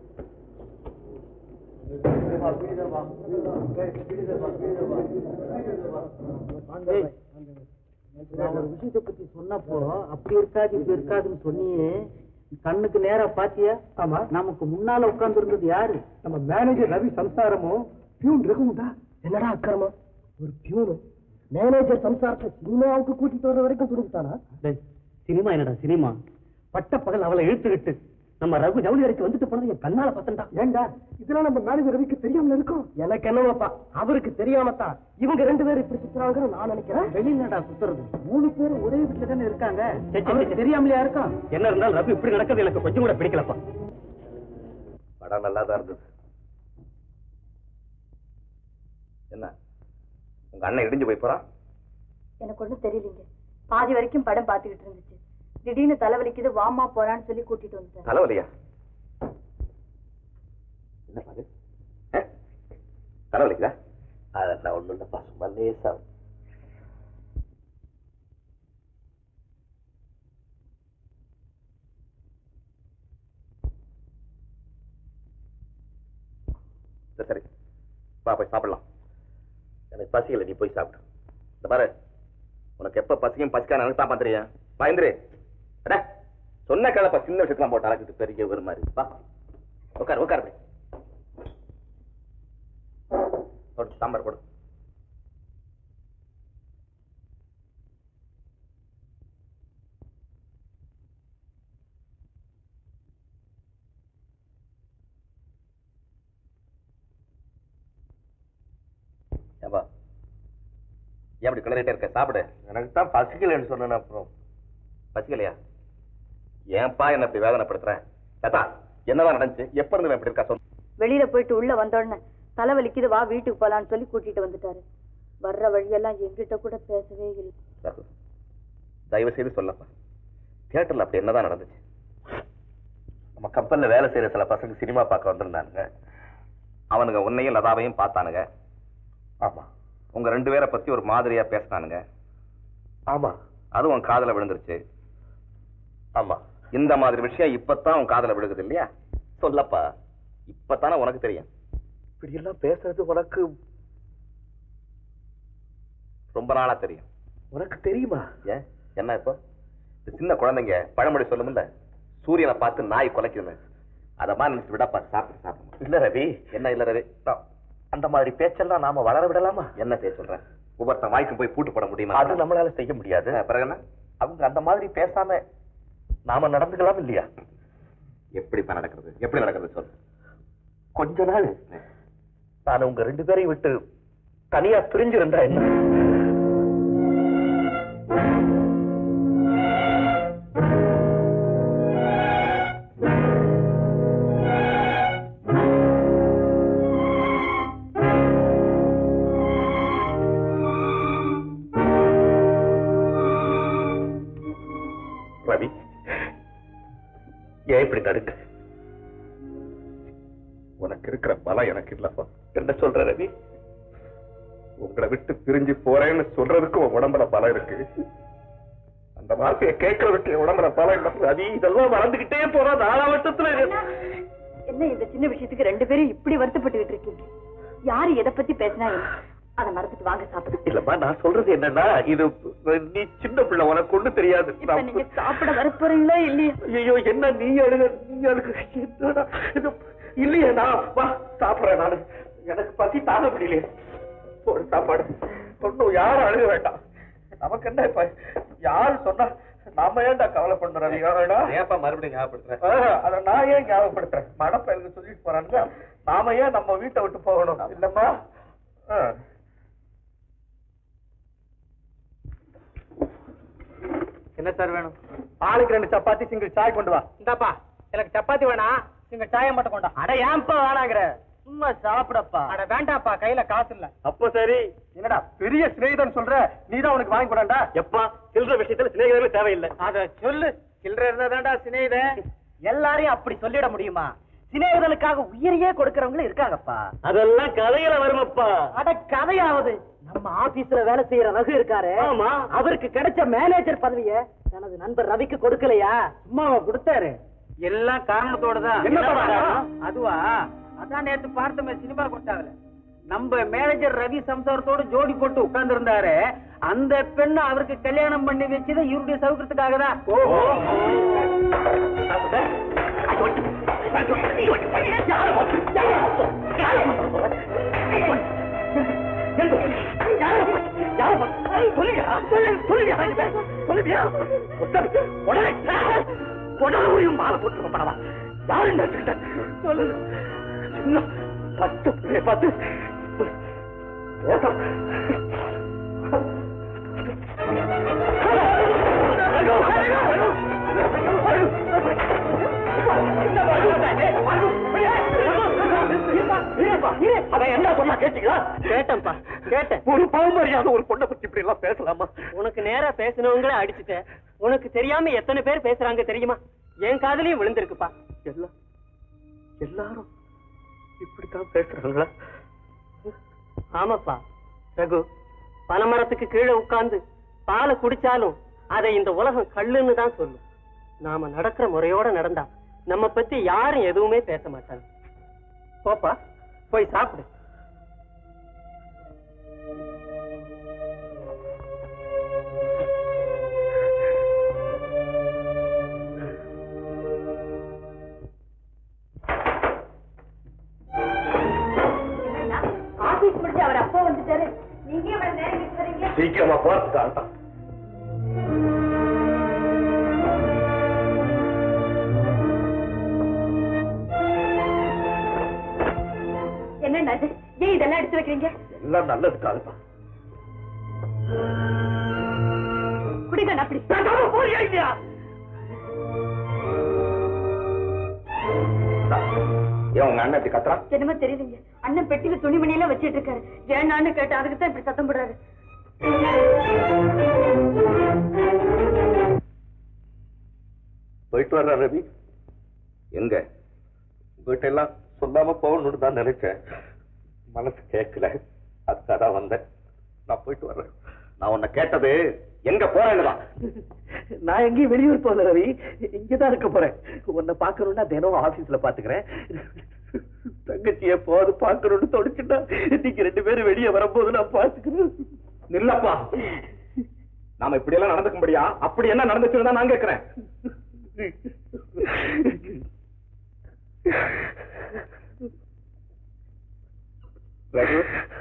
நான் ஒரு விஷயத்தை பத்தி சொன்னப்போ அப்படி இருக்காது இப்படி இருக்காதுன்னு சொன்னியே கண்ணுக்கு நேரா பாத்தியா ஆமா நமக்கு முன்னால உட்கார்ந்து இருந்தது யாரு நம்ம மேனேஜர் ரவி சம்சாரமும் பியூன் ரகுமுடா என்னடா அக்கிரமம் ஒரு பியூனு மேனேஜர் சம்சாரத்தை சினிமாவுக்கு கூட்டிட்டு வர வரைக்கும் துணிஞ்சுட்டானா சினிமா என்னடா சினிமா பட்ட பகல் அவளை இழுத்துக்கிட்டு நம்ம ரகு ஜவுளி அறைக்கு வந்துட்டு போனது என் கண்ணால பத்தண்டா ஏண்டா இதெல்லாம் நம்ம மேனேஜர் ரவிக்கு தெரியாமல இருக்கும் எனக்கு என்னவாப்பா அவருக்கு தெரியாமத்தான் இவங்க ரெண்டு பேரும் இப்படி சுத்துறாங்கன்னு நான் நினைக்கிறேன் வெளியிலடா சுத்துறது மூணு பேரும் ஒரே வீட்டுல தானே இருக்காங்க அவருக்கு தெரியாமலையா இருக்கும் என்ன இருந்தாலும் ரகு இப்படி நடக்கிறது எனக்கு கொஞ்சம் கூட பிடிக்கலப்பா படம் நல்லா தான் இருந்தது என்ன உங்க அண்ணன் இடிஞ்சு போய் போறான் எனக்கு ஒண்ணும் தெரியலீங்க பாதி வரைக்கும் படம் பார்த்துக்கிட்டு இருந்துச்சு திடீர்னு தலைவலிக்குது வாமா போறான்னு சொல்லி கூட்டிட்டு வந்துட்டேன் தலைவலியா என்ன பாது தலைவலிக்குதா அதெல்லாம் ஒண்ணும் இல்லப்பா சும்மா லேசா சரி சரி வா போய் சாப்பிடலாம் எனக்கு பசிக்கல நீ போய் சாப்பிடு இந்த பாரு உனக்கு எப்ப பசியும் பசிக்கான எனக்கு தான் தெரியும் பயந்துரு அட சொன்ன கிளப்ப சின்ன விஷயத்தெல்லாம் போட்டு அழகிட்டு பெரிய ஒரு மாதிரி வா உட்கார் உட்கார் போய் போடு சாம்பார் போடு ஏப்பா ஏன் அப்படி கிளறிட்டே இருக்க சாப்பிடு எனக்கு தான் பசிக்கலன்னு சொன்னேன் அப்புறம் பசிக்கலையா ஏன்பா என்ன இப்படி வேதனைப்படுத்துறேன் ஏத்தா என்னதான் நடந்துச்சு எப்ப இருந்து இவன் இப்படி இருக்கா சொல்லு வெளியில போயிட்டு உள்ள வந்தோடனே தலைவலிக்குது வா வீட்டுக்கு போலான்னு சொல்லி கூட்டிட்டு வந்துட்டாரு வர்ற வழியெல்லாம் எங்கிட்ட கூட பேசவே இல்லை ரகு, தயவு செய்து சொல்லப்பா தியேட்டர்ல அப்படி என்னதான் நடந்துச்சு நம்ம கம்பெனில வேலை செய்யற சில பசங்க சினிமா பார்க்க வந்திருந்தானுங்க அவனுங்க உன்னையும் லதாவையும் பார்த்தானுங்க ஆமா உங்க ரெண்டு பேரை பத்தி ஒரு மாதிரியா பேசினானுங்க ஆமா அது உன் காதுல விழுந்துருச்சு ஆமா இந்த மாதிரி விஷயம் இப்பதான் உன் காதுல விழுகுது இல்லையா சொல்லப்பா இப்பதானே உனக்கு தெரியும் இப்படி எல்லாம் பேசுறது உனக்கு ரொம்ப நாளா தெரியும் உனக்கு தெரியுமா ஏன் என்ன இப்போ இந்த சின்ன குழந்தைங்க பழமொழி சொல்லுமில்ல சூரியனை பார்த்து நாய் குலைக்குன்னு அத மாதிரி நினைச்சு விடப்பா சாப்பிட்டு சாப்பிடு இல்ல ரவி என்ன இல்ல ரவி நான் அந்த மாதிரி பேச்செல்லாம் நாம வளர விடலாமா என்ன செய்ய சொல்றேன் ஒவ்வொருத்தன் வாய்க்கும் போய் பூட்டு போட முடியுமா அது நம்மளால செய்ய முடியாது ஆ, பிறகு என்ன அவங்க அந்த மாதிரி பேசாம நாம நடந்துக்கலாம் இல்லையா எப்படிப்பா நடக்கிறது எப்படி நடக்கிறது சொல்லு கொஞ்ச நாள் நான் உங்க ரெண்டு பேரையும் விட்டு தனியா பிரிஞ்சிருந்தா என்ன ஏன் இப்படி நடுங்க உனக்கு இருக்கிற பலம் எனக்கு இல்லப்பா என்ன சொல்ற ரவி உங்களை விட்டு பிரிஞ்சு போறேன்னு சொல்றதுக்கு உன் உடம்புல பலம் இருக்கு அந்த வார்த்தையை கேட்கறதுக்கு என் உடம்புல பலம் இல்ல ரவி இதெல்லாம் மறந்துகிட்டே போறா நாலாவட்டத்துல என்ன இந்த சின்ன விஷயத்துக்கு ரெண்டு பேரும் இப்படி வருத்தப்பட்டுக்கிட்டு இருக்கீங்க யாரு எதை பத்தி பேசினா என்ன அதை மறந்துட்டு வாங்க சாப்பிடு இல்லம்மா நான் சொல்றது என்னன்னா இது நீ சின்ன பிள்ளை உனக்கு ஒண்ணு தெரியாது இப்ப நீங்க சாப்பிட வர போறீங்களா இல்லையா ஐயோ என்ன நீ அழுக நீ அழுக என்னடா இது இல்லையே நான் வா சாப்பிடுறேன் நானு எனக்கு பசி தாங்க முடியலையே ஒரு சாப்பாடு ஒண்ணும் யாரும் அழுக வேண்டாம் நமக்கு என்ன இப்ப யாரு சொன்னா நாம ஏன்டா கவலை பண்றோம் ஏப்பா மறுபடியும் ஞாபகப்படுத்துறேன் அத நான் ஏன் ஞாபகப்படுத்துறேன் மடப்ப எனக்கு சொல்லிட்டு போறானுங்க நாம ஏன் நம்ம வீட்டை விட்டு போகணும் இல்லம்மா ஆ. என்ன சார் வேணும் ஆளுக்கு ரெண்டு சப்பாத்தி சிங்கிள் சாய் கொண்டு வா இந்தாப்பா எனக்கு சப்பாத்தி வேணாம் சிங்கிள் சாயை மட்டும் கொண்டா அட ஏன்பா வேணாங்கிற சும்மா சாப்பிடப்பா அட வேண்டாப்பா கையில காசு இல்ல அப்போ சரி என்னடா பெரிய சிநேகிதன் சொல்ற நீதான் உனக்கு வாங்கி கொடாண்டா எப்பா சில்லற விஷயத்துல சிநேகிதமே தேவையில்லை அத சொல்லு சில்லற இருந்தாதான்டா சிநேகிதன் எல்லாரையும் அப்படி சொல்லிட முடியுமா சிநேகிதனுக்காக உயிரையே கொடுக்கறவங்களும் இருக்காங்கப்பா அதெல்லாம் கதையில வருமப்பா அட கதையாவது நம்ம ஆபீஸ்ல வேலை செய்யற ரகு இருக்காரு ஆமா. அவருக்கு கிடைச்ச மேனேஜர் பதவிய தனது நண்பர் ரவிக்கு கொடுக்கலையா சும்மாவா கொடுத்தாரு எல்லாம் காரணத்தோட தான் என்னப்பா காரணம்? அதுவா அதான் நேத்து பார்த்தமே சினிமா கொடுத்தாங்கல்ல நம்ம மேனேஜர் ரவி சம்சாரத்தோட ஜோடி போட்டு உட்கார்ந்து இருந்தாரு அந்த பெண்ணு அவருக்கு கல்யாணம் பண்ணி வச்சது இவருடைய சௌகரியத்துக்காக தான் மாலை போட்டு படவா யாரு சொல்லு சின்ன பத்து பிள்ளை பார்த்து பேச அவன் என்ன சொன்னா கேட்டீங்களா கேட்டேன்ப்பா கேட்டேன் ஒரு பாவமரியாத ஒரு பொண்ணை பத்தி இப்படி எல்லாம் பேசலாமா உனக்கு நேரா பேசினவங்கள அடிச்சுட்டேன் உனக்கு தெரியாம எத்தனை பேர் பேசுறாங்க தெரியுமா என் காதுலயும் விழுந்திருக்குப்பா எல்லாம் எல்லாரும் இப்படித்தான் பேசுறாங்களா ஆமாப்பா ரகு பனைமரத்துக்கு கீழே உட்கார்ந்து பாலை குடிச்சாலும் அதை இந்த உலகம் கல்லுன்னு தான் சொல்லும் நாம நடக்கிற முறையோட நடந்தா நம்ம பத்தி யாரும் எதுவுமே பேச மாட்டாங்க போப்பா போய் சாப்பிடு ஆபீஸ் முடிச்சு அவர் அப்பா வந்துட்டாரு நீங்க இவ்வளவு நேரம் கிட்ட வரீங்க சீக்கிரமா போறதுக்கு ஆட்டம் என்ன இது ஏன் இதெல்லாம் எடுத்து வைக்கிறீங்க எல்லாம் நல்லதுக்காகத்தான் குடிங்க அப்படி பேசாம போறியா இல்லையா ஏன் உங்க அண்ணன் இப்படி கத்துறான் என்னமோ தெரியலீங்க அண்ணன் பெட்டியில துணிமணி எல்லாம் வச்சிட்டு இருக்காரு ஏன்னான்னு கேட்டு அதுக்கு தான் இப்படி சத்தம் போடுறாரு போயிட்டு வர்ற ரவி எங்க உங்ககிட்ட எல்லாம் சொல்லாம போகணும்னு தான் நினைச்சேன் மனசு கேட்கல அதுக்காக தான் வந்தேன் நான் போயிட்டு வர்றேன் நான் உன்னை கேட்டது எங்க போறேன்னு தான் நான் எங்கேயும் வெளியூர் போகல ரவி இங்கதான் இருக்க போறேன் உன்னை பாக்கணும்னா தினம் ஆபீஸ்ல பாத்துக்கிறேன் தங்கச்சிய போது பாக்கணும்னு தோணுச்சுன்னா நீங்க ரெண்டு பேரும் வெளியே வரும்போது நான் பாத்துக்கிறேன் நில்லப்பா நாம இப்படி எல்லாம் நடந்துக்கும்படியா அப்படி என்ன நடந்துச்சுன்னு தான் நான் கேட்கிறேன் ரகு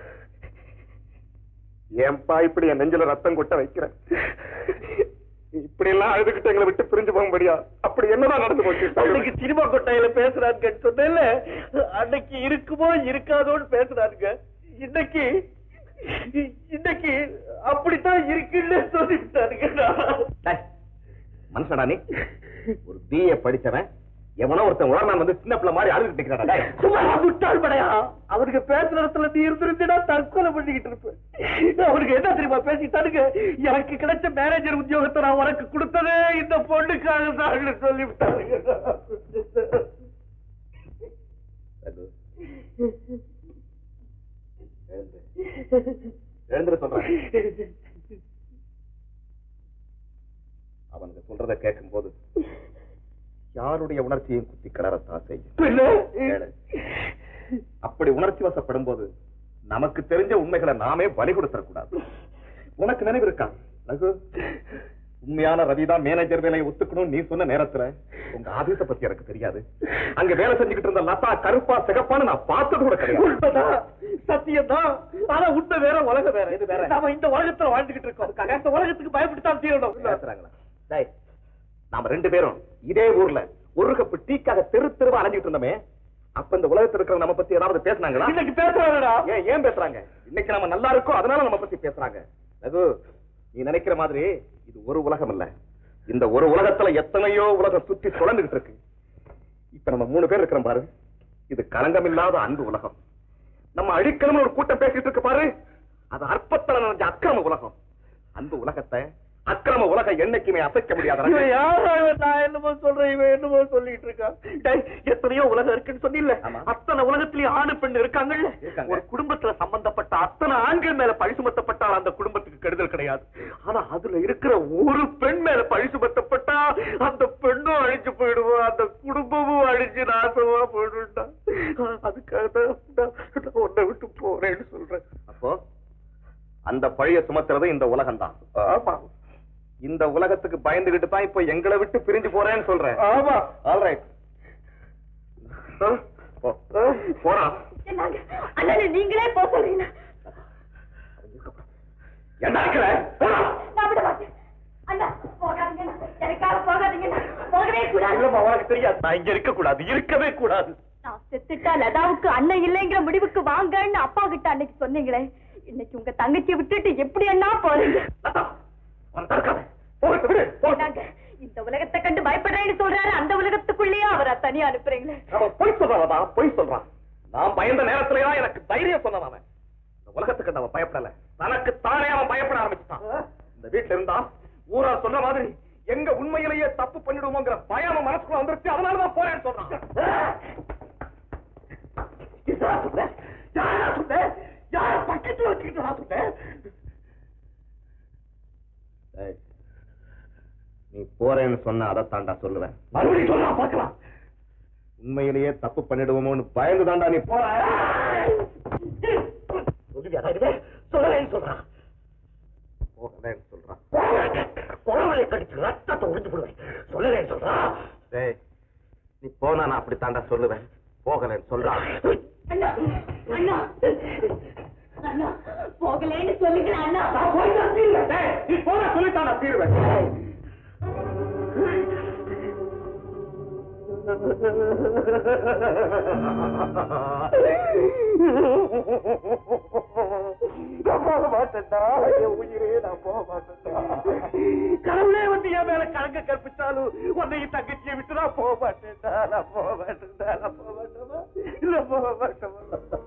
ஏன்பா இப்படி என் நெஞ்சில ரத்தம் கொட்ட வைக்கிறேன் இப்படி எல்லாம் அழுதுகிட்டு எங்களை விட்டு பிரிஞ்சு போகும்படியா அப்படி என்னதான் நடந்து போச்சு அன்னைக்கு சினிமா கொட்டாயில பேசுறாங்க சொன்னேன்ல அன்னைக்கு இருக்குமோ இருக்காதோன்னு பேசுறாங்க இன்னைக்கு இன்னைக்கு அப்படித்தான் இருக்குன்னு சொல்லிவிட்டாருங்க டேய், மனுஷனா நீ ஒரு பிஏ படிச்சவன் எவனோ ஒருத்தன் உடனே வந்து சின்ன பிள்ளை மாதிரி அழுதுட்டு நிக்கிறாடா டேய். சும்மா முட்டாள் படையா அவனுக்கு பேசுற இடத்துல நீ இருந்திருந்தா தற்கொலை பண்ணிக்கிட்டு இருப்பேன் அவனுக்கு என்ன தெரியுமா பேசிட்டானுங்க எனக்கு கிடைச்ச மேனேஜர் உத்தியோகத்தை நான் உனக்கு கொடுத்ததே இந்த பொண்ணுக்காக தான் சொல்லிவிட்டானுங்க ரகு. எழுந்து. எழுந்துரு சொல்றேன் அவனுக்கு சொல்றத கேட்கும் போது யாருடைய உணர்ச்சியும் குத்தி கிளறத்தான் செய்யும் கேளு. அப்படி உணர்ச்சி வசப்படும் போது நமக்கு தெரிஞ்ச உண்மைகளை நாமே பலி கொடுத்துடக்கூடாது உனக்கு நினைவு இருக்கா ரகு உண்மையான ரவிதான் மேனேஜர் வேலையை ஒத்துக்கணும் நீ சொன்ன நேரத்துல உங்க ஆபீஸ பத்தி எனக்கு தெரியாது அங்க வேலை செஞ்சுக்கிட்டு இருந்த லதா கருப்பா சிகப்பான்னு நான் பார்த்தது கூட கிடையாது உண்மைதான் சத்தியம் தான் ஆனா உண்மை வேற உலகம் வேற இது வேற நாம இந்த உலகத்துல வாழ்ந்துகிட்டு இருக்கோம் இந்த உலகத்துக்கு பயப்பட்டுத்தான் தீரணும் பேசுறாங்களா டேய், நாம ரெண்டு பேரும் இதே ஊர்ல ஒரு கப்பு டீக்காக தெரு தெருவா அலைஞ்சிட்டு இருந்தோமே அப்ப இந்த உலகத்துல இருக்கிற நம்ம பத்தி ஏதாவது பேசுனாங்களா இன்னைக்கு பேசுறாங்கடா ஏன் ஏன் பேசுறாங்க இன்னைக்கு நம்ம நல்லா இருக்கோம் அதனால நம்ம பத்தி பேசுறாங்க ரகு நீ நினைக்கிற மாதிரி இது ஒரு உலகம் இல்ல இந்த ஒரு உலகத்துல எத்தனையோ உலகம் சுற்றி சுழந்துகிட்டு இருக்கு இப்ப நம்ம மூணு பேர் இருக்கிறோம் பாரு இது களங்கமில்லாத அன்பு உலகம் நம்ம அழிக்கணும்னு ஒரு கூட்டம் பேசிட்டு இருக்கு பாரு அது அற்பத்தல நினைஞ்ச அக்கிரம உலகம் அன்பு உலகத்தை அக்கிரம உலகம் என்னைக்குமே அசைக்க முடியாத ரகு. இவன் யாரா இவன்? நான் என்னமோ சொல்றேன் இவன் என்னமோ சொல்லிட்டு இருக்கான் டேய், எத்தனையோ உலகம் இருக்குன்னு சொன்னில்ல ஆமா. அத்தனை உலகத்திலயும் ஆணு பெண் இருக்காங்கல்ல இருக்காங்க. ஒரு குடும்பத்துல சம்பந்தப்பட்ட அத்தனை ஆண்கள் மேல பழி சுமத்தப்பட்டால் அந்த குடும்பத்துக்கு கெடுதல் கிடையாது ஆனா அதுல இருக்கிற ஒரு பெண் மேல பழி சுமத்தப்பட்டா அந்த பெண்ணும் அழிஞ்சு போயிடுவோம் அந்த குடும்பமும் அழிஞ்சு நாசமா போயிடும்டா அதுக்காக தான் நான் நான் உன்னை விட்டு போறேன்னு சொல்றேன் அப்போ அந்த பழிய சுமத்துறது இந்த உலகம் தான் ஆமா இந்த உலகத்துக்கு பயந்துகிட்டு தான் இப்ப எங்களை விட்டு பிரிஞ்சு போறேன்னு சொல்றேன் ஆமா ஆல்ரைட் போறா அண்ணா நீங்களே போக சொல்றீங்க என்ன இருக்கிற போடா. நான் விட மாட்டேன் அண்ணா போகாதீங்க எனக்காக போகாதீங்க போகவே கூடாது இல்லம்மா உனக்கு தெரியாது நான் இங்க இருக்க கூடாது இருக்கவே கூடாது நான் செத்துட்டா லதாவுக்கு அண்ணன் இல்லைங்கிற முடிவுக்கு வாங்கன்னு அப்பா கிட்ட அன்னைக்கு சொன்னீங்களே இன்னைக்கு உங்க தங்கச்சியை விட்டுட்டு எப்படி அண்ணா போறீங்க லதா, அவனை தடுக்காத. போகட்டு விடு, போ. என்னங்க, இந்த உலகத்தை கண்டு பயப்படுறேன்னு சொல்றாரு அந்த உலகத்துக்குள்ளேயே அவரை தனியா அனுப்புறீங்களே அவன் பொய் சொல்றான் பொய் சொல்றான் நான் பயந்த நேரத்துல தான் எனக்கு தைரியம் சொன்னான் அவன் இந்த உலகத்துக்கு அவன் பயப்படல தனக்கு தானே அவன் பயப்பட ஆரம்பிச்சுட்டான் இந்த வீட்டுல இருந்தா ஊரா சொன்ன மாதிரி எங்க உண்மையிலேயே தப்பு பண்ணிடுவோங்கிற பயம் அவன் மனசுக்குள்ள வந்துருச்சு அதனாலதான் போறேன்னு சொல்றான் யாரா சொன்ன? யாரா சொன்ன? யார பக்கத்துல வச்சுக்கிட்டு நான் சொன்னேன்? ஏய், நீ போறேன்னு சொன்ன அதை தாண்டா சொல்லுவேன் மறுபடியும் சொல்லா பார்க்கலாம் உண்மையிலேயே தப்பு பண்ணிடுவோமோன்னு பயந்து தாண்டா நீ போற சொல்லுவியா இதுவே? சொல்லலைன்னு சொல்றான் போகலன்னு சொல்றான் குழந்தை கடிச்சு ரத்தத்தை உறிஞ்சு போடுவேன் சொல்லலைன்னு சொல்றான் டேய் நீ போனா நான் அப்படி தாண்டா சொல்லுவேன் போகலன்னு சொல்றான் அண்ணா அண்ணா அண்ணா போகலேன்னு சொல்லுங்களேன் அண்ணா நான் போய் தான் தீருவேன். டேய், நீ போனா சொல்லித்தான் நான் தீருவேன் நான் போக மாட்டேன்டா என் உயிரே நான் போக மாட்டேன்டா கடவுளே வந்து என் மேல கலங்க கற்பிச்சாலும் உன்னையும் தங்கச்சியை விட்டு நான் போக மாட்டேன்டா நான் போக மாட்டேன்டா நான் போக மாட்டேமா இல்ல போக மாட்டேமா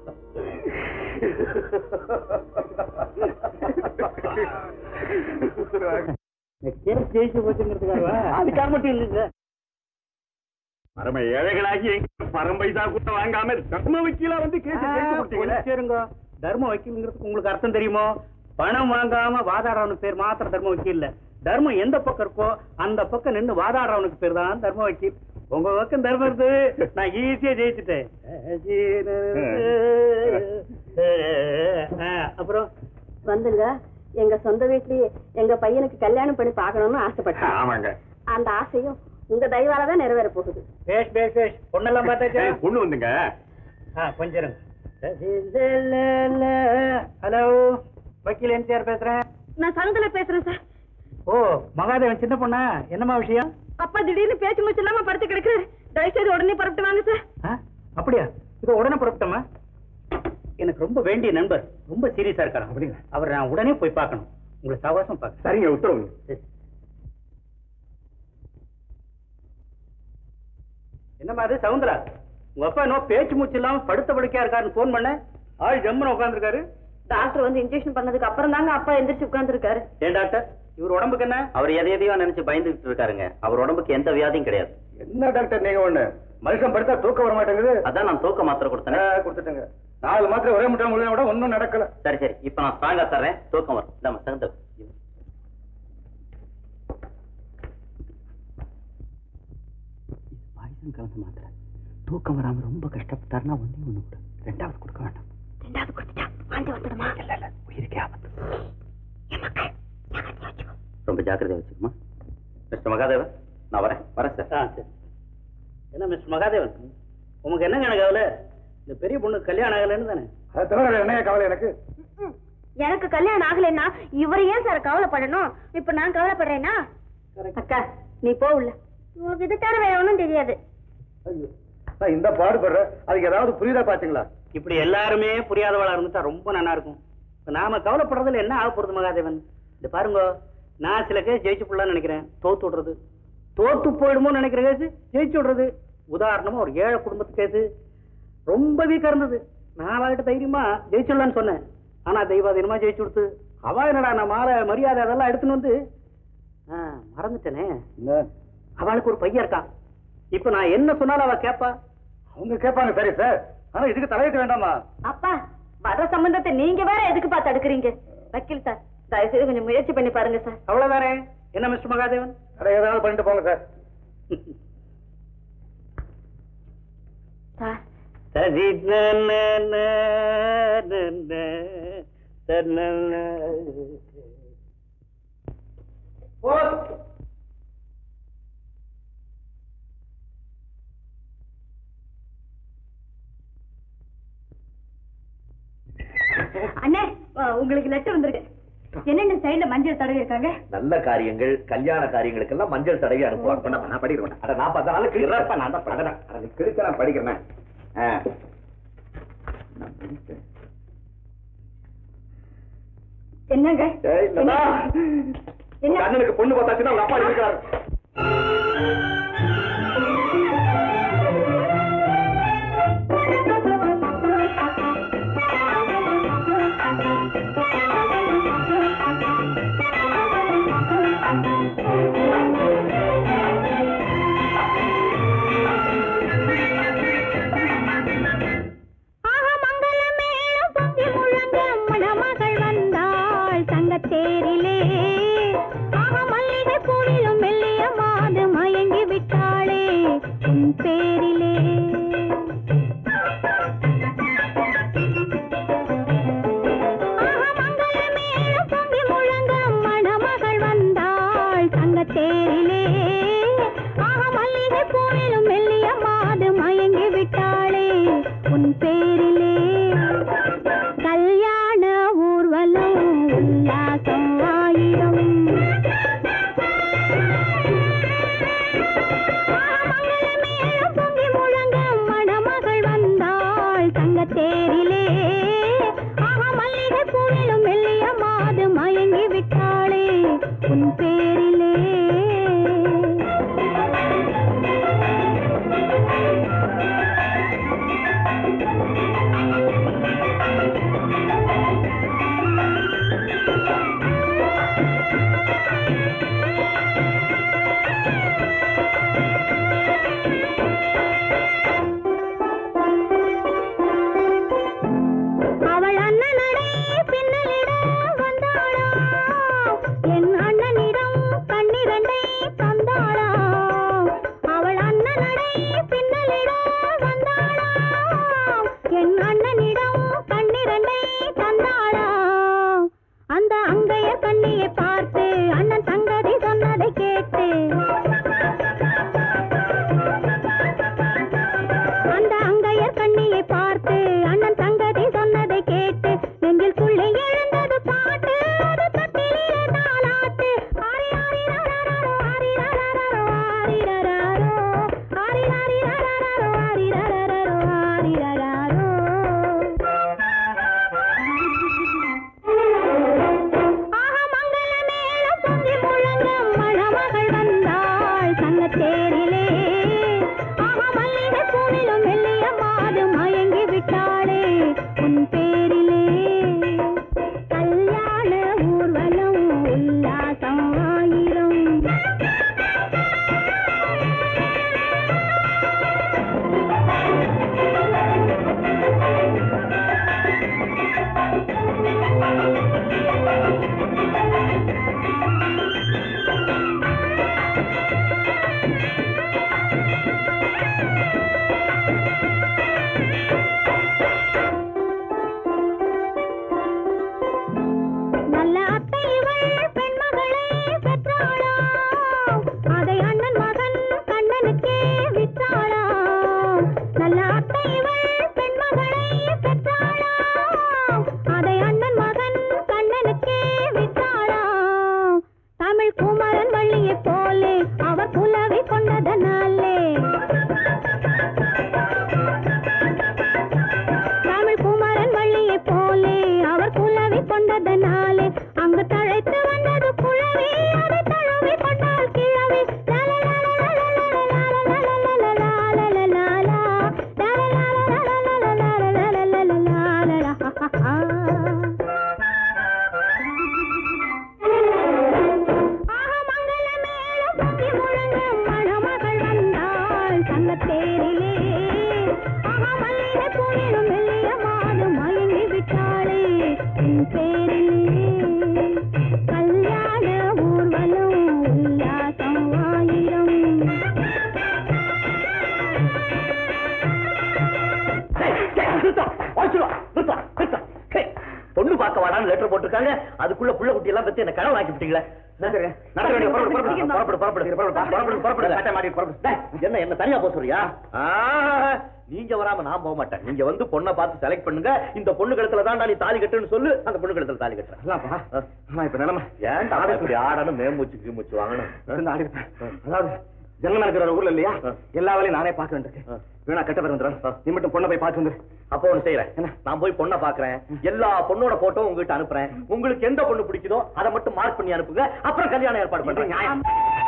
அதுக்காக மட்டும் இல்லைங்க பரம ஏழைகளாகி எங்க பரம் பைசா கூட வாங்காம தர்ம வக்கீலா வந்து கேஸ் ஜெயிச்சு கொடுத்தீங்களே சரிங்க தர்ம வக்கீலுங்கிறதுக்கு உங்களுக்கு அர்த்தம் தெரியுமோ பணம் வாங்காம வாதாடுறவனுக்கு பேர் மாத்திரம் தர்ம வக்கீல் இல்ல தர்மம் எந்த பக்கம் இருக்கோ அந்த பக்கம் நின்னு வாதாடுறவனுக்கு பேர் தான் தர்ம வக்கீல் உங்க பக்கம் தர்மம் இருந்து நான் ஈஸியா ஜெயிச்சுட்டேன் ஆ, அப்புறம் வந்துங்க எங்க சொந்த வீட்லயே எங்க பையனுக்கு கல்யாணம் பண்ணி பார்க்கணும்னு ஆசைப்பட்டேன் ஆமாங்க அந்த ஆசையும் உங்க தயவால தான் நிறைவேற போகுது பேஷ் பேஷ் பேஷ் பொண்ணெல்லாம் பார்த்தாச்சா ஏய், பொண்ணு வந்துங்க ஆ கொஞ்சம் இருங்க. ஹலோ வக்கீல் எம்ஜிஆர் பேசுறேன் நான் சங்கத்துல பேசுறேன் சார் ஓ மகாதேவன் சின்ன பொண்ணா என்னம்மா விஷயம் அப்பா திடீர்னு பேச்சு மூச்சு இல்லாம படுத்து கிடக்குறாரு தயவு செய்து உடனே புறப்பட்டு வாங்க சார் ஆ, அப்படியா இது உடனே புறப்பட்டோமா எனக்கு ரொம்ப வேண்டிய நண்பர் ரொம்ப சீரியஸா இருக்காரு அப்படிங்க அவர் நான் உடனே போய் பார்க்கணும் உங்களை சவாசம் பார்க்க சரிங்க உத்தரவு என்னம்மா அது சவுந்தரா உங்க அப்பா இன்னும் பேச்சு மூச்சு இல்லாம படுத்த படுக்கையா இருக்காருன்னு ஃபோன் பண்ண ஆள் ஜம்முன்னு உட்காந்துருக்காரு டாக்டர் வந்து இன்ஜெக்ஷன் பண்ணதுக்கு அப்புறம் தாங்க அப்பா எந்திரிச்சு உட்கார்ந்துருக்காரு ஏன் டாக்டர் இவர் உடம்புக்கு என்ன அவர் எதை எதையோ நினைச்சு பயந்துட்டு இருக்காருங்க அவர் உடம்புக்கு எந்த வியாதியும் கிடையாது என்ன டாக்டர் நீங்க ஒண்ணு மனுஷன் படுத்தா தூக்கம் வர மாட்டேங்குது அதான் நான் தூக்க மாத்திரை கொடுத்தேன் கொடுத்துட்டேங்க நாலு மாத்திரை ஒரே முட்டை முழுவதும் விட ஒன்றும் நடக்கல சரி சரி இப்ப நான் ஸ்ட்ராங்கா தர்றேன் தூக்கம் வரும் இந்தாம்மா தகுந்த பாய்சன் கலந்த மாத்திரை தூக்கம் வராம ரொம்ப கஷ்டப்பட்டாருன்னா ஒண்ணே ஒண்ணு கூட ரெண்டாவது கொடுக்க வேண்டாம் ரெண்டாவது கொடுத்துட்டா வாந்தி வந்துடுமா இல்ல இல்ல உயிருக்கே ஆபத்து ரொம்ப ஜாக்கிரதையா வச்சுக்கமா மிஸ்டர் மகாதேவன் நான் வரேன் வரேன் சார் ஆ சரி என்ன மிஸ்டர் மகாதேவன் உங்களுக்கு என்ன கவலை இந்த பெரிய பொண்ணு கல்யாணம் ஆகலைன்னு தானே அதை தவிர என்ன கவலை எனக்கு ம்ம். எனக்கு கல்யாணம் ஆகலைன்னா இவர் ஏன் சார் கவலைப்படணும் இப்ப நான் கவலைப்படுறேனா அக்கா நீ போ உள்ள உங்களுக்கு இது தவிர வேற ஒண்ணும் தெரியாது ஐயோ நான் இந்த பாடுபடுறேன் அதுக்கு ஏதாவது புரியுதா பாத்தீங்களா இப்படி எல்லாருமே புரியாதவளா இருந்துட்டா ரொம்ப நல்லா இருக்கும் இப்ப நாம கவலைப்படுறதுல என்ன ஆக போறது மகாதேவன் இந்த பாருங்க நான் சில கேஸ் ஜெயிச்சு போடலாம்னு நினைக்கிறேன் தோத்து விடுறது தோத்து போயிடுமோ நினைக்கிற கேஸ் ஜெயிச்சு விடுறது உதாரணமா ஒரு ஏழை குடும்பத்து கேஸ் ரொம்ப வீக்கா இருந்தது நான் அவகிட்ட தைரியமா ஜெயிச்சிடலாம்னு சொன்னேன் ஆனா தெய்வாதீனமா ஜெயிச்சு கொடுத்து அவ என்னடா நான் மாலை மரியாதை அதெல்லாம் எடுத்துன்னு வந்து ஆ, மறந்துட்டேனே என்ன அவளுக்கு ஒரு பையன் இருக்கான் இப்ப நான் என்ன சொன்னாலும் அவ கேப்பா அவங்க கேட்பாங்க சரி சார் ஆனா இதுக்கு தலையிட வேண்டாமா அப்பா வர சம்பந்தத்தை நீங்க வேற எதுக்கு பார்த்து அடுக்குறீங்க வக்கீல் சார் தயவு செய்து கொஞ்சம் முயற்சி பண்ணி பாருங்க சார் அவ்வளவுதானே என்ன மிஸ்டர் மகாதேவன் அட ஏதாவது பண்ணிட்டு போங்க சார் சார் சரி ந, ந, ந, ந, ந, த, ந, ந. அண்ணே அஹ், உங்களுக்கு லெட்டர் வந்திருக்கு என்னென்ன சைடுல மஞ்சள் தடவி இருக்காங்க நல்ல காரியங்கள் கல்யாண காரியங்களுக்கெல்லாம் மஞ்சள் தடவி அனுப்புவாங்க நான் படிக்கிறேன் அட நான் பார்த்தா நாள் கிழிப்பா நான் தான் படிக்கிறேன் கிழிச்ச நான் படிக்கிறேன் ஆ. நான் படிக்கிறேன். என்னங்க ஏய், லதா. என்ன? உங்க அண்ணனுக்கு பொண்ணு பார்த்தாச்சுன்னா உங்க அப்பா இருக்கிறாரு ஆக மங்கள மேளம் பொங்கி முழங்க மணமகள் வந்தாள் தங்கத்தேரிலே ஆக மல்லிகை பூவிலும் மெல்லிய மாது மயங்கி விட்டாளே உன் பேரிலே ஆக மங்கள மேளம் பொங்கி முழங்க மணமகள் வந்தாள் தங்கத்தேரிலே ஆக மல்லிகை பூவிலும் மெல்லிய மாது மயங்கி விட்டாளே உன் பேரிலே கல்யாண ஊர்வலம் உல்லாசம் ஆயிரம் மங்களமேளம் பொங்கி முழங்க மணமகள் வந்தாள் தங்கத்தேரிலே ஆக மல்லிகை பூவிலும் மெல்லிய மாது மயங்கி விட்டாளே உன் பேரிலே அவள் அண்ணனடை பின்னலிட வந்தாளா என் அண்ணனிடம் கண்ணிரண்டை தந்தாளா அவள் அண்ணனடை பின்னலிட வந்தாளா என் அண்ணனிடம் கண்ணிரண்டை தந்தாளா அந்த அங்கைய கண்ணியை பார்த்து அண்ணன் சங்கதி சொன்னதை கேட்டு அந்த அங்கையர் கண்ணியை பார்த்து அண்ணன் சங்கதி சொன்னதை கேட்டு நெஞ்சில் புள்ளி எழுந்தது பாட்டு அது தட்டிலே தாலாட்டு ஆரி ஆரி ரரரரோ, ஆரி ரரரரோ, ஆரி ரரரோ. ஆரி ஆரி ரரரரோ, ஆரி ரரரரோ, ஆரி ரரரோ. ஆக மங்கள மேளம் பொங்கி முழங்க மணமகள் வந்தாள் தங்கத்தேரிலே ஆக மல்லிகை போலே அவர் குலவி கொண்டதனாலே தமிழ் குமரன் வள்ளியை போலே அவர் குலவி கொண்டதனாலே அங்கு தழைத்து வந்தது குழவி அதை தழுவி கொண்டால் கிழவி மணமகள் வந்தாள் தங்கத்தேரிலே அகமல்லிகை பூவிலும் மெல்லிய மாது மயங்கி விட்டாளே உன் பேரிலே கல்யாண ஊர்வலம் உல்லாசம் ஆயிரம் பொண்ணு பார்க்க வாடான்னு லெட்டர் போட்டிருக்காங்க அதுக்குள்ள புள்ள குட்டி எல்லாம் பத்தி என்ன கனவு ஆக்கி விட்டீங்களே நடக்க வேண்டிய புறப்படு, புறப்படு, புறப்படு, புறப்படு, புறப்படு, புறப்படு, புறப்படு, சட்டை மாட்டிட்டு புறப்படு. டேய், என்ன என்ன தனியா போக சொல்றியா ஆ, நீங்க வராம நான் போக மாட்டேன் நீங்க வந்து பொண்ணை பார்த்து செலக்ட் பண்ணுங்க இந்த பொண்ணு கழுத்துல தான் நீ தாலி கட்டுன்னு சொல்லு அந்த பொண்ணு கழுத்துல தாலி கட்டுறேன் ஆமா இப்ப நிலைமை ஏன் இப்படி ஆடணும் மேம்பூச்சு கீமூச்சு வாங்கணும் இருந்து ஆடி இருப்பேன். அதாவது ஜென்மம் இருக்கிற ஊர்ல இல்லையா எல்லா வேலையும் நானே பார்க்க வேண்டியிருக்கு வேணா கட்ட பேர் வந்துடும் நீ மட்டும் பொண்ணை போய் பார்த்து வந்துரு அப்போ ஒண்ணு செய்யறேன் நான் போய் பொண்ணை பாக்குறேன் எல்லா பொண்ணோட போட்டோ உங்ககிட்ட அனுப்புறேன் உங்களுக்கு எந்த பொண்ணு பிடிக்குதோ அதை மட்டும் மார்க் பண்ணி அனுப்புங்க அப்புறம் கல்யாணம் ஏற்பாடு பண்றேன் நியாயம்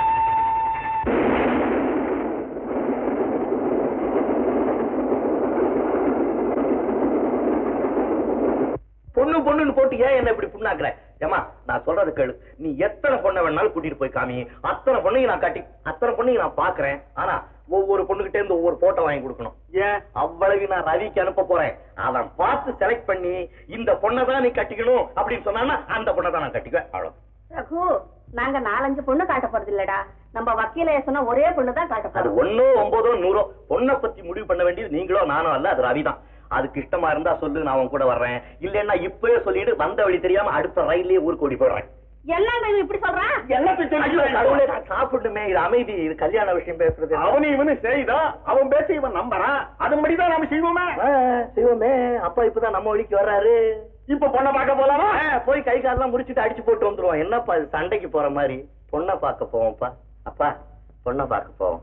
பொண்ணு பொண்ணுன்னு போட்டு ஏன் என்ன இப்படி புண்ணாக்குற ஏமா நான் சொல்றது கேளு நீ எத்தனை பொண்ணை வேணாலும் கூட்டிட்டு போய் காமி அத்தனை பொண்ணையும் நான் கட்டி அத்தனை பொண்ணையும் நான் பாக்குறேன் ஆனா ஒவ்வொரு பொண்ணுகிட்ட இருந்து ஒவ்வொரு போட்டோ வாங்கி கொடுக்கணும் ஏன் அவ்வளவு நான் ரவிக்கு அனுப்ப போறேன் அவன் பார்த்து செலக்ட் பண்ணி இந்த பொண்ணை தான் நீ கட்டிக்கணும் அப்படின்னு சொன்னான்னா அந்த பொண்ணை தான் நான் கட்டிக்குவேன் அவ்வளவு ரகு நாங்க நாலஞ்சு பொண்ணு காட்ட போறது இல்லடா நம்ம வக்கீல சொன்ன ஒரே பொண்ணு தான் காட்ட அது போறோம் ஒண்ணோ ஒன்பதோ நூறோ பொண்ணை பத்தி முடிவு பண்ண வேண்டியது நீங்களோ நானோ அல்ல அது ரவிதான் அதுக்கு இஷ்டமா இருந்தா சொல்லு நான் உன் கூட வர்றேன் இல்லைன்னா இப்பவே சொல்லிட்டு வந்த வழி தெரியாம அடுத்த ரயிலே ஊருக்கு ஓடி போயிடுறேன் எல்லாம் இவன் இப்படி சொல்றான் ஐயோ, கடவுளே, நான் சாப்பிடணுமே இது அமைதி இது கல்யாண விஷயம் பேசுறது அவனு இவனு செய்தா அவன் பேச இவன் நம்பறான் அதன்படிதான் நாம செய்வோமே ஆ, சிவமே அப்பா இப்பதான் நம்ம வழிக்கு வர்றாரு இப்ப பொண்ணை பார்க்க போலாமா ஆ, போய் கை காலெல்லாம் முடிச்சிட்டு அடிச்சு போட்டு வந்துருவோம் என்னப்பா இது சண்டைக்கு போற மாதிரி பொண்ணை பார்க்க போவோம்ப்பா அப்பா பொண்ணை பார்க்க போவோம்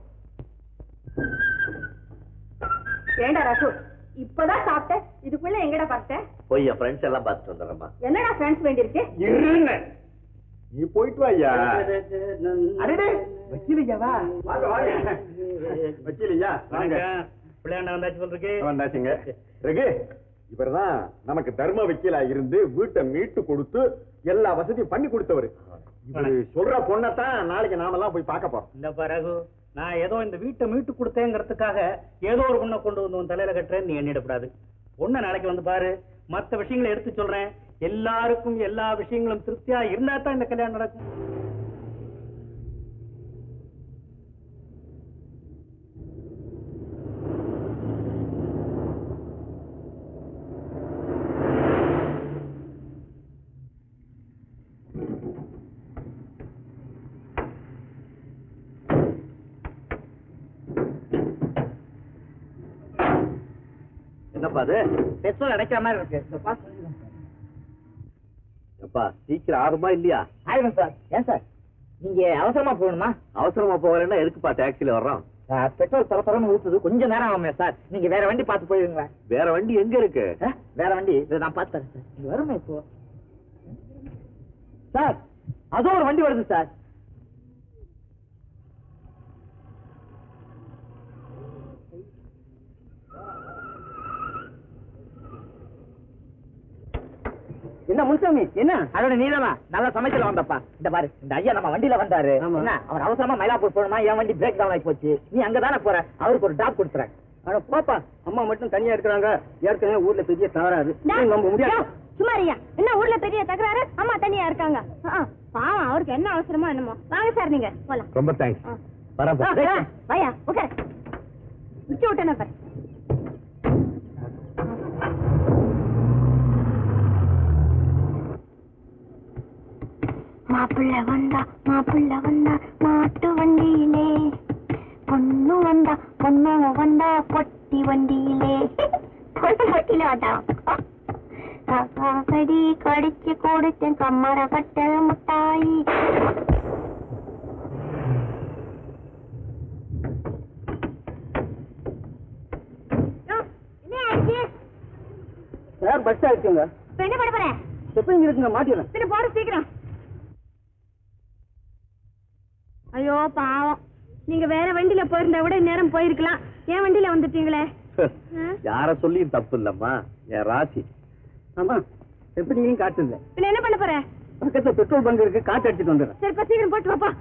ஏண்டா ரகு இப்பதான் சாப்பிட்டேன் இதுக்குள்ள எங்கடா பார்த்தேன் போய் என் ஃப்ரெண்ட்ஸ் எல்லாம் பார்த்துட்டு வந்துடுறேம்மா என்னடா ஃப்ரெண்ட்ஸ் வேண்டியிருக்கு இருன்னு நீ போயிட்டு வாய்யா அடடே வக்கீலையாவா வாங்க வாங்க வக்கீலையா வாங்க பிள்ளையாண்ட வந்தாச்சு சொல்றீங்க வந்தாச்சுங்க ரகு இவர்தான் நமக்கு தர்ம வக்கீலா இருந்து வீட்டை மீட்டு கொடுத்து எல்லா வசதியும் பண்ணி கொடுத்தவர் இவரு சொல்ற பொண்ணத்தான் நாளைக்கு நாமெல்லாம் போய் பார்க்க போறோம் இந்த ரகு நான் ஏதோ இந்த வீட்டை மீட்டு கொடுத்தேங்கிறதுக்காக ஏதோ ஒரு பொண்ணை கொண்டு வந்து உன் தலையில கட்டுறேன்னு நீ எண்ணிடக்கூடாது பொண்ணை நாளைக்கு வந்து பாரு மத்த விஷயங்களை எடுத்து சொல்றேன் எல்லாருக்கும் எல்லா விஷயங்களும் திருப்தியா இருந்தா தான் இந்த கல்யாணம் நடக்கும் என்னப்பா அது பெட்ரோல் அடைக்கிற மாதிரி இருக்கு இந்த பாஸ் எப்பா சீக்கிரம் ஆகுமா இல்லையா ஆயிடும் சார் ஏன் சார் நீங்க அவசரமா போகணுமா அவசரமா போகலன்னா எதுக்குப்பா டாக்ஸில வர்றோம் பெட்ரோல் தர தரன்னு ஊத்துது கொஞ்சம் நேரம் ஆகுமே சார் நீங்க வேற வண்டி பார்த்து போயிருங்க வேற வண்டி எங்க இருக்கு வேற வண்டி இதை நான் பார்த்து தரேன் சார் நீங்க வருமா இப்போ சார் அதோ ஒரு வண்டி வருது சார் என்ன முன்சாமி என்ன அதோட நீதானா நல்லா சமைச்சல வந்தப்பா இந்த பாரு இந்த ஐயா நம்ம வண்டியில வந்தாரு என்ன அவர் அவசரமா மயிலாப்பூர் போகணுமா என் வண்டி பிரேக் டவுன் ஆகி போச்சு நீ அங்கதானே போற அவருக்கு ஒரு டாப் கொடுத்துறேன் ஆனா போப்பா அம்மா மட்டும் தனியா இருக்கிறாங்க ஏற்கனவே ஊர்ல பெரிய தவறாது நம்ப முடியாது சும்மா இருயா என்ன ஊர்ல பெரிய தகராறு அம்மா தனியா இருக்காங்க ஆ, ஆ, பாவம் அவருக்கு என்ன அவசரமோ என்னமோ வாங்க சார் நீங்க போலாம் ரொம்ப தேங்க்ஸ் ஆ. வரேன் ஆ, ஆ, வாயா உட்கார் உச்சி விட்டேன் பாரு மாப்பிள்ள வந்தா மாப்பிள்ள வந்தா மாட்டு வண்டியிலே பொண்ணு வந்தா பொண்ணு வந்தா பொட்டி வண்டியிலே பொண்ணு வண்டியில வந்தா கடி கடிச்சு கொடுத்தேன் கம்மர கட்ட முட்டாயி ஆயிடுச்சுங்க இப்ப என்ன பண்ண போறேன் எப்ப இங்க இருக்குங்க மாட்டிடுறேன் பின்ன போட சீக்கிரம் ஐயோ பாவம் நீங்க வேற வண்டியில போயிருந்தா கூட நேரம் போயிருக்கலாம் ஏன் வண்டியில வந்துட்டீங்களே ஆ? யார சொல்லியும் தப்பு இல்லம்மா என் ராசி ஆமா எப்படியும் காட்டு இல்லை பின்ன என்ன பண்ண போற பக்கத்துல பெட்ரோல் பங்க் இருக்கு காட்டு அடிச்சுட்டு வந்துடுறேன் சரி இப்ப சீக்கிரம் போட்டு வாப்பா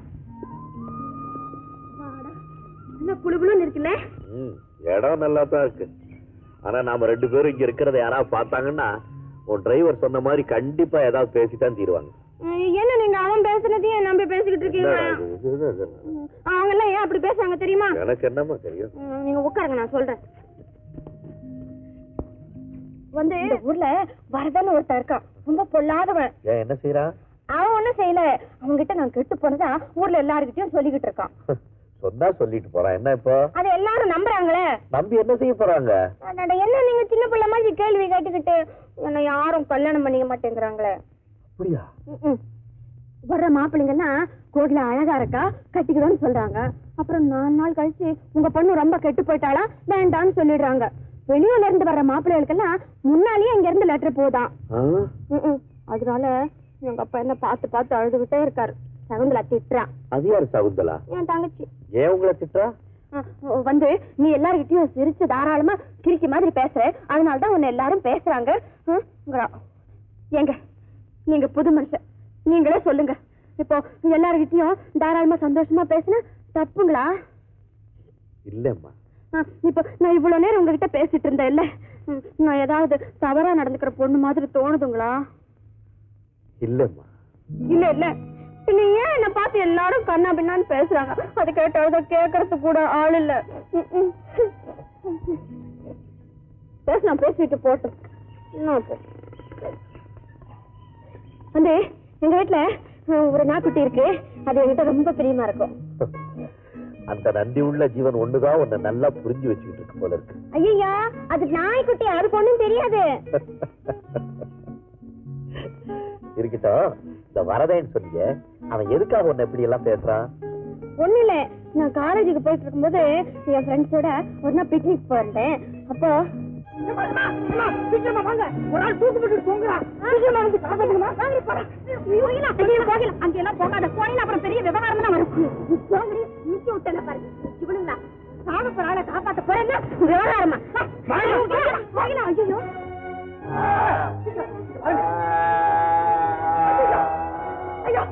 வாடா. என்ன குளு குளுன்னு இருக்குல்ல ம், இடம் நல்லா தான் இருக்கு ஆனா நாம ரெண்டு பேரும் இங்க இருக்கிறத யாராவது பார்த்தாங்கன்னா உன் டிரைவர் சொன்ன மாதிரி கண்டிப்பா ஏதாவது பேசித்தான் தீருவாங்க ம், என்ன நீங்க அவன் பேசுனதையும் நம்பி பேசிக்கிட்டு இருக்கீங்க என்னடா இது? இது, இது, இது. அவங்க எல்லாம் ஏன் அப்படி பேசுறாங்க தெரியுமா எனக்கு என்னம்மா தெரியும் ம், நீங்க உட்காருங்க நான் சொல்றேன் வந்து இந்த ஊர்ல வரதன் ஒருத்தன் இருக்கான் ரொம்ப பொல்லாதவன் ஏன் என்ன செய்யறா அவன் ஒண்ணும் செய்யல அவன்கிட்ட நான் கெட்டு போனதா ஊர்ல எல்லாருக்கிட்டையும் சொல்லிக்கிட்டு இருக்கான் சொன்னா சொல்லிட்டு போறான் என்ன இப்போ அதை எல்லாரும் நம்புறாங்களே நம்பி என்ன செய்ய போறாங்க அடடா, என்ன நீங்க சின்ன பிள்ளை மாதிரி கேள்வி கேட்டுக்கிட்டு என்ன யாரும் கல்யாணம் பண்ணிக்க மாட்டேங்கிறாங்களே அப்படியா ம்ம். வர்ற மாப்பிள்ளைங்கெல்லாம் கோகில அழகா இருக்கா கட்டிக்கிறோம்னு சொல்றாங்க அப்புறம் நாலு நாள் கழிச்சு உங்க பொண்ணு ரொம்ப கெட்டு போயிட்டாளா வேண்டாம்னு சொல்லிடுறாங்க வெளியூர்ல இருந்து வர்ற மாப்பிள்ளைகளுக்கெல்லாம் முன்னாலேயே இங்க இருந்து லெட்டர் போதான் ஆ? ம்ம். அதனால எங்க அப்பா என்ன பார்த்து பார்த்து அழுதுகிட்டே இருக்காரு சகுந்தலா திட்டுறான் அது யாரு சகுந்தலா என் தங்கச்சி ஏன் உங்களை திட்டுறா அஹ் வந்து நீ எல்லார்கிட்டயும் சிரிச்சு தாராளமா கிறுக்கி மாதிரி பேசுற அதனாலதான் உன்னை எல்லாரும் பேசுறாங்க ஹம், ங்கிறா. ஏங்க நீங்க புது மனுஷன் நீங்களே சொல்லுங்க இப்போ எல்லார்கிட்டயும் தாராளமா சந்தோஷமா பேசினா தப்புங்களா இல்லம்மா அஹ், இப்போ நான் இவ்வளவு நேரம் உங்ககிட்ட பேசிட்டு இருந்தேன் இல்ல ம், நான் ஏதாவது தவறா நடந்துக்கிற பொண்ணு மாதிரி தோணுதுங்களா இல்லம்மா இல்ல இல்ல பின்ன ஏன் என்ன பார்த்து எல்லாரும் கண்ணா பின்னான்னு பேசுறாங்க அது கேட்டாவது கேட்கறது கூட ஆள் இல்ல ம், ம். பேச நான் பேசிட்டு போட்டோம் என்ன இப்போ? வந்து எங்க வீட்டுல அஹ், ஒரு நாக்குட்டி இருக்கு அது என்கிட்ட ரொம்ப பிரியமா இருக்கும் அந்த நன்றி உள்ள ஜீவன் ஒண்ணுதான் உன்னை நல்லா புரிஞ்சு வச்சுக்கிட்டு இருக்கு போல இருக்கு ஐயா அது நாய்க்குட்டி அதுக்கு ஒண்ணும் தெரியாது இருக்கட்டும் இந்த வரதேன்னு சொன்னீங்க அவன் எதுக்காக உன்னை இப்படி எல்லாம் பேசுறான் ஒண்ணு இல்ல நான் காலேஜுக்கு போயிட்டு இருக்கும்போது என் ஃப்ரெண்ட்ஸோட ஒரு நாள் பிக்னிக் போயிருந்தேன் அப்போ ஒரு ஆள் தூக்கு போட்டு தூங்குறான் அங்கெல்லாம் போகாத போனீங்க அப்புறம் பெரிய விவகாரம் தான் வரும் போங்கடி நிக்க விட்டல பாரு இவனுங்களா சாக போற ஆளை காப்பாத்த போறேன்னா விவகாரமா போகலாம் ஐயோ ஐயோ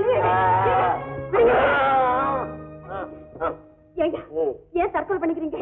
ஏங்க ஏன் தற்கொலை பண்ணிக்கிறீங்க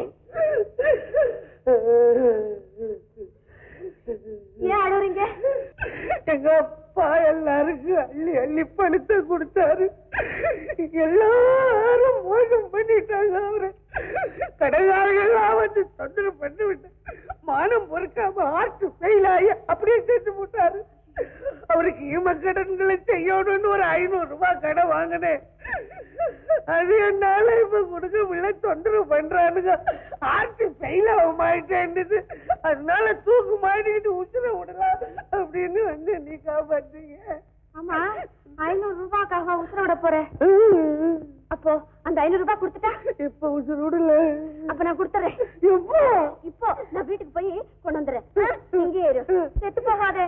ஏன் அழுறீங்க எங்க அப்பா எல்லாருக்கும் அள்ளி அள்ளி பணத்தை கொடுத்தாரு எல்லாரும் மோசம் பண்ணிட்டாங்க அவரை கடைக்காரங்கெல்லாம் வந்து தொந்தரவு பண்ணி விட்டேன் மானம் பொறுக்காம ஆர்ட் ஃபெயில் ஆகி அப்படியே செத்து போட்டாரு அவருக்கு ஈம கடன்களை செய்யணும்னு ஒரு ஐநூறு ரூபாய் கடை வாங்கினேன் அது என்னால இப்ப கொடுக்க முடியல தொந்தரவு பண்றானுங்க ஆர்ட் ஃபெயில் ஆக மாட்டேன்னுது அதனால தூக்கு மாட்டிக்கிட்டு உசுர விடலாம் அப்படின்னு வந்து நீ காப்பாத்தீங்க ஆமா ஐநூறு ரூபாய்க்காக உத்தர விட போறேன் அப்போ அந்த ஐநூறு ரூபாய் கொடுத்துட்டா இப்ப உசுர விடல அப்ப நான் கொடுத்துறேன் எப்போ இப்போ நான் வீட்டுக்கு போய் கொண்டு வந்துடுறேன் ஆ? இங்கேயே இரு செத்து போகாதே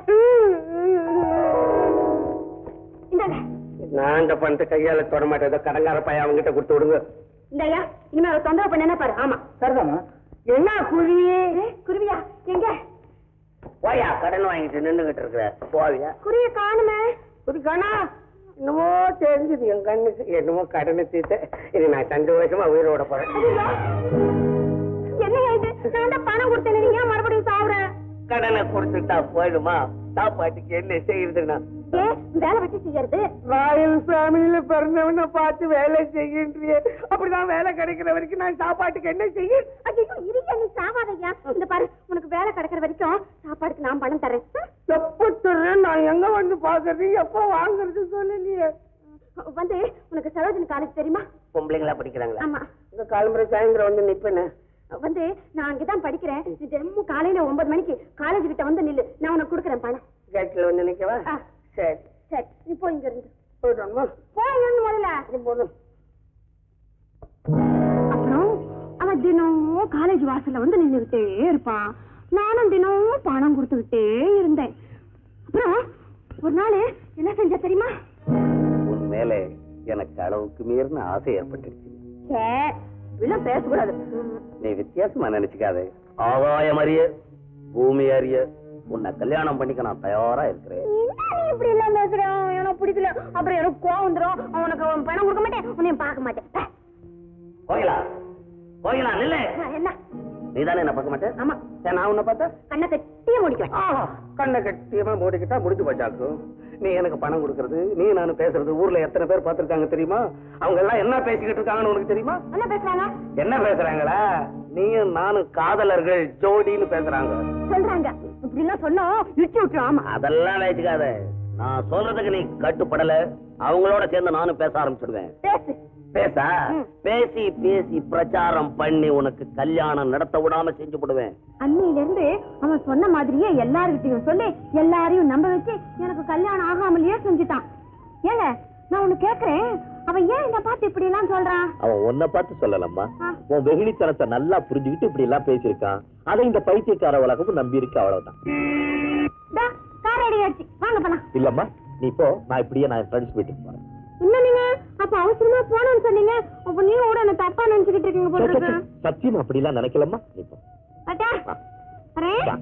இந்தாங்க நான் இந்த பணத்தை கையால தொட மாட்டேன் ஏதோ கடங்கார பையன் அவங்ககிட்ட கொடுத்து விடுங்க இந்தாயா இனிமே அவரை தொந்தரவு பண்ண பாரு ஆமா சரிதாமா என்ன குருவி குருவியா எங்க போயா கடன் வாங்கிட்டு நின்னுகிட்டு இருக்கிற போவியா குருவிய காணுமே ஒரு கணா என்னமோ தெரிஞ்சது என் கண்ணுக்கு என்னமோ கடனை தீர்த்த இது நான் சந்தோஷமா உயிரோட போறேன் என்ன இது நான் தான் பணம் கொடுத்தேன் நீங்க ஏன் மறுபடியும் சாவுறேன் கடனை கொடுத்துட்டா போயிடுமா சாப்பாட்டுக்கு என்ன செய்யறதுன்னா ஏ வேலை வச்சு செய்யறது ராயல் ஃபேமிலியில பிறந்தவன பார்த்து வேலை செய்கின்றியே அப்படிதான் வேலை கிடைக்கிற வரைக்கும் நான் சாப்பாட்டுக்கு என்ன செய்ய ஐயோ இருக்க நீ சாவாதையா இந்த பாரு உனக்கு வேலை கிடைக்கிற வரைக்கும் சாப்பாடுக்கு நான் பணம் தரேன் எப்ப தர்றேன் நான் எங்க வந்து பாக்குறது எப்ப வாங்குறது சொல்லலையே வந்து உனக்கு சரோஜினி காலேஜ் தெரியுமா பொம்பளைங்களா படிக்கிறாங்களா ஆமா இந்த காலம்புரை சாயந்தரம் வந்து நிப்பேன்னு வந்து நான் அங்கதான் படிக்கிறேன் நீ தினமும் காலையில ஒன்பது மணிக்கு காலேஜ் கிட்ட வந்து நில்லு நான் உனக்கு கொடுக்குறேன் பணம் கேட்டில் வந்து நிக்கவா ஆ. சரி சரி நீ போ இங்க இருந்து போயிடும்மா போய் முதல்ல போதும் அப்புறம் அவன் தினமும் காலேஜ் வாசல்ல வந்து நின்னுகிட்டே இருப்பான் நானும் தினமும் பணம் கொடுத்துக்கிட்டே இருந்தேன் அப்புறம் ஒரு நாள் என்ன செஞ்ச தெரியுமா உன் மேலே எனக்கு அளவுக்கு மீறின ஆசை ஏற்பட்டுருச்சு சே இப்படிலாம் பேசக்கூடாது நீ வித்தியாசமா நினைச்சுக்காத ஆகாயம் அறிய பூமி அறிய உன்னை கல்யாணம் பண்ணிக்க நான் தயாரா இருக்கிறேன் என்ன நீ இப்படி எல்லாம் பேசுறான் எனக்கு பிடிக்கல அப்புறம் எனக்கு கோவம் வந்துடும் உனக்கு அவன் பணம் கொடுக்க மாட்டேன் உன்னையும் பார்க்க மாட்டேன் அஹ், கோயிலா கோயிலா நில்ல என்ன நீ தானே என்ன பார்க்க மாட்டேன் ஆமா சரி, நான் உன்னை பார்த்தா கண்ணை கட்டியே முடிக்குவேன் ஆஹா, கண்ணை கட்டியமா மூடிக்கிட்டா முடிஞ்சு போச்சாக்கும் நீ எனக்கு பணம் கொடுக்கறது நீ நானும் பேசுறது ஊர்ல எத்தனை பேர் பார்த்திருக்காங்க தெரியுமா அவங்க எல்லாம் என்ன பேசிக்கிட்டு இருக்காங்கன்னு உனக்கு தெரியுமா என்ன பேசுறாங்க என்ன பேசுறாங்களா நீயும் நானும் காதலர்கள் ஜோடின்னு பேசுறாங்க சொல்றாங்க இப்படி எல்லாம் சொன்னோம் இடிச்சு விட்டுரும் ஆமா அதெல்லாம் வச்சுக்காத நான் சொல்றதுக்கு நீ கட்டுப்படல அவங்களோட சேர்ந்து நானும் பேச ஆரம்பிச்சிடுவேன் பேசு பேசா ம். பேசி பேசி பிரச்சாரம் பண்ணி உனக்கு கல்யாணம் நடத்த விடாம செஞ்சு விடுவேன் அன்னையில இருந்து அவன் சொன்ன மாதிரியே எல்லார்கிட்டயும் சொல்லி எல்லாரையும் நம்ப வச்சு எனக்கு கல்யாணம் ஆகாமலேயே செஞ்சுட்டான் ஏங்க நான் ஒண்ணு கேக்குறேன் அவன் ஏன் என்ன பார்த்து இப்படி எல்லாம் சொல்றான் அவன் உன்னை பார்த்து சொல்லலம்மா ஆ. உன் வெகுளித்தனத்தை நல்லா புரிஞ்சுக்கிட்டு இப்படி எல்லாம் பேசியிருக்கான் அதை இந்த பைத்தியக்கார உலகமும் நம்பி இருக்கு அவ்வளவுதான் டா, கார் ரெடி ஆச்சு வாங்க போலாம் இல்லம்மா நீ இப்போ நான் இப்படியே நான் ஃப்ரெண்ட்ஸ் வீட்டுக்கு போறேன் என்ன நீங்க அப்ப அவசரமா போனோம்னு சொன்னீங்க அப்ப நீங்க கூட என்ன தப்பா நினைச்சுக்கிட்டு இருக்கீங்க போல இருக்கு சத்தியம் அப்படிலாம் நினைக்கலம்மா நீ போ. அட்டா வரேன் வா.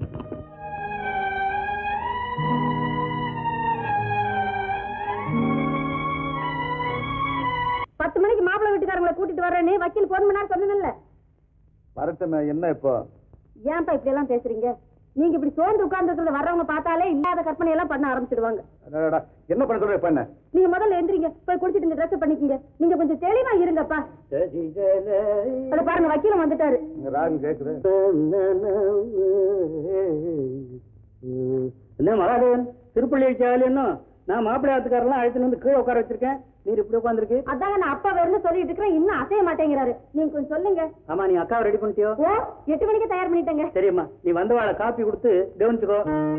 பத்து மணிக்கு மாப்பிள்ளை வீட்டுக்காரங்களை கூட்டிட்டு வரேன்னு வக்கீல் போன் பண்ணாரு சொன்னதில்ல வரட்டுமே என்ன இப்போ ஏன்ப்பா இப்படி எல்லாம் பேசுறீங்க நீங்க இப்படி சோர்ந்து உட்கார்ந்து வர்றவங்க பார்த்தாலே இல்லாத கற்பனை எல்லாம் பண்ண ஆரம்பிச்சிடுவாங்க அடடடா, என்ன பண்ண சொல்ற இப்ப என்ன நீங்க முதல்ல எந்திரிங்க போய் குளிச்சிட்டு இந்த ட்ரெஸ் பண்ணிக்கங்க நீங்க கொஞ்சம் தெளிவா இருங்கப்பா அத பாருங்க வக்கீலம் வந்துட்டாரு இங்க ராகம் கேக்குது என்ன மகாதேவன் திருப்பள்ளி வச்சாலும் என்ன நான் மாப்பிள்ளை ஆத்துக்காரெல்லாம் அழைத்துன்னு வந்து கீழே உட்கார வச்சிருக்கேன் நீர் இப்படி உட்காந்துருக்கு அதாங்க நான் அப்பா வேறுனு சொல்லிட்டு இருக்கிறேன் இன்னும் அசைய மாட்டேங்கிறாரு நீங்க கொஞ்சம் சொல்லுங்க ஆமா நீ அக்காவை ரெடி பண்ணிட்டியோ ஓ எட்டு மணிக்கு தயார் பண்ணிட்டேங்க சரிம்மா நீ வந்தவாளை காப்பி கொடுத்து கவனிச்சுக்கோ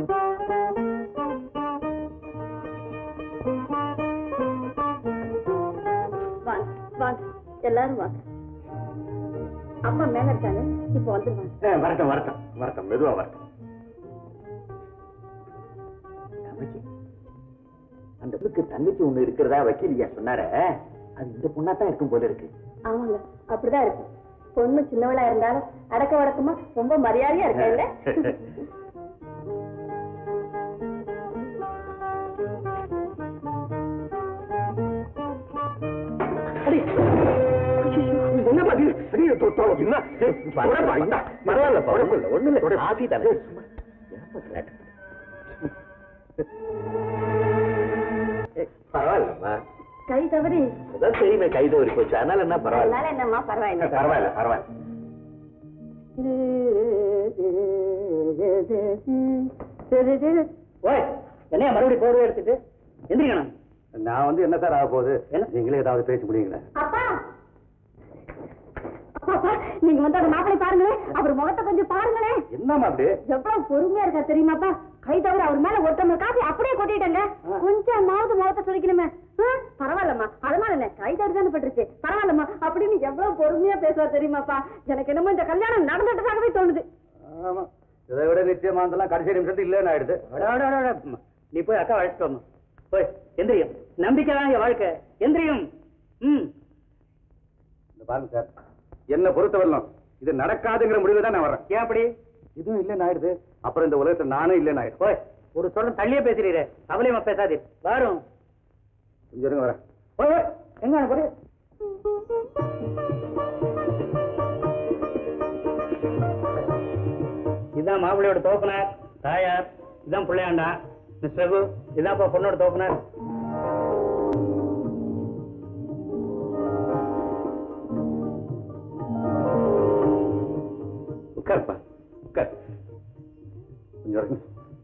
வாங்க வாங்க எல்லாரும் வாங்க அப்பா மேல இருக்காங்க இப்ப வந்துருவாங்க வரட்டும் வரட்டும் வரட்டும் மெதுவா வரட்டும் தங்கச்சி அந்த பொண்ணுக்கு தங்கச்சி ஒண்ணு இருக்கிறதா வக்கீலியா சொன்னார அது இந்த பொண்ணா தான் இருக்கும் போல இருக்கு ஆமாங்க அப்படிதான் இருக்கு பொண்ணு சின்னவளா இருந்தாலும் அடக்க வடக்கமா ரொம்ப மரியாதையா இருக்கா பரவாயில்லம்மா கை தவறி அதான் தெரியுமே கைது ஒரு போச்சு அதனால என்ன பரவாயில்ல அதனால என்னம்மா பரவாயில்ல பரவாயில்ல பரவாயில்ல ஓய் என்னையா மறுபடியும் போர்வை எடுத்துட்டு எந்திரிக்கணும் நான் வந்து என்ன சார் ஆக போகுது என்ன? நீங்களே ஏதாவது பேச முடியுங்களா அப்பா அப்பா, அப்பா, நீங்க வந்து அந்த மாப்பிளை பாருங்களேன் அவர் முகத்தை கொஞ்சம் பாருங்களேன் என்னம்மா அப்படி எவ்வளவு பொறுமையா இருக்கா தெரியுமாப்பா கை தவிர அவர் மேல ஒருத்தவங்க காப்பி அப்படியே கொட்டிட்டேங்க கொஞ்சமாவது முகத்தை சொல்லிக்கணுமே ஆ, பரவாயில்லம்மா அதனால என்ன கை தவறு தானே பட்டுருச்சு பரவாயில்லம்மா அப்படின்னு எவ்வளவு பொறுமையா பேசுவா தெரியுமாப்பா எனக்கு என்னமோ இந்த கல்யாணம் நடந்துட்டதாகவே தோணுது ஆமா இதை விட நிச்சயமானதெல்லாம் கடைசி நிமிஷத்துக்கு இல்லைன்னு ஆயிடுது அட, அட, அட, அட. நீ போய் அக்கா அழைச்சிட்டு வாம்மா. போய் எந்திரியும் நம்பிக்கை தான் என் வாழ்க்கை எந்திரியும் ம் இந்த பாருங்க சார் என்ன பொறுத்தவரையிலும் இது நடக்காதுங்கிற முடிவு தான் நான் வரேன் ஏன் அப்படி இதுவும் இல்லைன்னு ஆயிடுது அப்புறம் இந்த உலகத்துல நானே இல்லைன்னு ஆயிடுது போய் ஒரு சொல்ற தள்ளியே பேசுறீரே அவளையுமா பேசாதீர் வாரும் கொஞ்சம் இருங்க வரேன் போய் போய் எங்க போய் இதான் மாப்பிள்ளையோட தோப்பனார் தாயார் இதான் பிள்ளையாண்டா மிஸ் ரகு இதான்ப்பா பொண்ணோட தோப்பனார் உட்காருப்பா உட்கார் கொஞ்சம் இருங்க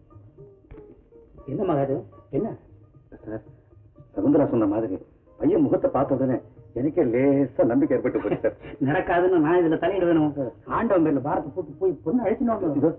என்ன மகாது என்ன சார் சகுந்தரா சொன்ன மாதிரி பையன் முகத்தை பார்த்த உடனே எனக்கே லேசா நம்பிக்கை ஏற்பட்டு போச்சு சார் நடக்காதுன்னு நான் இதுல தலையிட வேணும் ஆண்டவன் பேர்ல பாரத்தை போட்டு போய் பொண்ணு அழைச்சினோம் இதோ.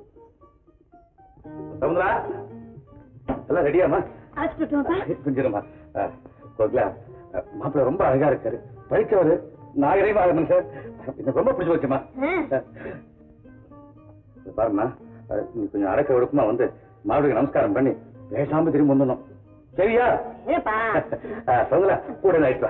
சகுந்தரா எல்லாம் ரெடியாமா அழைச்சிட்டுப்பா கொஞ்சம் இருமா கோகிலா மாப்பிள்ள ரொம்ப அழகா இருக்காரு படிச்சவரு நாகரீகமா இருக்கணும் சார் எனக்கு ரொம்ப பிடிச்சு வச்சுமா பாருமா நீ கொஞ்சம் அரைக்க ஒடுக்குமா வந்து மாவளுக்கு நமஸ்காரம் பண்ணி பேசாம திரும்பி வந்துடணும் சரியா ஏப்பா சொல்லுங்க கூட ஆயிட்டு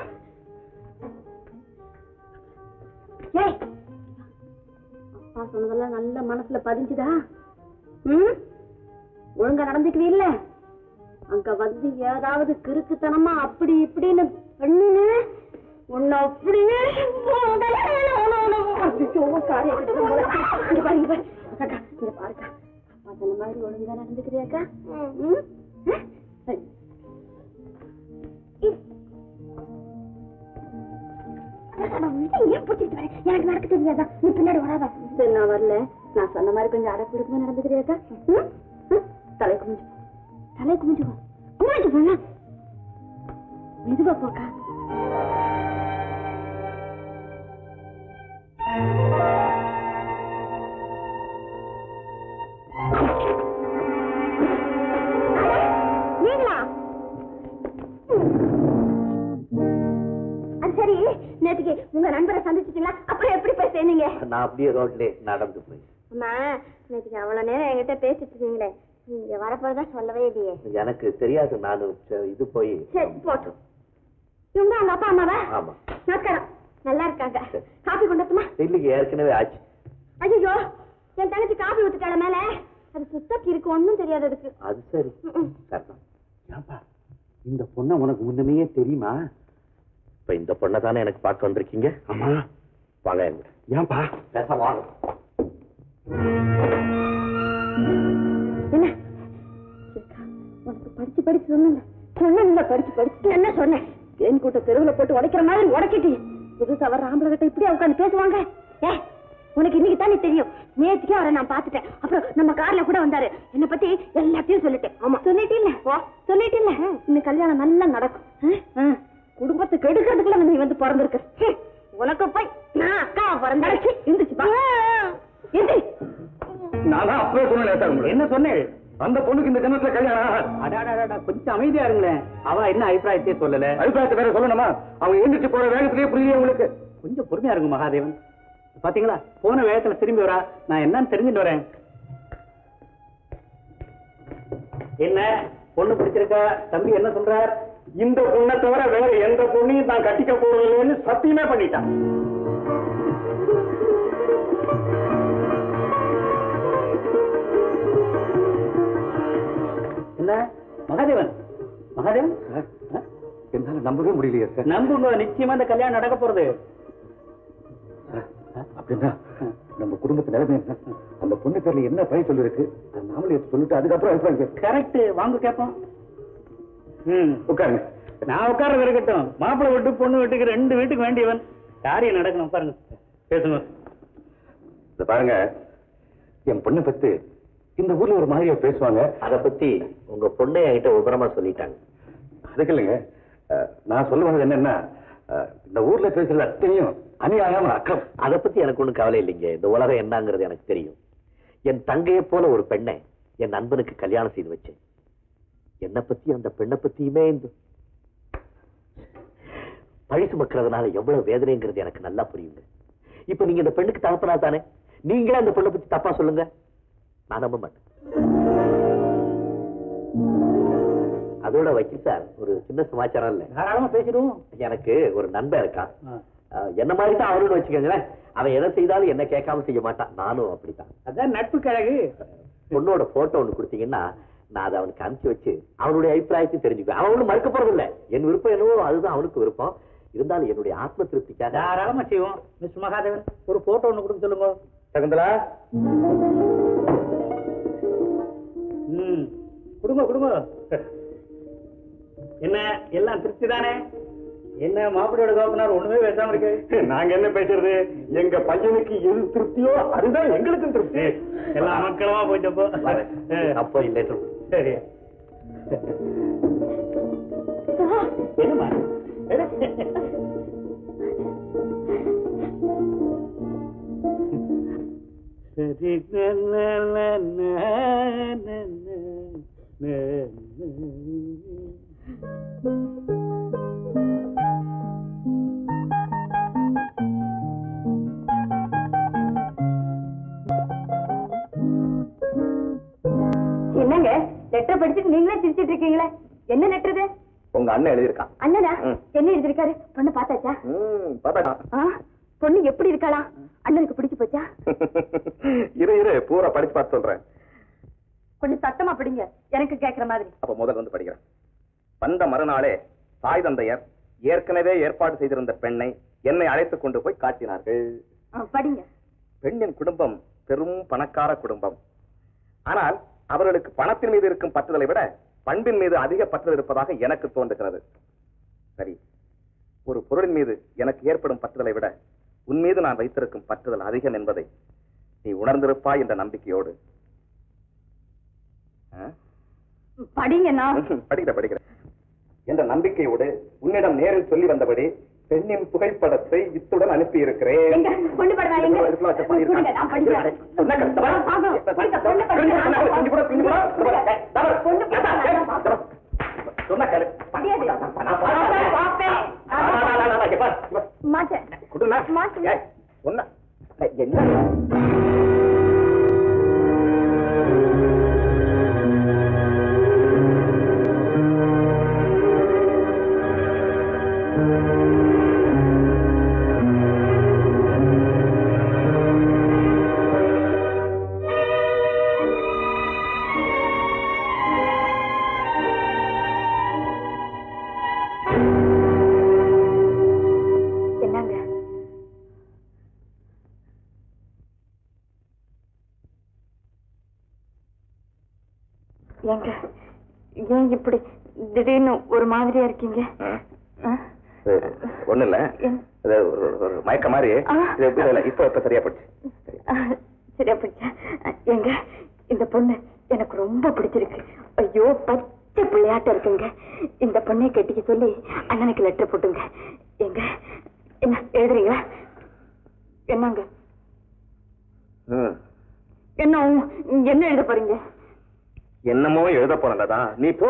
ஏய் அப்பா சொன்னதெல்லாம் நல்ல மனசுல பதிஞ்சுதா ம் ஒழுங்கா நடந்துக்குவீல்ல அங்க வந்து ஏதாவது கிறுக்குத்தனமா அப்படி இப்படின்னு பண்ணுன உன்னை அப்படியே ஐயோ, காரியம் கெட்டுது போல. இங்க பாரு, இங்க பாரு. அக்கா, இங்க பாருக்கா. அப்பா சொன்ன மாதிரி ஒழுங்கா நடந்துக்கிறியாக்கா ம்? ஆ? சரி. இ- ஏன் பிடிச்சிட்டு வரேன் எனக்கு நடக்க தெரியாதா நீ பின்னாடி வராதா சரி நான் வரல நான் சொன்ன மாதிரி கொஞ்சம் அடப்பிடிக்குமா நடந்துக்கிறியாக்கா ம்? ம்? தலை குமிஞ்சு போ. தலை குமிஞ்சு போ. குமிஞ்சு போனா மெதுவா போக்கா நீங்களா அது சரி நேற்றுக்கு உங்க நண்பரை சந்திச்சிட்டீங்களா அப்புறம் எப்படி போய் சேர்ந்தீங்க நான் அப்படியே ரோட்ல நடந்து போய் அம்மா நேற்றுக்கு அவ்வளவு நேரம் என்கிட்ட பேசிட்டு இருந்தீங்களே நீங்க வரப்போறதா சொல்லவே இல்லையே எனக்கு தெரியாது நான் இது போய் சரி போட்டோம் இவங்க அவங்க அப்பா அம்மாவா ஆமா நமஸ்காரம் நல்லா இருக்காங்க காபி கொண்டட்டுமா இல்லைங்க ஏற்கனவே ஆச்சு ஐயோ என் தங்கச்சி காபி ஊத்துட்டால மேல அது சுத்தக்கு இருக்கு ஒண்ணும் தெரியாது அதுக்கு அது சரி ம்ம். சரிதான் ஏன்பா இந்த பொண்ணை உனக்கு முன்னமே தெரியுமா இப்ப இந்த பொண்ணை தானே எனக்கு பார்க்க வந்திருக்கீங்க ஆமா வாங்க எங்க ஏன்பா பேச வாங்க என்ன ஏக்கா, உனக்கு படிச்சு படிச்சு சொன்னேன் சொன்ன படிச்சு படிச்சு என்ன சொன்னேன் தேன் கூட்ட தெருவுல போட்டு உடைக்கிற மாதிரி உடைக்கிட்டு புதுசா வர்ற ஆம்பளை கிட்ட இப்படியா உட்காந்து பேசுவாங்க ஏ உனக்கு இன்னைக்கு தானே தெரியும் நேற்றுக்கே அவரை நான் பார்த்துட்டேன் அப்புறம் நம்ம கார்ல கூட வந்தாரு என்ன பத்தி எல்லாத்தையும் சொல்லிட்டேன் ஆமா சொல்லிட்டு இல்ல ஓ சொல்லிட்டு இல்ல இன்னும் கல்யாணம் நல்லா நடக்கும் ஆ, ஆ. குடும்பத்தை கெடுக்கிறதுக்குள்ள வந்து நீ வந்து பிறந்திருக்க ஹம். உனக்கு போய் நான் அக்கா பிறந்தாச்சு இருந்துச்சு பா எந்திரி நான் தான் அப்பவே சொன்னேன் என்ன சொன்னேன் அந்த பொண்ணுக்கு இந்த ஜனத்துல கல்யாணம் ஆகாது. அடாடாடா கொஞ்சம் அமைதியா இருங்களேன் அவ என்ன அபிப்பிராயத்தையே சொல்லல அபிப்பிராயத்தை வேற சொல்லணுமா அவங்க எந்திரிச்சு போற வேகத்திலேயே புரியல உங்களுக்கு கொஞ்சம் பொறுமையா இருங்க மகாதேவன் பாத்தீங்களா போன வேகத்துல திரும்பி வரா நான் என்னன்னு தெரிஞ்சுட்டு வரேன் என்ன பொண்ணு பிடிச்சிருக்கா தம்பி என்ன சொல்றார் இந்த பொண்ணை தவிர வேற எந்த பொண்ணையும் தான் கட்டிக்க போறதில்லைன்னு சத்தியமே பண்ணிட்டான் என்ன மகாதேவன் மகாதேவன் ஆ? என்னால நம்பவே முடியலையே சார் நம்புங்க நிச்சயமா இந்த கல்யாணம் நடக்க போறது அப்படின்னா நம்ம குடும்பத்து நிலைமை என்ன? அந்த பொண்ணு பேர்ல என்ன பையன் சொல்லிருக்கு நாமளே எடுத்து சொல்லிட்டு அதுக்கப்புறம் அபிப்பிராயம் கேட்போம். கரெக்ட் வாங்க கேப்போம் ம் உட்காருங்க நான் உட்கார்றது இருக்கட்டும் மாப்பிள்ளை வீட்டு பொண்ணு வீட்டுக்கு ரெண்டு வீட்டுக்கு வேண்டியவன் காரியம் நடக்கணும் பாருங்க பேசுங்க இந்த பாருங்க என் பொண்ணை பத்தி இந்த ஊர்ல ஒரு மாதிரியா பேசுவாங்க அத பத்தி உங்க பொண்ணை என்கிட்ட விவரமா சொல்லிட்டாங்க அதுக்கு இல்லைங்க அஹ், நான் சொல்ல வந்தது என்னன்னா அஹ், இந்த ஊர்ல பேசுறது அத்தனையும் அநியாயம் அக்கம் அத பத்தி எனக்கு ஒண்ணும் கவலை இல்லைங்க இந்த உலகம் என்னங்கிறது எனக்கு தெரியும் என் தங்கையை போல ஒரு பெண்ணை என் நண்பனுக்கு கல்யாணம் செய்து வச்சேன் என்னை பத்தி அந்த பெண்ணை பத்தியுமே இந்த பழி சுமக்கிறதுனால எவ்வளவு வேதனைங்கிறது எனக்கு நல்லா புரியுங்க இப்ப நீங்க இந்த பெண்ணுக்கு தகப்பனா தானே நீங்களே அந்த பெண்ணை பத்தி தப்பா சொல்லுங்க நான் நம்ப மாட்டேன் அதோட வக்கீல் சார் ஒரு சின்ன சமாச்சாரம் இல்ல தாராளமா பேசிடுவோம் எனக்கு ஒரு நண்பன் இருக்கான் அஹ், என்ன மாதிரி தான் அவருன்னு வச்சுக்கோங்களேன் அவன் எதை செய்தாலும் என்ன கேட்காம செய்ய மாட்டான் நானும் அப்படித்தான் அதான் நட்பு கழகு பொண்ணோட போட்டோ ஒண்ணு கொடுத்தீங்கன்னா நான் அதை அவனுக்கு அனுப்பிச்சு வச்சு அவனுடைய அபிப்பிராயத்தையும் தெரிஞ்சுக்குவேன் அவன் ஒண்ணும் மறுக்க போறது இல்ல என் விருப்பம் என்னவோ அதுதான் அவனுக்கு விருப்பம் இருந்தாலும் என்னுடைய ஆத்ம திருப்திக்காக தாராளமா செய்வோம் மிஸ் மகாதேவன் ஒரு போட்டோ ஒண்ணு கொடுக்க சொல்லுங்க சகுந்தலா ம் கொடுங்க கொடுங்க என்ன எல்லாம் திருப்தி தானே என்ன மாப்பிள்ளையோட கோப்பனார் ஒண்ணுமே பேசாம இருக்கு நாங்க என்ன பேசுறது எங்க பையனுக்கு எது திருப்தியோ அதுதான் எங்களுக்கும் திருப்தி எல்லா மக்களுமா போயிட்டப்போ அப்போ இல்லை சரி என்னம்மா சரி படிச்சுட்டு நீங்களே சிரிச்சிட்டு இருக்கீங்களே என்ன நெட்டுறது உங்க அண்ணன் எழுதியிருக்கான் அண்ணனா ம். என்ன எழுதிருக்காரு பொண்ணு பார்த்தாச்சா ம், பார்த்தா ஆ, பொண்ணு எப்படி இருக்காளா அண்ணனுக்கு பிடிச்சு போச்சா இரு இரு பூரா படிச்சு பார்த்து சொல்றேன் கொஞ்சம் சத்தமா படிங்க எனக்கு கேக்குற மாதிரி அப்ப முதல்ல வந்து படிக்கிறேன் வந்த மறுநாளே தாய் தந்தையர் ஏற்கனவே ஏற்பாடு செய்திருந்த பெண்ணை என்னை அழைத்துக் கொண்டு போய் காட்டினார்கள் ஆ, படிங்க பெண்ணின் குடும்பம் பெரும் பணக்கார குடும்பம் ஆனால் அவர்களுக்கு பணத்தின் மீது இருக்கும் பற்றுதலை விட பண்பின் மீது அதிக பற்றுதல் இருப்பதாக எனக்கு தோன்றுகிறது சரி ஒரு பொருளின் மீது எனக்கு ஏற்படும் பற்றுதலை விட உன் மீது நான் வைத்திருக்கும் பற்றுதல் அதிகம் என்பதை நீ உணர்ந்திருப்பாய் என்ற நம்பிக்கையோடு ஆ? படிங்கண்ணா படிக்கிறேன் படிக்கிறேன் என்ற நம்பிக்கையோடு உன்னிடம் நேரில் சொல்லி வந்தபடி பெண்ணின் புகைப்படத்தை இத்துடன் அனுப்பி இருக்கிறேன் எங்க பொண்ணு படமா எங்க கொடுங்க, நான் படிக்கிறேன் ஆமா, கொடுங்க, பொண்ணு படம். சொன்ன கேளு. முடியாது. நான் பார்த்தேன். பார்ப்பேன். ஆ, ஆ, ஆ, ஆ, ஆ, இங்க பாரு, இங்க பாரு. மாட்டேன் கொடுண்ணா. மாட்டேன். ஏய், சொன்ன. ஏய், என்ன என்னங்க ஏங்க ஏன் இப்படி திடீர்னு ஒரு மாதிரியா இருக்கீங்க ஆ? ஒண்ணு இல்ல என்ன? இது ஒரு ஒரு மயக்க மாதிரி ஆ. இது இப்ப இல்ல, இப்ப இப்ப சரியா போச்சு சரியா போச்சா எங்க இந்த பொண்ணு எனக்கு ரொம்ப பிடிச்சிருக்கு ஐயோ பச்சை பிள்ளையாட்ட இருக்குங்க இந்த பொண்ணை கட்டிக்க சொல்லி அண்ணனுக்கு லெட்டர் போட்டுங்க எங்க என்ன எழுதுறீங்களா என்னங்க ம். என்ன என்ன எழுத போறீங்க என்னமோ எழுத போறதா நீ போ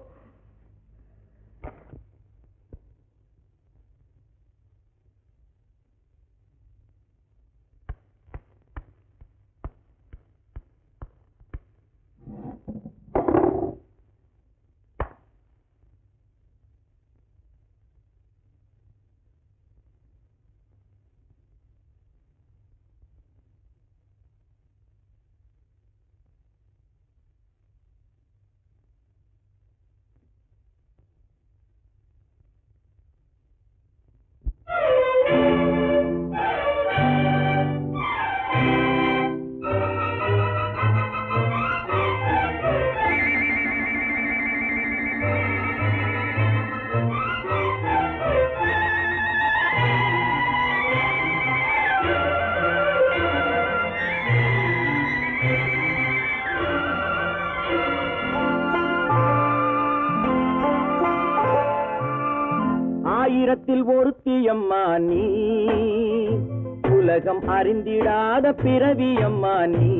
ஆயிரத்தில் ஒருத்தியம்மா நீ உலகம் அறிந்திடாத பிறவியம்மா நீ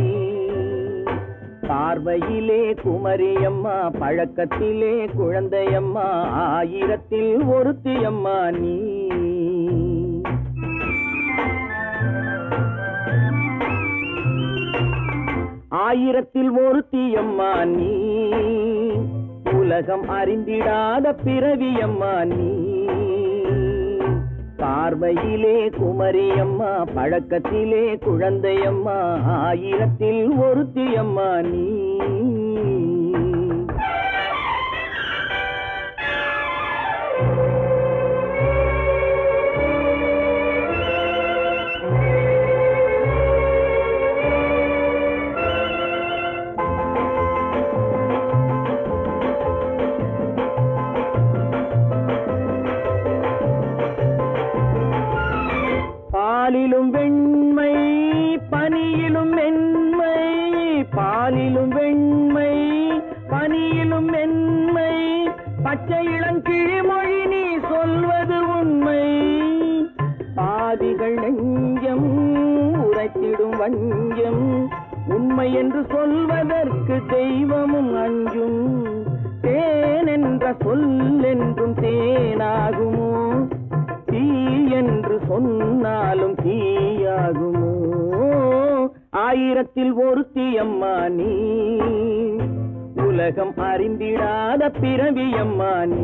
பார்வையிலே குமரியம்மா பழக்கத்திலே குழந்தையம்மா ஆயிரத்தில் ஒருத்தியம்மா நீ ஆயிரத்தில் ஒருத்தியம்மா நீ உலகம் அறிந்திடாத பிறவியம்மா நீ பார்வையிலே குமரியம்மா பழக்கத்திலே குழந்தையம்மா ஆயிரத்தில் ஒருத்தியம்மா நீ பாலிலும் வெண்மை பனியிலும் மென்மை பாலிலும் வெண்மை பனியிலும் மென்மை பச்சை இளங்கிழிமொழி நீ சொல்வது உண்மை பாதிகள் நெஞ்சம் உரைத்திடும் வஞ்சம் உண்மை என்று சொல்வதற்கு தெய்வமும் அஞ்சும் தேன் என்ற சொல் என்றும் தேனாகுமோ தீ என்று சொன்னாலும் தீயாகுமோ ஆயிரத்தில் ஒருத்தி அம்மா நீ உலகம் அறிந்திடாத பிறவியம்மா நீ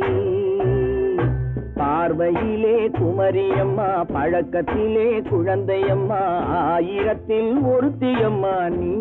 பார்வையிலே குமரியம்மா பழக்கத்திலே குழந்தையம்மா ஆயிரத்தில் ஒருத்தியம்மா நீ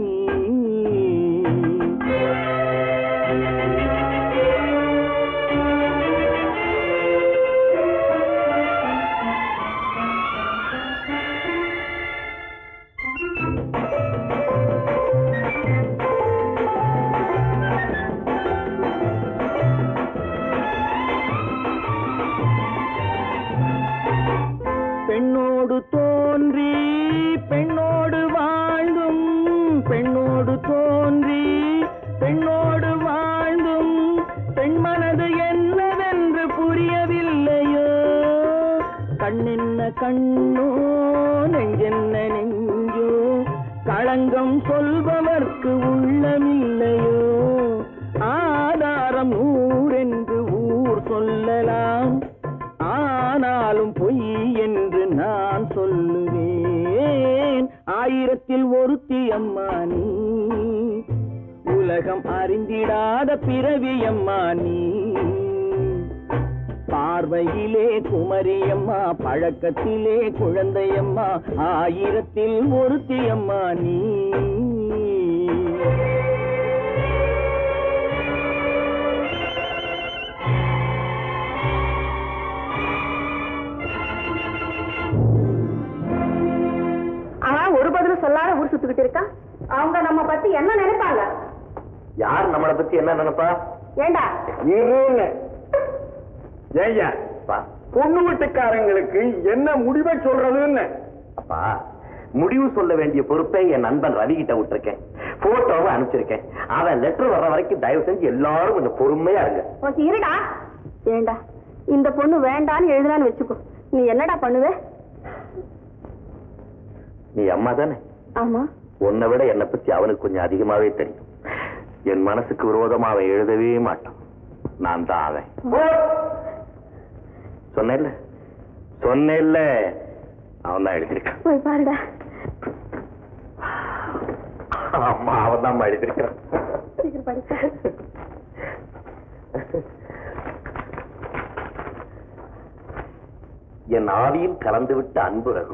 பெண்ணோடு தோன்றி பெண்ணோடு வாழ்ந்தும் பெண்ணோடு தோன்றி பெண்ணோடு வாழ்ந்தும் பெண் மனது என்னவென்று புரியவில்லையோ கண்ணென்ன கண்ணோ நெஞ்சென்ன நெஞ்சோ களங்கம் சொல்பவர்க்கு உள்ளமில்லையோ ஆதாரம் நூறென்று ஊர் சொல்லலாம் ஆனாலும் பொய் என்று நான் சொல்லுவேன் ஆயிரத்தில் ஒருத்தி அம்மா நீ உலகம் அறிந்திடாத பிறவி அம்மா நீ பார்வையிலே குமரியம்மா பழக்கத்திலே குழந்தையம்மா ஆயிரத்தில் ஒருத்தி அம்மா நீ அவன் ஒரு பதிலும் சொல்லாத ஊர் சுத்திக்கிட்டு இருக்கான் அவங்க நம்ம பத்தி என்ன நினைப்பாங்க யார் நம்மளை பத்தி என்ன நினைப்பா ஏண்டா இருங்க ஏய்யா அப்பா பொண்ணு வீட்டுக்காரங்களுக்கு என்ன முடிவை சொல்றதுன்னு அப்பா முடிவு சொல்ல வேண்டிய பொறுப்பை என் நண்பன் ரவி கிட்ட விட்டுருக்கேன் போட்டோவை அனுப்பிச்சிருக்கேன் அவன் லெட்டர் வர்ற வரைக்கும் தயவு செஞ்சு எல்லாரும் கொஞ்சம் பொறுமையா இருங்க கொஞ்சம் இருடா ஏண்டா இந்த பொண்ணு வேண்டான்னு எழுதுனான்னு வச்சுக்கோ நீ என்னடா பண்ணுவ நீ அம்மா தானே ஆமா உன்னை விட என்னை பத்தி அவனுக்கு கொஞ்சம் அதிகமாவே தெரியும் என் மனசுக்கு விரோதமா அவன் எழுதவே மாட்டான் நான் தான் அவன் சொன்னேன்ல சொன்னேன்ல அவன் தான் எழுதியிருக்கான் போய் பாருடா அம்மா அவன் தான் எழுதியிருக்கான் சீக்கிரம் படிப்பா என் ஆவியில் கலந்துவிட்ட அன்பு ரகு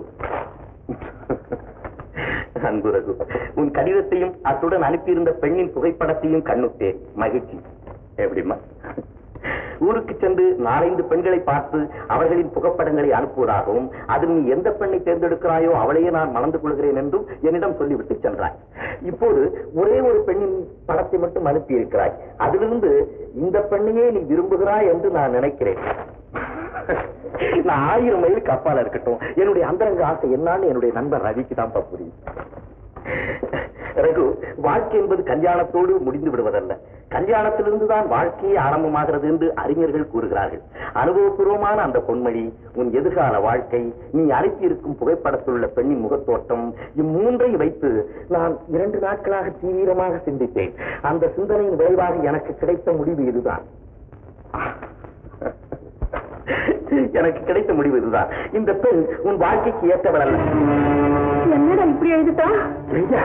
அன்பு ரகு உன் கடிதத்தையும் அத்துடன் அனுப்பியிருந்த பெண்ணின் புகைப்படத்தையும் கண்ணுட்டேன் மகிழ்ச்சி எப்படிம்மா ஊருக்கு சென்று நாலைந்து பெண்களை பார்த்து அவர்களின் புகைப்படங்களை அனுப்புவதாகவும் அதில் நீ எந்த பெண்ணை தேர்ந்தெடுக்கிறாயோ அவளையே நான் மணந்து கொள்கிறேன் என்றும் என்னிடம் சொல்லிவிட்டு சென்றாய் இப்போது ஒரே ஒரு பெண்ணின் படத்தை மட்டும் அனுப்பியிருக்கிறாய் அதிலிருந்து இந்த பெண்ணையே நீ விரும்புகிறாய் என்று நான் நினைக்கிறேன் நான் ஆயிரம் மைலுக்கு அப்பால இருக்கட்டும் என்னுடைய அந்தரங்க ஆசை என்னன்னு என்னுடைய நண்பர் ரவிக்கு தான் புரியும் ரகு வாழ்க்கை என்பது கல்யாணத்தோடு முடிந்து விடுவதல்ல கல்யாணத்திலிருந்து தான் வாழ்க்கையே ஆரம்பமாகிறது என்று அறிஞர்கள் கூறுகிறார்கள் அனுபவபூர்வமான அந்த பொன்மொழி உன் எதிர்கால வாழ்க்கை நீ அனுப்பியிருக்கும் புகைப்படத்தில் உள்ள பெண்ணின் முகத்தோட்டம் இம்மூன்றை வைத்து நான் இரண்டு நாட்களாக தீவிரமாக சிந்தித்தேன் அந்த சிந்தனையின் விளைவாக எனக்கு கிடைத்த முடிவு இதுதான் எனக்கு கிடைத்த முடிவு இதுதான் இந்த பெண் உன் வாழ்க்கைக்கு ஏற்றவள் அல்ல என்னடா இப்படி எழுதிட்டா ஐயா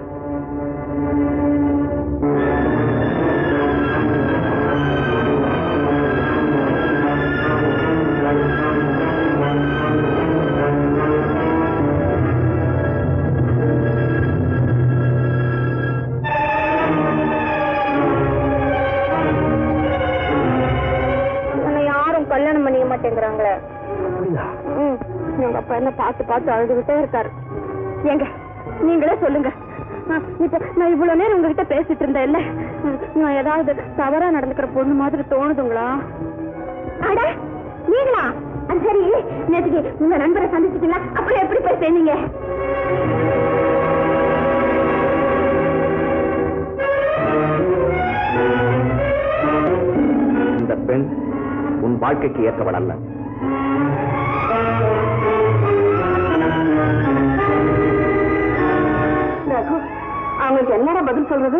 உன்னை யாரும் கல்யாணம் பண்ணிக்க மாட்டேங்கிறாங்களே ம், எங்க அப்பா என்ன பார்த்து பார்த்து அழுதுகிட்டே இருக்காரு ஏங்க நீங்களே சொல்லுங்க ஆ, இப்ப நான் இவ்வளவு நேரம் உங்ககிட்ட பேசிட்டு இருந்தேன் இல்ல நான் ஏதாவது தவறா நடந்துக்கிற பொண்ணு மாதிரி தோணுதுங்களா அட நீங்களா அது சரி நேற்றுக்கு உங்க நண்பரை சந்திச்சிட்டீங்களா அப்புறம் எப்படி போய் சேர்ந்தீங்க இந்த பெண் உன் வாழ்க்கைக்கு ஏற்றவள் அல்ல ரகு அவங்களுக்கு என்னடா பதில் சொல்றது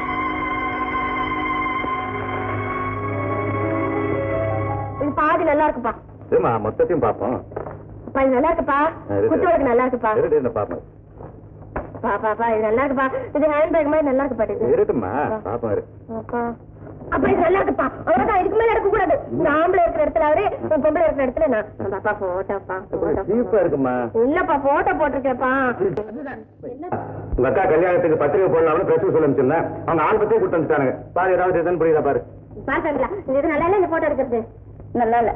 இது பாதி நல்லா இருக்குப்பா ஏமா மொத்தத்தையும் பார்ப்போம் அப்பா இது நல்லா இருக்குப்பா இருக்கு. குத்து விளக்கு நல்லா இருக்குப்பா இருட்டு என்ன பார்ப்போம் பா பா பா இது நல்லா இருக்குப்பா இது ஹேண்ட் பேக் மாதிரி நல்லா இருக்கு பாட்டு இருக்குமா பார்ப்போம் இரு அப்பா அப்பா இது நல்லா இருக்குப்பா அவ்வளவுதான் இதுக்கு மேல எடுக்க கூடாது இந்த ஆம்பளை இருக்கிற இடத்துல அவரு இந்த பொம்பளை இருக்கிற இடத்துல நான் நம்ம அப்பா போட்டோப்பா போட்டோ சீப்பா இருக்குமா இல்லப்பா போட்டோ போட்டிருக்கேன்ப்பா உங்க அக்கா கல்யாணத்துக்கு பத்திரிகை போடலாம்னு பிரச்சனை சொல்ல அனுப்பிச்சிருந்தேன் அவங்க ஆள் பத்தியே கொடுத்து அனுப்பிச்சிட்டாங்க பாரு ஏதாவது எதுன்னு புரியுதா பாரு பாத்தீங்களா இது நல்லா இல்ல இந்த போட்டோ எடுக்கிறது நல்லா இல்ல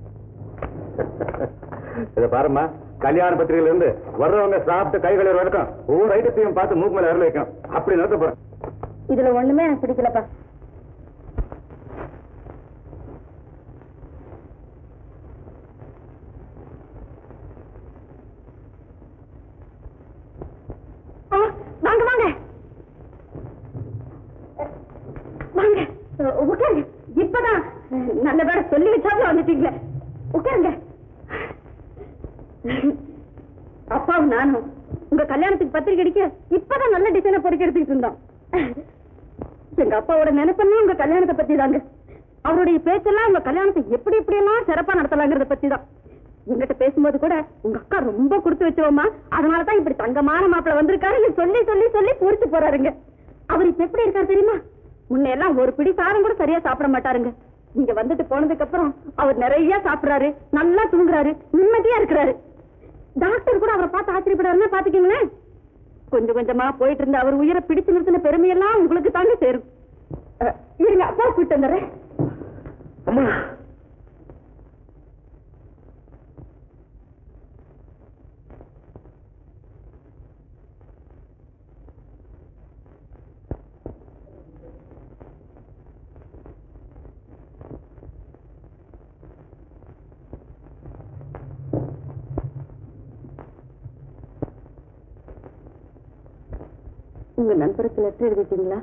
இத பாருமா கல்யாண பத்திரிகையில இருந்து வர்றவங்க சாப்பிட்டு கை கழுவுற வரைக்கும் ஒவ்வொரு ஐட்டத்தையும் பார்த்து மூக்கு மேல விரல வைக்கும் அப்படி நிறுத்த போறேன் இதுல ஒண்ணுமே எனக்கு பிடிக்கலப்பா ஆ, வாங்க வாங்க வாங்க அஹ், உட்காருங்க இப்பதான் அஹ், நல்ல வேலை சொல்லி வச்சாலும் வந்துட்டீங்களே உட்காருங்க அப்பாவும் நானும் உங்க கல்யாணத்துக்கு பத்திரிக்கை அடிக்க இப்பதான் நல்ல டிசைனை பொறுக்க எடுத்துக்கிட்டு இருந்தோம் எங்க அப்பாவோட நினைப்பெல்லாம் உங்க கல்யாணத்தை பத்தி தாங்க அவருடைய பேச்செல்லாம் உங்க கல்யாணத்தை எப்படி எப்படி எல்லாம் சிறப்பா நடத்தலாங்கிறத பத்தி தான் எங்கிட்ட பேசும்போது கூட உங்க அக்கா ரொம்ப கொடுத்து வச்சோமா அதனாலதான் இப்படி தங்கமான மாப்பிள வந்திருக்காருன்னு சொல்லி சொல்லி சொல்லி பூரிச்சு போறாருங்க அவர் இப்ப எப்படி இருக்காரு தெரியுமா முன்ன எல்லாம் ஒரு பிடி சாதம் கூட சரியா சாப்பிட மாட்டாருங்க நீங்க வந்துட்டு போனதுக்கு அப்புறம் அவர் நிறைய சாப்பிடுறாரு நல்லா தூங்குறாரு நிம்மதியா இருக்கிறாரு டாக்டர் கூட அவரை பார்த்து ஆச்சரியப்படுறாருன்னா பாத்துக்கீங்களேன் கொஞ்சம் கொஞ்சமா போயிட்டு இருந்த அவர் உயிரை பிடிச்சு நிறுத்தின பெருமையெல்லாம் உங்களுக்கு தாங்க சேரும் அஹ், இருங்க அப்பா கூப்பிட்டு வந்துடுறேன் அம்மா உங்க நண்பருக்கு லெட்டர் எழுதிட்டீங்களா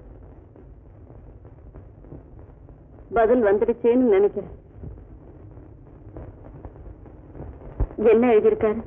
பதில் வந்துடுச்சேன்னு நினைக்கிறேன் என்ன எழுதியிருக்காரு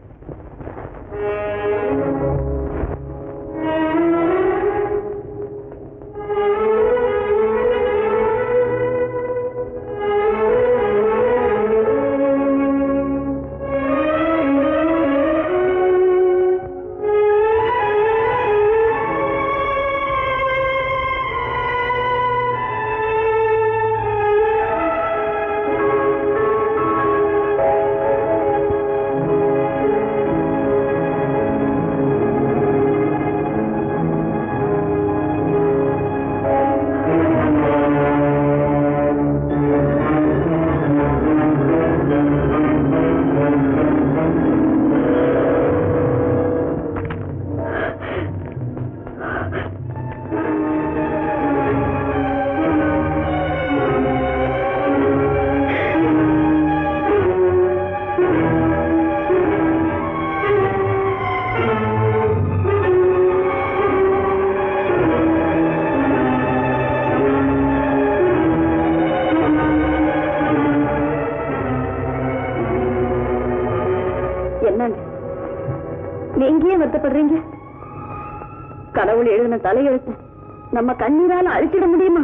என்னங்க நீங்க ஏன் வருத்தப்படுறீங்க கடவுள் எழுதின தலையெழுத்து நம்ம கண்ணீரால அழிச்சிட முடியுமா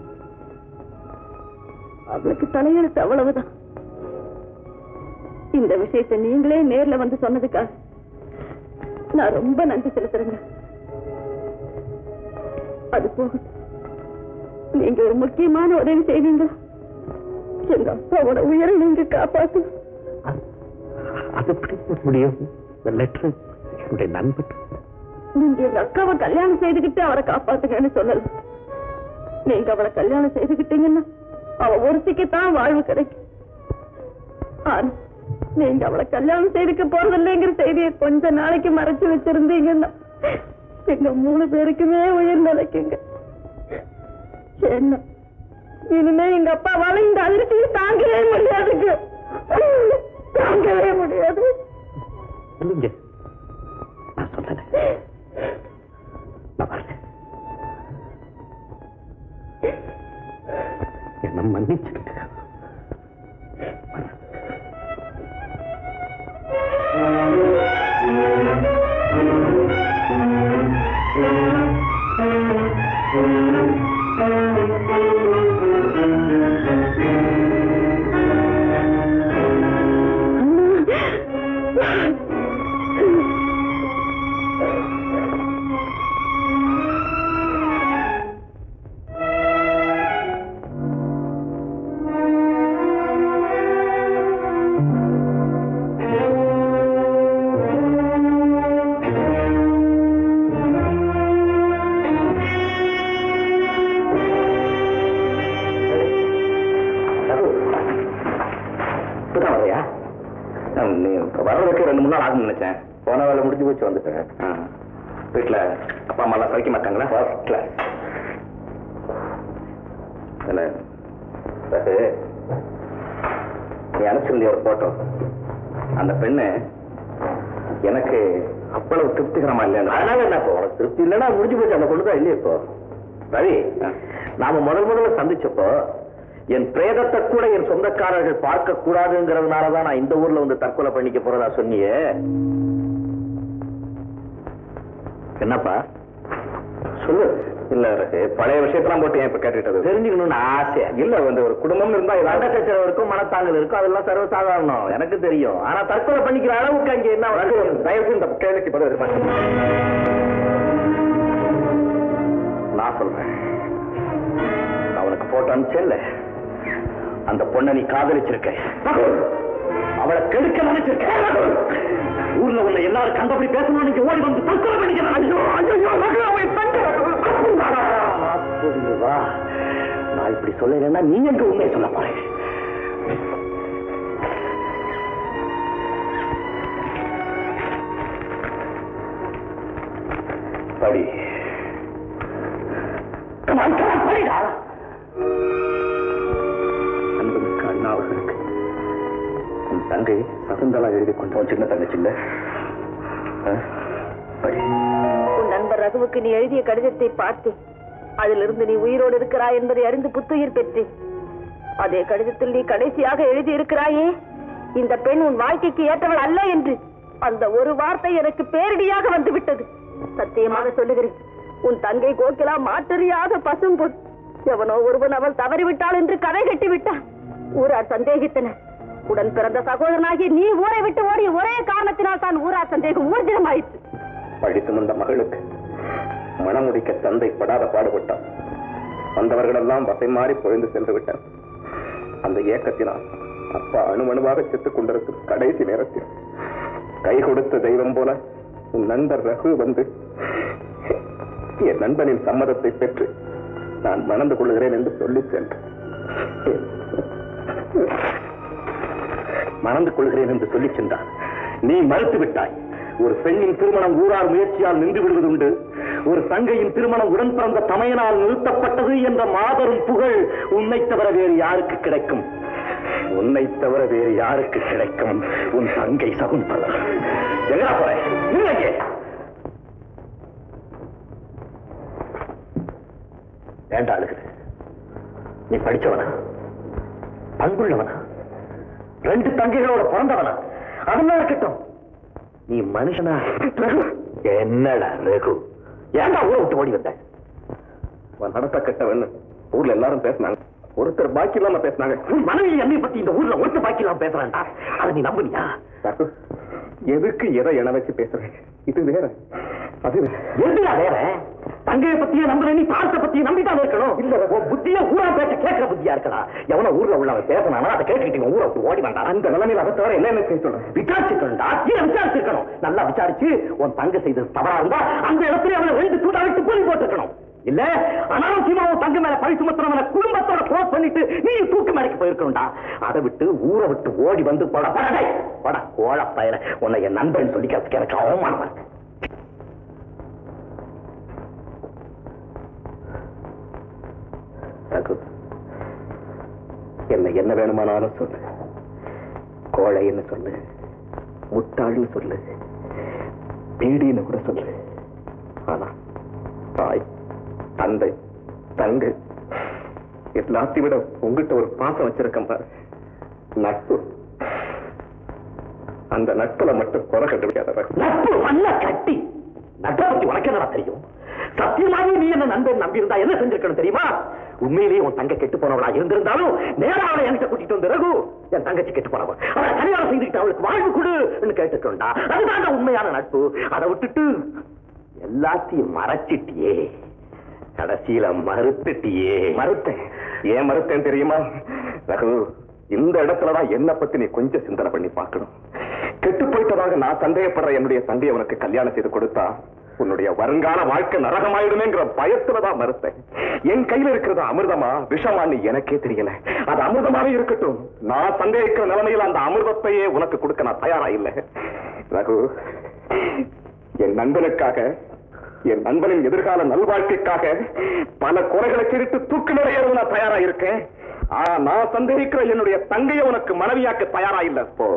அவளுக்கு தலையெழுத்து அவ்வளவுதான் இந்த விஷயத்தை நீங்களே நேர்ல வந்து சொன்னதுக்காக நான் ரொம்ப நன்றி செலுத்துறேங்க அது போக நீங்க ஒரு முக்கியமான உதவி செய்வீங்க எங்க அப்பாவோட உயிரை நீங்க காப்பாத்து அது எப்படி முடியும் இந்த லெட்டர் என்னுடைய நண்பன் நீங்க எங்க அக்காவை கல்யாணம் செய்துகிட்டு அவரை காப்பாத்துங்கன்னு சொல்லல நீங்க அவளை கல்யாணம் செய்துகிட்டீங்கன்னா அவ ஒருத்திக்குத்தான் வாழ்வு கிடைக்கும் ஆனா நீங்க அவளை கல்யாணம் செய்துக்க போறதில்லைங்கிற செய்தியை கொஞ்ச நாளைக்கு மறைச்சு வச்சிருந்தீங்கன்னா எங்க மூணு பேருக்குமே உயிர் நிலைக்குங்க என்ன இனிமே எங்க அப்பாவால இந்த அதிர்ச்சியை தாங்கவே முடியாதுங்க தாங்கவே முடியாது இல்லைங்க நான் சொல்றேன் நான் வரேன் என்ன மன்னிச்சுக்கிட்டு Thank you. ஆகும் நினைச்சேன் போன வேலை முடிஞ்சு போச்சு வந்துட்டேன் ஆ. வீட்டுல அப்பா அம்மா எல்லாம் சமைக்க மாட்டாங்களா ஃபர்ஸ்ட் கிளாஸ் இல்ல அது நீ அனுப்பிச்சிருந்திய ஒரு போட்டோ அந்த பெண்ணு எனக்கு அவ்வளவு திருப்திகரமா இல்லையா அதனால என்ன இப்போ உனக்கு திருப்தி இல்லைன்னா முடிஞ்சு போச்சு அந்த பொண்ணு தான் இல்லையே இப்போ ரவி நாம முதல் முதல்ல சந்திச்சப்போ என் பிரேதத்தை கூட என் சொந்தக்காரர்கள் பார்க்க கூடாதுங்கிறதுனால தான் நான் இந்த ஊர்ல வந்து தற்கொலை பண்ணிக்க போறதா சொன்னியே என்னப்பா சொல்லு இல்ல ரகு, பழைய விஷயத்தெல்லாம் போட்டு ஏன் இப்ப கேட்டுட்டது தெரிஞ்சுக்கணும்னு ஆசை இல்ல வந்து ஒரு குடும்பம் இருந்தா சண்டை ஏதாவது சச்சரவு இருக்கும் மனத்தாங்கல் இருக்கும் அதெல்லாம் சர்வசாதாரணம் எனக்கு தெரியும் ஆனா தற்கொலை பண்ணிக்கிற அளவுக்கு அங்க என்ன ரகு, வசதி? தயவு செய்து இந்த கேள்விக்கு பதில் எதிர்பார்க்க நான் சொல்றேன் நான் உனக்கு போட்டோ அனுப்பிச்சேன்ல அந்த பொண்ணை நீ காதலிச்சிருக்க அவளை கெடுக்க நினைச்சிருக்க ஊர்ல உள்ள எல்லாரும் கண்டபடி பேசணும் நீங்க ஓடி வந்து தற்கொலை பண்ணிக்கிறேன் ஐயோ ஐயோ ரகு, அவன் தங்க. அப்படி வா நான் இப்படி சொல்லலைன்னா நீ எங்க உண்மையை சொல்ல போறேன் படி Come on, come on, படிடா. அன்புமிக்க அண்ணா அவர்களுக்கு உன் தங்கை சகுந்தலா எழுதி கொண்டு சின்ன தங்கச்சி இல்ல ஆ? படி உன் நண்பர் ரகுவுக்கு நீ எழுதிய கடிதத்தை பார்த்தேன் அதிலிருந்து நீ உயிரோடு இருக்கிறாய் என்பதை அறிந்து புத்துயிர் பெற்றேன் அதே கடிதத்தில் நீ கடைசியாக எழுதி இருக்கிறாயே இந்த பெண் உன் வாழ்க்கைக்கு ஏற்றவள் அல்ல என்று அந்த ஒரு வார்த்தை எனக்கு பேரிடியாக வந்து விட்டது சத்தியமாக சொல்லுகிறேன் உன் தங்கை கோகிலா மாற்றறியாத பசும்பொன் எவனோ ஒருவன் அவள் தவறிவிட்டாள் என்று கதை கட்டி விட்டான் ஊரார் சந்தேகித்தனர் உடன் பிறந்த சகோதரனாகி நீ ஊரை விட்டு ஓடி ஒரே காரணத்தினால் தான் ஊரார் சந்தேகம் ஊர்ஜிதமாயிற்று படி சுமந்த மகளுக்கு மணமுடிக்க தந்தை படாத பாடுபட்டான் வந்தவர்களெல்லாம் வசை மாறி பொழிந்து சென்று விட்டார் அந்த ஏக்கத்தினால் அப்பா அணுமணுவாக செத்துக் கொண்டிருக்கும் கடைசி நேரத்தில் கை கொடுத்த தெய்வம் போல உன் நண்பர் ரகு வந்து என் நண்பனின் சம்மதத்தை பெற்று நான் மணந்து கொள்கிறேன் என்று சொல்லிச் சென்றேன் மணந்து கொள்கிறேன் என்று சொல்லிச் சென்றான் நீ மறுத்து விட்டாய் ஒரு பெண்ணின் திருமணம் ஊரார் முயற்சியால் நின்று விடுவதுண்டு ஒரு தங்கையின் திருமணம் உடன் பிறந்த தமையனால் நிறுத்தப்பட்டது என்ற மாபெரும் புகழ் உன்னை தவிர வேறு யாருக்கு கிடைக்கும் உன்னை தவிர வேறு யாருக்கு கிடைக்கும் உன் தங்கை சகுந்தலா எங்கடா போற நில்லு அங்கே. ஏண்டா அழுகுது நீ படிச்சவனா பண்புள்ளவனா ரெண்டு தங்கைகளோட பிறந்தவனா அதெல்லாம் இருக்கட்டும் நீ மனுஷனா ரகு என்னடா ரகு ஏன்டா ஊரை விட்டு ஓடி வந்த அவன் நடத்த கெட்டவன் ஊர்ல எல்லாரும் பேசினாங்க ஒருத்தர் பாக்கி இல்லாம பேசினாங்க உன் மனைவி என்னை பத்தி இந்த ஊர்ல ஒருத்த பாக்கிலாம் பேசுறான்டா அதை நீ நம்புனியா ரகு, எதுக்கு எதை என வச்சு பேசுறேன் இது வேற அது வேற. எதுடா வேற தங்கைய பத்தியே நம்புற நீ தாரத்தை பத்தியே நம்பிதான் இருக்கணும் இல்ல உன் புத்திய ஊரா பேச கேட்கிற புத்தியா இருக்கடா எவன ஊர்ல உள்ளவன் பேசினானா அதை கேட்டுக்கிட்டு ஊரை விட்டு ஓடி வந்தான் அந்த நிலைமையில அதை தவிர என்ன என்ன செய்ய சொல்றேன் விசாரிச்சுக்கணும்டா கீழே விசாரிச்சிருக்கணும் நல்லா விசாரிச்சு உன் தங்க செய்தது தவறா இருந்தா அந்த இடத்துல அவனை ரெண்டு சூடா விட்டு கூலி போட்டுருக்கணும் இல்ல அனாவசியமா உன் தங்க மேல பழி சுமத்துறவன குடும்பத்தோட க்ளோஸ் பண்ணிட்டு நீ தூக்கு மேடைக்கு போயிருக்கணும்டா அதை விட்டு ஊரை விட்டு ஓடி வந்து போட படடை போட கோழ பயல உன்னை என் நண்பன் சொல்லிக்கிறதுக்கு எனக்கு அவமானமா இருக்கு ரகு என்ன என்ன வேணுமானாலும் சொல்லு கோழைன்னு சொல்லு முட்டாள்னு சொல்லு பீடின்னு கூட சொல்லு ஆனா தாய் தந்தை தங்கை எல்லாத்தையும் விட உங்ககிட்ட ஒரு பாசம் வச்சிருக்கேன் பாரு நட்பு அந்த நட்புல மட்டும் குறை கண்டுபிடிக்காத ரகு. நட்பு மண்ண கட்டி நட்பை பத்தி உனக்கு என்னடா தெரியும் சத்தியமாவே நீ என்ன நண்பன் நம்பி இருந்தா என்ன செஞ்சிருக்கணும் தெரியுமா உண்மையிலேயே உன் தங்க கெட்டு போனவளா இருந்திருந்தாலும் நேரா அவளை என்கிட்ட கூட்டிட்டு வந்து ரகு என் தங்கச்சி கெட்டு போனவ அவளை கல்யாணம் செய்துக்கிட்டு அவளுக்கு வாழ்வு கொடு கேட்டுக்கொண்டா அதுதான் உண்மையான நட்பு அதை விட்டுட்டு எல்லாத்தையும் மறைச்சிட்டியே கடைசியில மறுத்துட்டியே மறுத்தேன் ஏன் மறுத்தேன் தெரியுமா ரகு இந்த இடத்துலதான் என்ன பத்தி நீ கொஞ்சம் சிந்தனை பண்ணி பார்க்கணும் கெட்டு போயிட்டதாக நான் சந்தேகப்படுற என்னுடைய தந்தையை உனக்கு கல்யாணம் செய்து கொடுத்தா உன்னுடைய வருங்கால வாழ்க்கை நரகமாயிடுமேங்கிற பயத்துலதான் மறுத்தேன் என் கையில இருக்கிறது அமிர்தமா விஷமான்னு எனக்கே தெரியல அது அமிர்தமாவே இருக்கட்டும் நான் சந்தேகிக்கிற நிலைமையில் அந்த அமிர்தத்தையே உனக்கு கொடுக்க நான் தயாரா இல்லை ரகு என் நண்பனுக்காக என் நண்பனின் எதிர்கால நல்வாழ்க்கைக்காக பல குறைகளை கிழித்து தூக்கு நிறையறது நான் தயாரா இருக்கேன் ஆனா நான் சந்தேகிக்கிற என்னுடைய தங்கையை உனக்கு மனைவியாக்க தயாரா இல்ல போ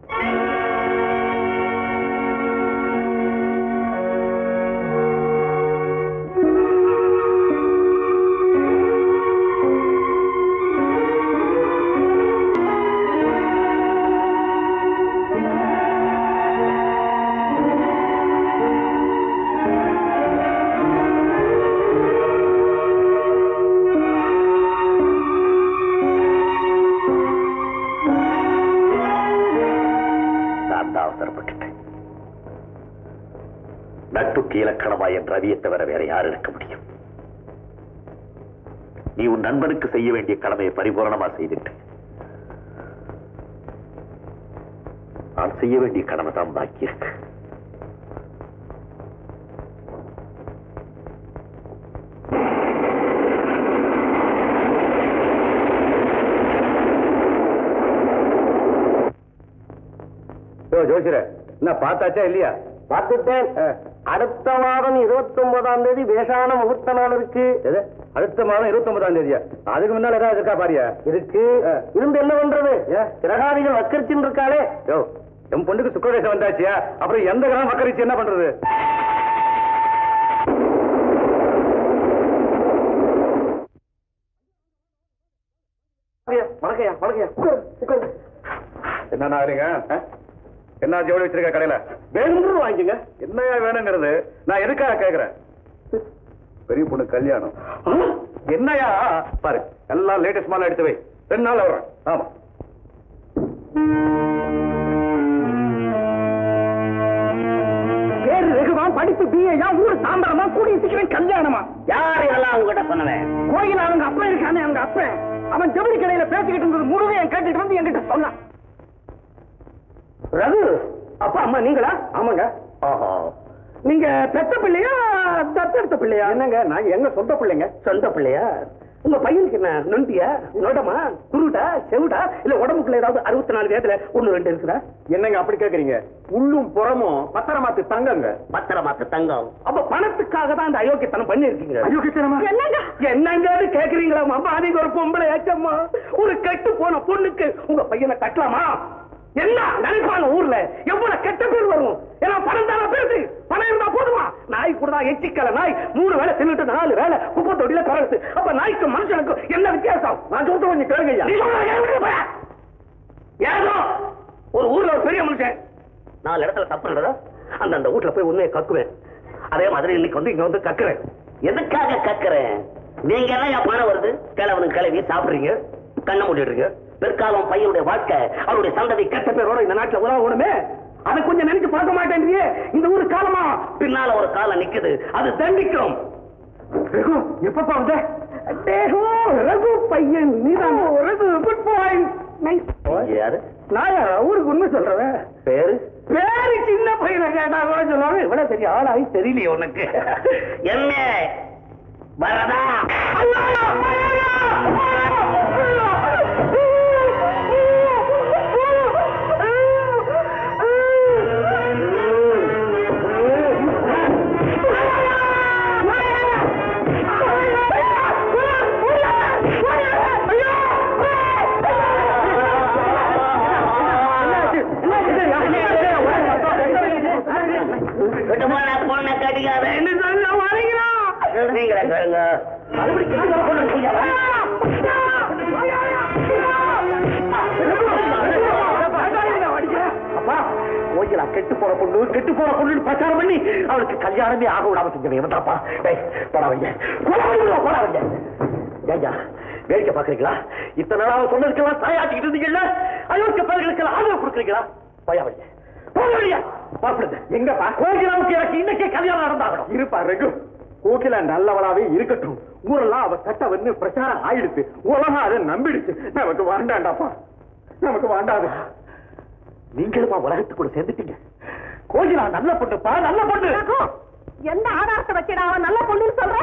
நான் தான் அவசரப்பட்டுட்டேன் நட்புக்கு இலக்கணமா என் ரவியை தவிர வேற யார் இருக்க முடியும் நீ உன் நண்பனுக்கு செய்ய வேண்டிய கடமையை பரிபூரணமா செய்துட்ட நான் செய்ய வேண்டிய கடமை தான் பாக்கி இருக்கு ஜோசியர என்ன பார்த்தாச்சா இல்லையா பார்த்துட்டேன் அடுத்த மாதம் இருபத்தி ஒன்பதாம் தேதி வேஷான முகூர்த்த நாள் இருக்கு எது? அடுத்த மாதம் இருபத்தி ஒன்பதாம் தேதியா அதுக்கு முன்னால ஏதாவது இருக்கா பாரியா இருக்கு இருந்து என்ன பண்றது கிரகாதிகள் வக்கரிச்சுன்னு இருக்காளே யோ என் பொண்ணுக்கு சுக்கரதேசம் வந்தாச்சியா அப்புறம் எந்த கிராமம் மக்கரிச்சு என்ன பண்றது வணக்கையா வணக்கையா உட்காரு உட்காரு என்ன ஆகுறீங்க என்ன ஜோடி வச்சிருக்க கடையில வேணுங்கிறது வாங்கிக்கங்க என்னையா வேணுங்கிறது நான் எதுக்காக கேக்குறேன் பெரிய பொண்ணு கல்யாணம் என்னையா பாரு எல்லாம் லேட்டஸ்ட் மாலை எடுத்து வை ரெண்டு நாள் வர்றேன் ஆமா பேரு ரகுவான் படிப்பு பிஏயா ஊரு சாம்பரமா கூடிய சீக்கிரம் கல்யாணமா யார் இதெல்லாம் உங்ககிட்ட சொன்னவன் கோயில் அவங்க அப்பா இருக்கானே அவங்க அப்பன் அவன் ஜவுளி கடையில பேசிக்கிட்டு இருந்தது முழுவதும் கேட்டுட்டு வந்து என்கிட்ட சொன்னான் ரகு அப்பா அம்மா நீங்களா ஆமாங்க ஆஹா நீங்க பெத்த பிள்ளையா தத்தெடுத்த பிள்ளையா என்னங்க நாங்க எங்க சொந்த பிள்ளைங்க சொந்த பிள்ளையா உங்க பையனுக்கு என்ன நொண்டியா நொடமா குருடா செவுடா இல்ல உடம்புக்குள்ள ஏதாவது அறுபத்தி நாலு வேதத்துல ஒண்ணு ரெண்டு இருக்குதா என்னங்க அப்படி கேக்குறீங்க உள்ளும் புறமும் பத்திரமாத்து தங்கங்க பத்திரமாத்து தங்கம் அப்ப பணத்துக்காக தான் அந்த அயோக்கியத்தனம் பண்ணி இருக்கீங்க அயோக்கியத்தனமா? என்னங்க என்னங்கன்னு கேக்குறீங்களா அம்மா நீங்க ஒரு பொம்பளை ஏச்சம்மா ஒரு கெட்டு போன பொண்ணுக்கு உங்க பையனை கட்டலாமா என்ன நினைப்பாங்க ஊர்ல எவ்வளவு கெட்ட பேர் வரும் ஏன்னா பணம் தானே பேசு பணம் இருந்தா போதுமா நாய் கூட தான் எச்சிக்கல நாய் மூணு வேலை தின்னுட்டு நாலு வேலை குப்பை தொட்டில கரடுத்து அப்ப நாய்க்கு மனுஷனுக்கும் என்ன வித்தியாசம் நான் சொல்றது கொஞ்சம் கேளுங்க ஐயா. நீ சொல்றத கேளுங்க போயா. ஏதோ ஒரு ஊர்ல ஒரு பெரிய மனுஷன் நாலு இடத்துல தப்பு நடந்தா அந்த அந்த வீட்டுல போய் உண்மையை கக்குவேன் அதே மாதிரி இன்னைக்கு வந்து இங்க வந்து கக்குறேன் எதுக்காக கக்குறேன் நீங்க என்ன என் பணம் வருது கிழவனுக்கு கிளவி சாப்பிடுறீங்க கண்ணை மூடிடுறீங்க பிற்காலம் பையனுடைய வாழ்க்கை அவருடைய சந்ததி கெட்ட பேரோட இந்த நாட்டுல உலகணுமே அதை கொஞ்சம் நினைச்சு பார்க்க மாட்டேன்றீங்க இந்த ஊரு காலமா பின்னால ஒரு காலம் நிக்குது அது தண்டிக்கும் ரகு எப்பப்பா வந்த டேகோ ரகு பையன் நீதான் ரகு குட் பாயிண்ட் நைஸ் நீங்க யாரு நான் ஊருக்கு உண்மை சொல்றேன் பேரு பேரு சின்ன பையனை கேட்டா கூட சொல்லுவாங்க இவ்வளவு பெரிய ஆளாகி தெரியலையே உனக்கு என்ன வரதா விட்டு போன பொண்ணை கட்டிக்காத என்ன சொல்ல வரீங்களா நீங்களே கேளுங்க அப்பா கோயிலா கெட்டு போற பொண்ணு கெட்டு போற பொண்ணு பிரச்சாரம் பண்ணி அவளுக்கு கல்யாணமே ஆக விடாம செஞ்சவன் இவன்தாப்பா டேய் போடா வைங்க போடா வைங்க போடா வைங்க ஏய்யா வேடிக்கை பாக்குறீங்களா இத்தனை நாள் அவன் சொன்னதுக்கெல்லாம் தாயாட்டிக்கிட்டு இருந்தீங்கல்ல அயோக்கிய பேர்களுக்கெல்லாம் ஆதரவு கொடுக்குறீங்களா போயா வைங்க போக வழியா பாப்பிடுங்க எங்கப்பா கோகிலாவுக்கு எனக்கு இன்னைக்கே கல்யாணம் நடந்தாகணும் இருப்பா ரகு கோகிலா நல்லவளாவே இருக்கட்டும் ஊரெல்லாம் அவ கட்ட வந்து பிரச்சாரம் ஆயிடுச்சு உலகம் அதை நம்பிடுச்சு நமக்கு வேண்டாண்டாப்பா நமக்கு வேண்டாது நீங்களுமா உலகத்துக்கு கூட சேர்ந்துட்டீங்க கோகிலா நல்ல பொண்ணுப்பா நல்ல பொண்ணு எந்த ஆதாரத்தை வச்சுடா அவன் நல்ல பொண்ணுன்னு சொல்ற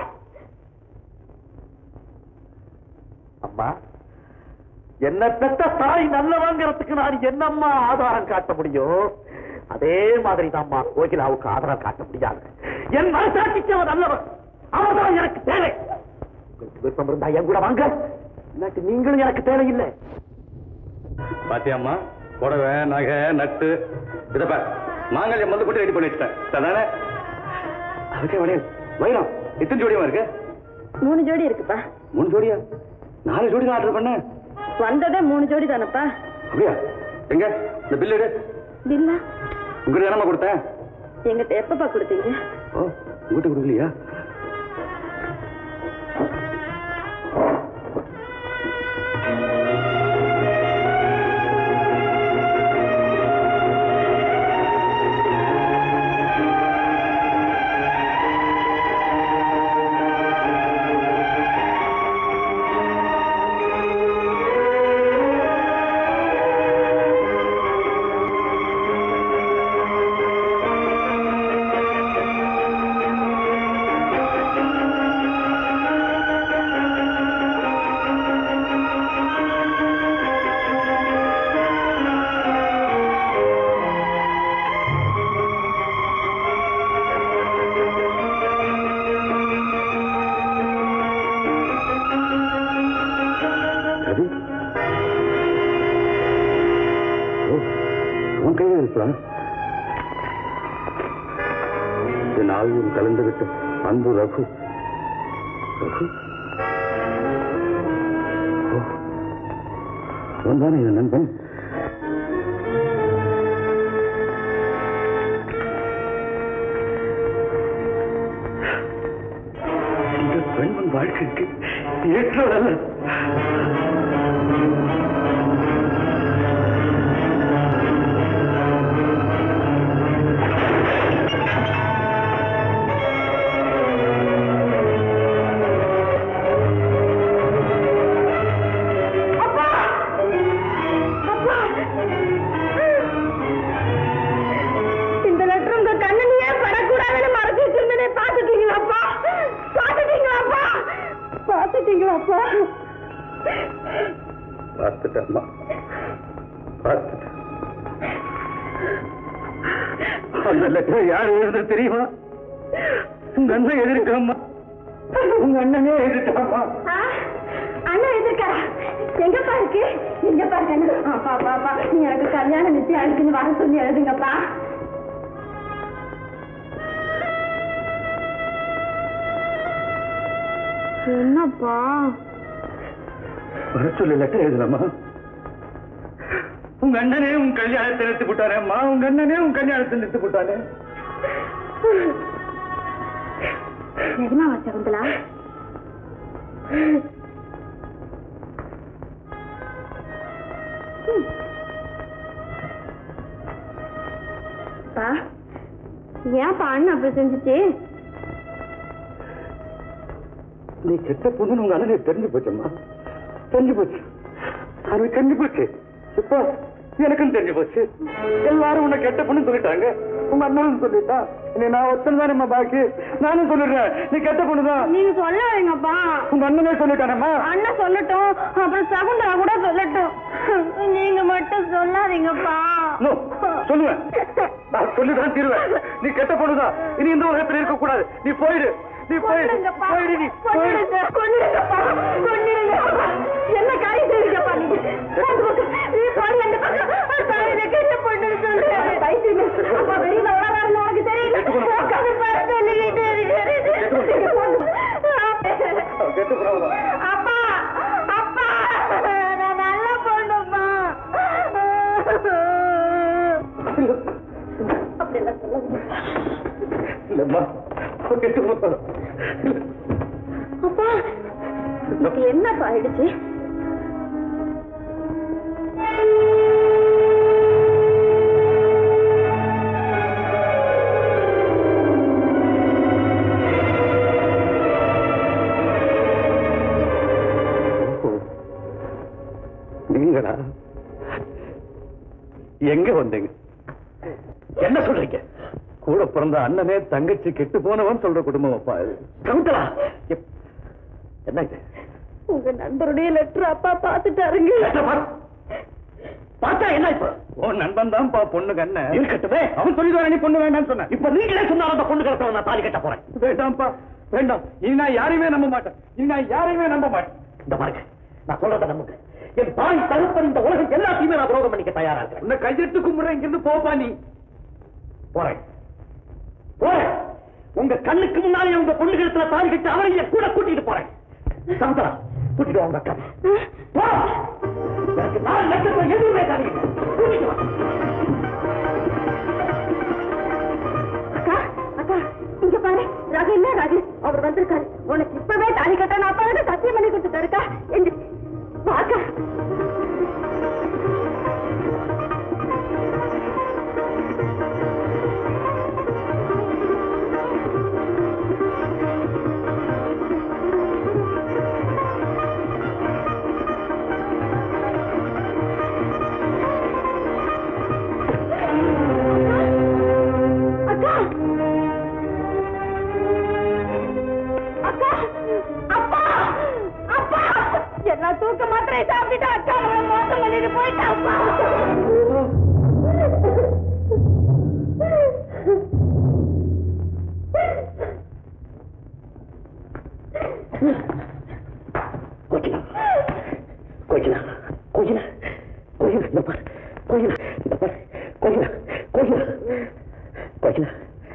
அம்மா என்ன பெற்ற தாய் நல்லவங்கிறதுக்கு நான் என்னம்மா ஆதாரம் காட்ட முடியும் அதே மாதிரி தான்மா கோகிலாவுக்கு ஆதாரம் காட்ட முடியாது என் மனசாட்சிக்கு அவன் நல்லவன் அவர்தான் எனக்கு தேவை உங்களுக்கு விருப்பம் இருந்தா என் கூட வாங்க இல்லாட்டி நீங்களும் எனக்கு தேவையில்லை பாத்தியாம்மா புடவை நகை நட்டு இதப்ப மாங்கல்யம் வந்து போட்டு ரெடி பண்ணி வச்சுட்டேன் சரிதானே அதுக்கே வளையல் வைரம் எத்தனை ஜோடியமா இருக்கு மூணு ஜோடி இருக்குப்பா மூணு ஜோடியா நாலு ஜோடி தான் ஆர்டர் பண்ணேன் வந்ததே மூணு ஜோடி தானப்பா அப்படியா எங்க இந்த பில் எடு இல்ல உங்ககிட்ட என்னமா கொடுத்தேன் எங்கிட்ட எப்பப்பா கொடுத்தீங்க ஓ உங்ககிட்ட கொடுக்கலையா ரவி ஓ, உன் கையில் இருக்கலாம் என் ஆயுள் கலந்துவிட்ட அன்பு ரகு ரகு ஓ, அவன்தானே என் நண்பன் இந்த பெண்மன் வாழ்க்கைக்கு ஏற்றவள் இந்த லெட்டர் உங்க கண்ணனியே படக்கூடாதுன்னு மறைச்சு வச்சிருந்தனே பாத்துட்டீங்களாப்பா பாத்துட்டீங்களாப்பா பாத்துட்டீங்களாப்பா பார்த்துட்டேம்மா பார்த்துட்டேன் அந்த லெட்டர் யார் எழுதுறது தெரியுமா உங்க அண்ணன் எழுதிருக்காம்மா உங்க அண்ணனே எழுதிட்டாமா ஆ, அண்ணன் எதிர்க்காரா எங்கப்பா இருக்கு எங்கப்பா இருக்கு அப்பா அப்பா அப்பா நீ எனக்கு கல்யாணம் நிச்சயம் அடிக்குன்னு வர சொல்லி எழுதுங்கப்பா என்னப்பா வர சொல்லி லெட்டர் எழுதலாமா உங்க அண்ணனே உன் கல்யாணத்தை நிறுத்தி போட்டாரேம்மா உங்க அண்ணனே உன் கல்யாணத்தை நிறுத்தி போட்டானே நிஜமாவா சகுந்தலா பா ஏன்ப்பா அண்ணன் அப்படி செஞ்சுச்சு நீ கெட்ட பொண்ணுன்னு உங்க அண்ணனுக்கு தெரிஞ்சு போச்சம்மா தெரிஞ்சு போச்சு அவனுக்கு தெரிஞ்சு போச்சு இப்போ எனக்கும் தெரிஞ்சு போச்சு எல்லாரும் உன்னை கெட்ட பொண்ணு சொல்லிட்டாங்க உங்க அண்ணனும் சொல்லிட்டான் இனி நான் ஒத்தன் தானேம்மா பாக்கி நானும் சொல்லிடுறேன் நீ கெட்ட பொண்ணுதான் நீங்க சொல்ல வைங்கப்பா உங்க அண்ணனே சொல்லிட்டானம்மா அண்ணன் சொல்லட்டும் அப்புறம் சகுந்தலா கூட சொல்லட்டும் நீங்க மட்டும் சொல்லாதீங்கப்பா நோ, சொல்லுவேன் நான் சொல்லிதான் தீருவேன் நீ கெட்ட பொண்ணுதான் இனி இந்த உலகத்துல இருக்க கூடாது நீ போயிடு நீ போயிடு கொன்னுடுங்கப்பா. போயிடு நீ போயிடு கொன்னுடுங்க, கொன்னுடுங்கப்பா, கொன்னுடுங்க. என்ன காரியம் செய்றீங்கப்பா நீங்க? அந்த பக்கம், நீ போடி அந்த பக்கம். அப்பா, எனக்கு என்ன பண்ணுன்னு சொல்லு. பைத்தியமே. அப்பா, வெளியில உலகாரன்னு உனக்கு தெரியல. உட்கார்ந்து பாரு, சொல்லிக்கிட்டே இருக்கிறேன். நீங்க போங்க. கெட்ட பொண்ணுதான் அப்பா, அப்பா, நான் நல்ல பொண்ணும்மா. அப்படியெல்லாம் சொல்லாதீங்க. இல்லம்மா கெட்டு பொண்ணு அப்பா இதுக்கு என்னப்பா ஆயிடுச்சு நீங்களா எங்க வந்தீங்க என்ன சொல்றீங்க கூட பிறந்த அண்ணனே தங்கச்சி கெட்டு போனவன் சொல்ற குடும்பம் அப்பா இது. சமுத்திரா எப்- என்ன இது உங்க நண்பருடைய லெட்டர் அப்பா பாத்துட்டாருங்க லெட்டர் பாரு. பார்த்தா என்ன இப்ப உன் நண்பன் தான்ப்பா பொண்ணுக்கு அண்ணன் இருக்கட்டுமே அவன் சொல்லிட்டு நீ பொண்ணு வேண்டாம்னு சொன்ன இப்ப நீங்களே சொன்னா அந்த பொண்ணு கிடத்த நான் தாலி கட்ட போறேன் வேண்டாம்ப்பா வேண்டாம் இனி நான் யாரையுமே நம்ப மாட்டேன் இனி நான் யாரையுமே நம்ப மாட்டேன் இந்த பாருங்க நான் சொல்றத நம்புங்க என் தாய் தகப்பன் இந்த உலகம் எல்லாத்தையுமே நான் விரோதம் பண்ணிக்க தயாரா இருக்கிறேன் உன்னை கையெட்டு கும்பிடுற இங்கிருந்து போப்பா நீ போறேன் போறேன் உங்க கண்ணுக்கு முன்னாலே உங்க பொண்ணு கழுத்துல தாலி கட்டி அவரைய கூட கூட்டிட்டு போறேன் சமுத்திரா கூட்டிட்டு வாங்க அக்கா போ எனக்கு நாலு லட்சத்துல எதுவுமே தாலி கூட்டிட்டு வா அக்கா அக்கா இங்க பாரு ரகு என்ன ரகு அவர் வந்திருக்காரு உனக்கு இப்பவே தாலி கட்ட நான் அப்பா கிட்ட சத்தியம் பண்ணி கொடுத்துட்டாருக்கா எங்க பாக்கா அக்கா அக்கா அப்பா அப்பா என்ன தூக்க மாத்திரை சாப்பிட்டுட்டு அக்கா அவளை மோசம் பண்ணிட்டு போயிட்டா அப்பா கோகிலா கோகிலா கோகிலா கோகிலா இந்த பாரு கோகிலா இந்த பாரு கோகிலா கோகிலா கோகிலா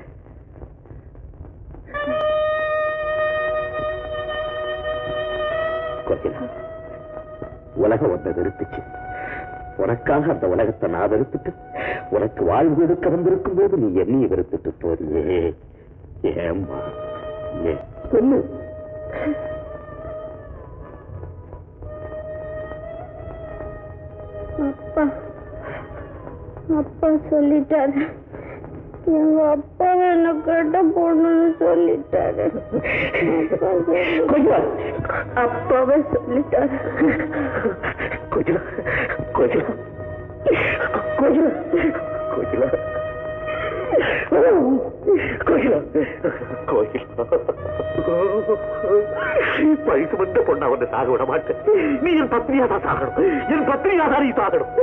கோகிலா உலகம் ஒன்றை வெறுத்துச்சு உனக்காக அந்த உலகத்தை நான் வெறுத்துட்டு உனக்கு வாழ்வு கொடுக்க வந்திருக்கும் போது நீ என்னைய வெறுத்துட்டு போறியே ஏம்மா ஏன் சொல்லு அப்பா அப்பா சொல்லிட்டாரு எங்க அப்பா என்ன கட்ட போடணும்னு சொல்லிட்டாரு அப்பா சொல்லி- கொஞ்சம் அப்பாவே சொல்லிட்டாரு கோகிலா கோகிலா கோகிலா கோகிலா கோகிலா கோகிலா பழித்து வந்த பொண்ணா வந்து சாக விட மாட்டேன் நீ என் பத்னியா தான் சாகணும் என் பத்னியா தான் நீ சாகணும்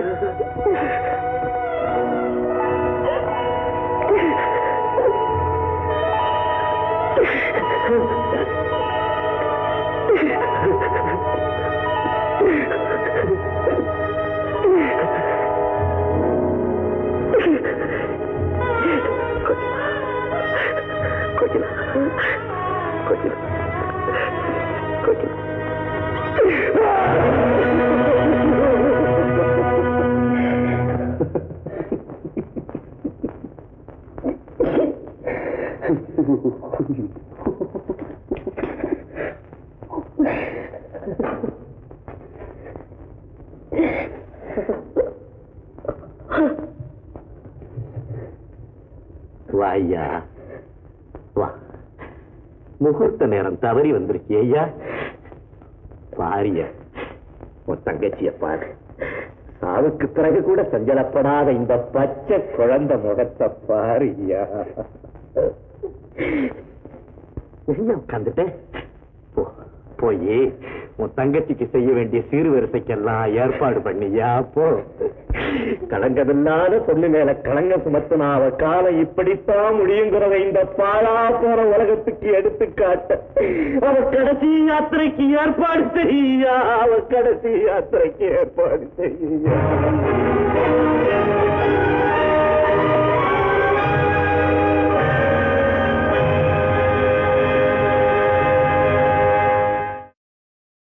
கோகிலா கோகிலா கோகிலா வா ஐயா வா முகூர்த்த நேரம் தவறி வந்திருக்கிய ஐயா பாரிய உன் தங்கச்சிய பாரு சாவுக்கு பிறகு கூட சஞ்சலப்படாத இந்த பச்சை குழந்தை முகத்தை பாரு ஐயா ஐயா உட்காந்துட்டேன் போ போய் உன் தங்கச்சிக்கு செய்ய வேண்டிய சீர்வரிசைக்கெல்லாம் ஏற்பாடு பண்ணியா போ கலங்கமில்லாத பொண்ணு மேல கலங்க சுமத்துனா அவ காலம் இப்படித்தான் முடியுங்கிறத இந்த பாழா போற உலகத்துக்கு எடுத்து காட்ட அவ கடைசி யாத்திரைக்கு ஏற்பாடு செய்யா அவ கடைசி யாத்திரைக்கு ஏற்பாடு செய்யா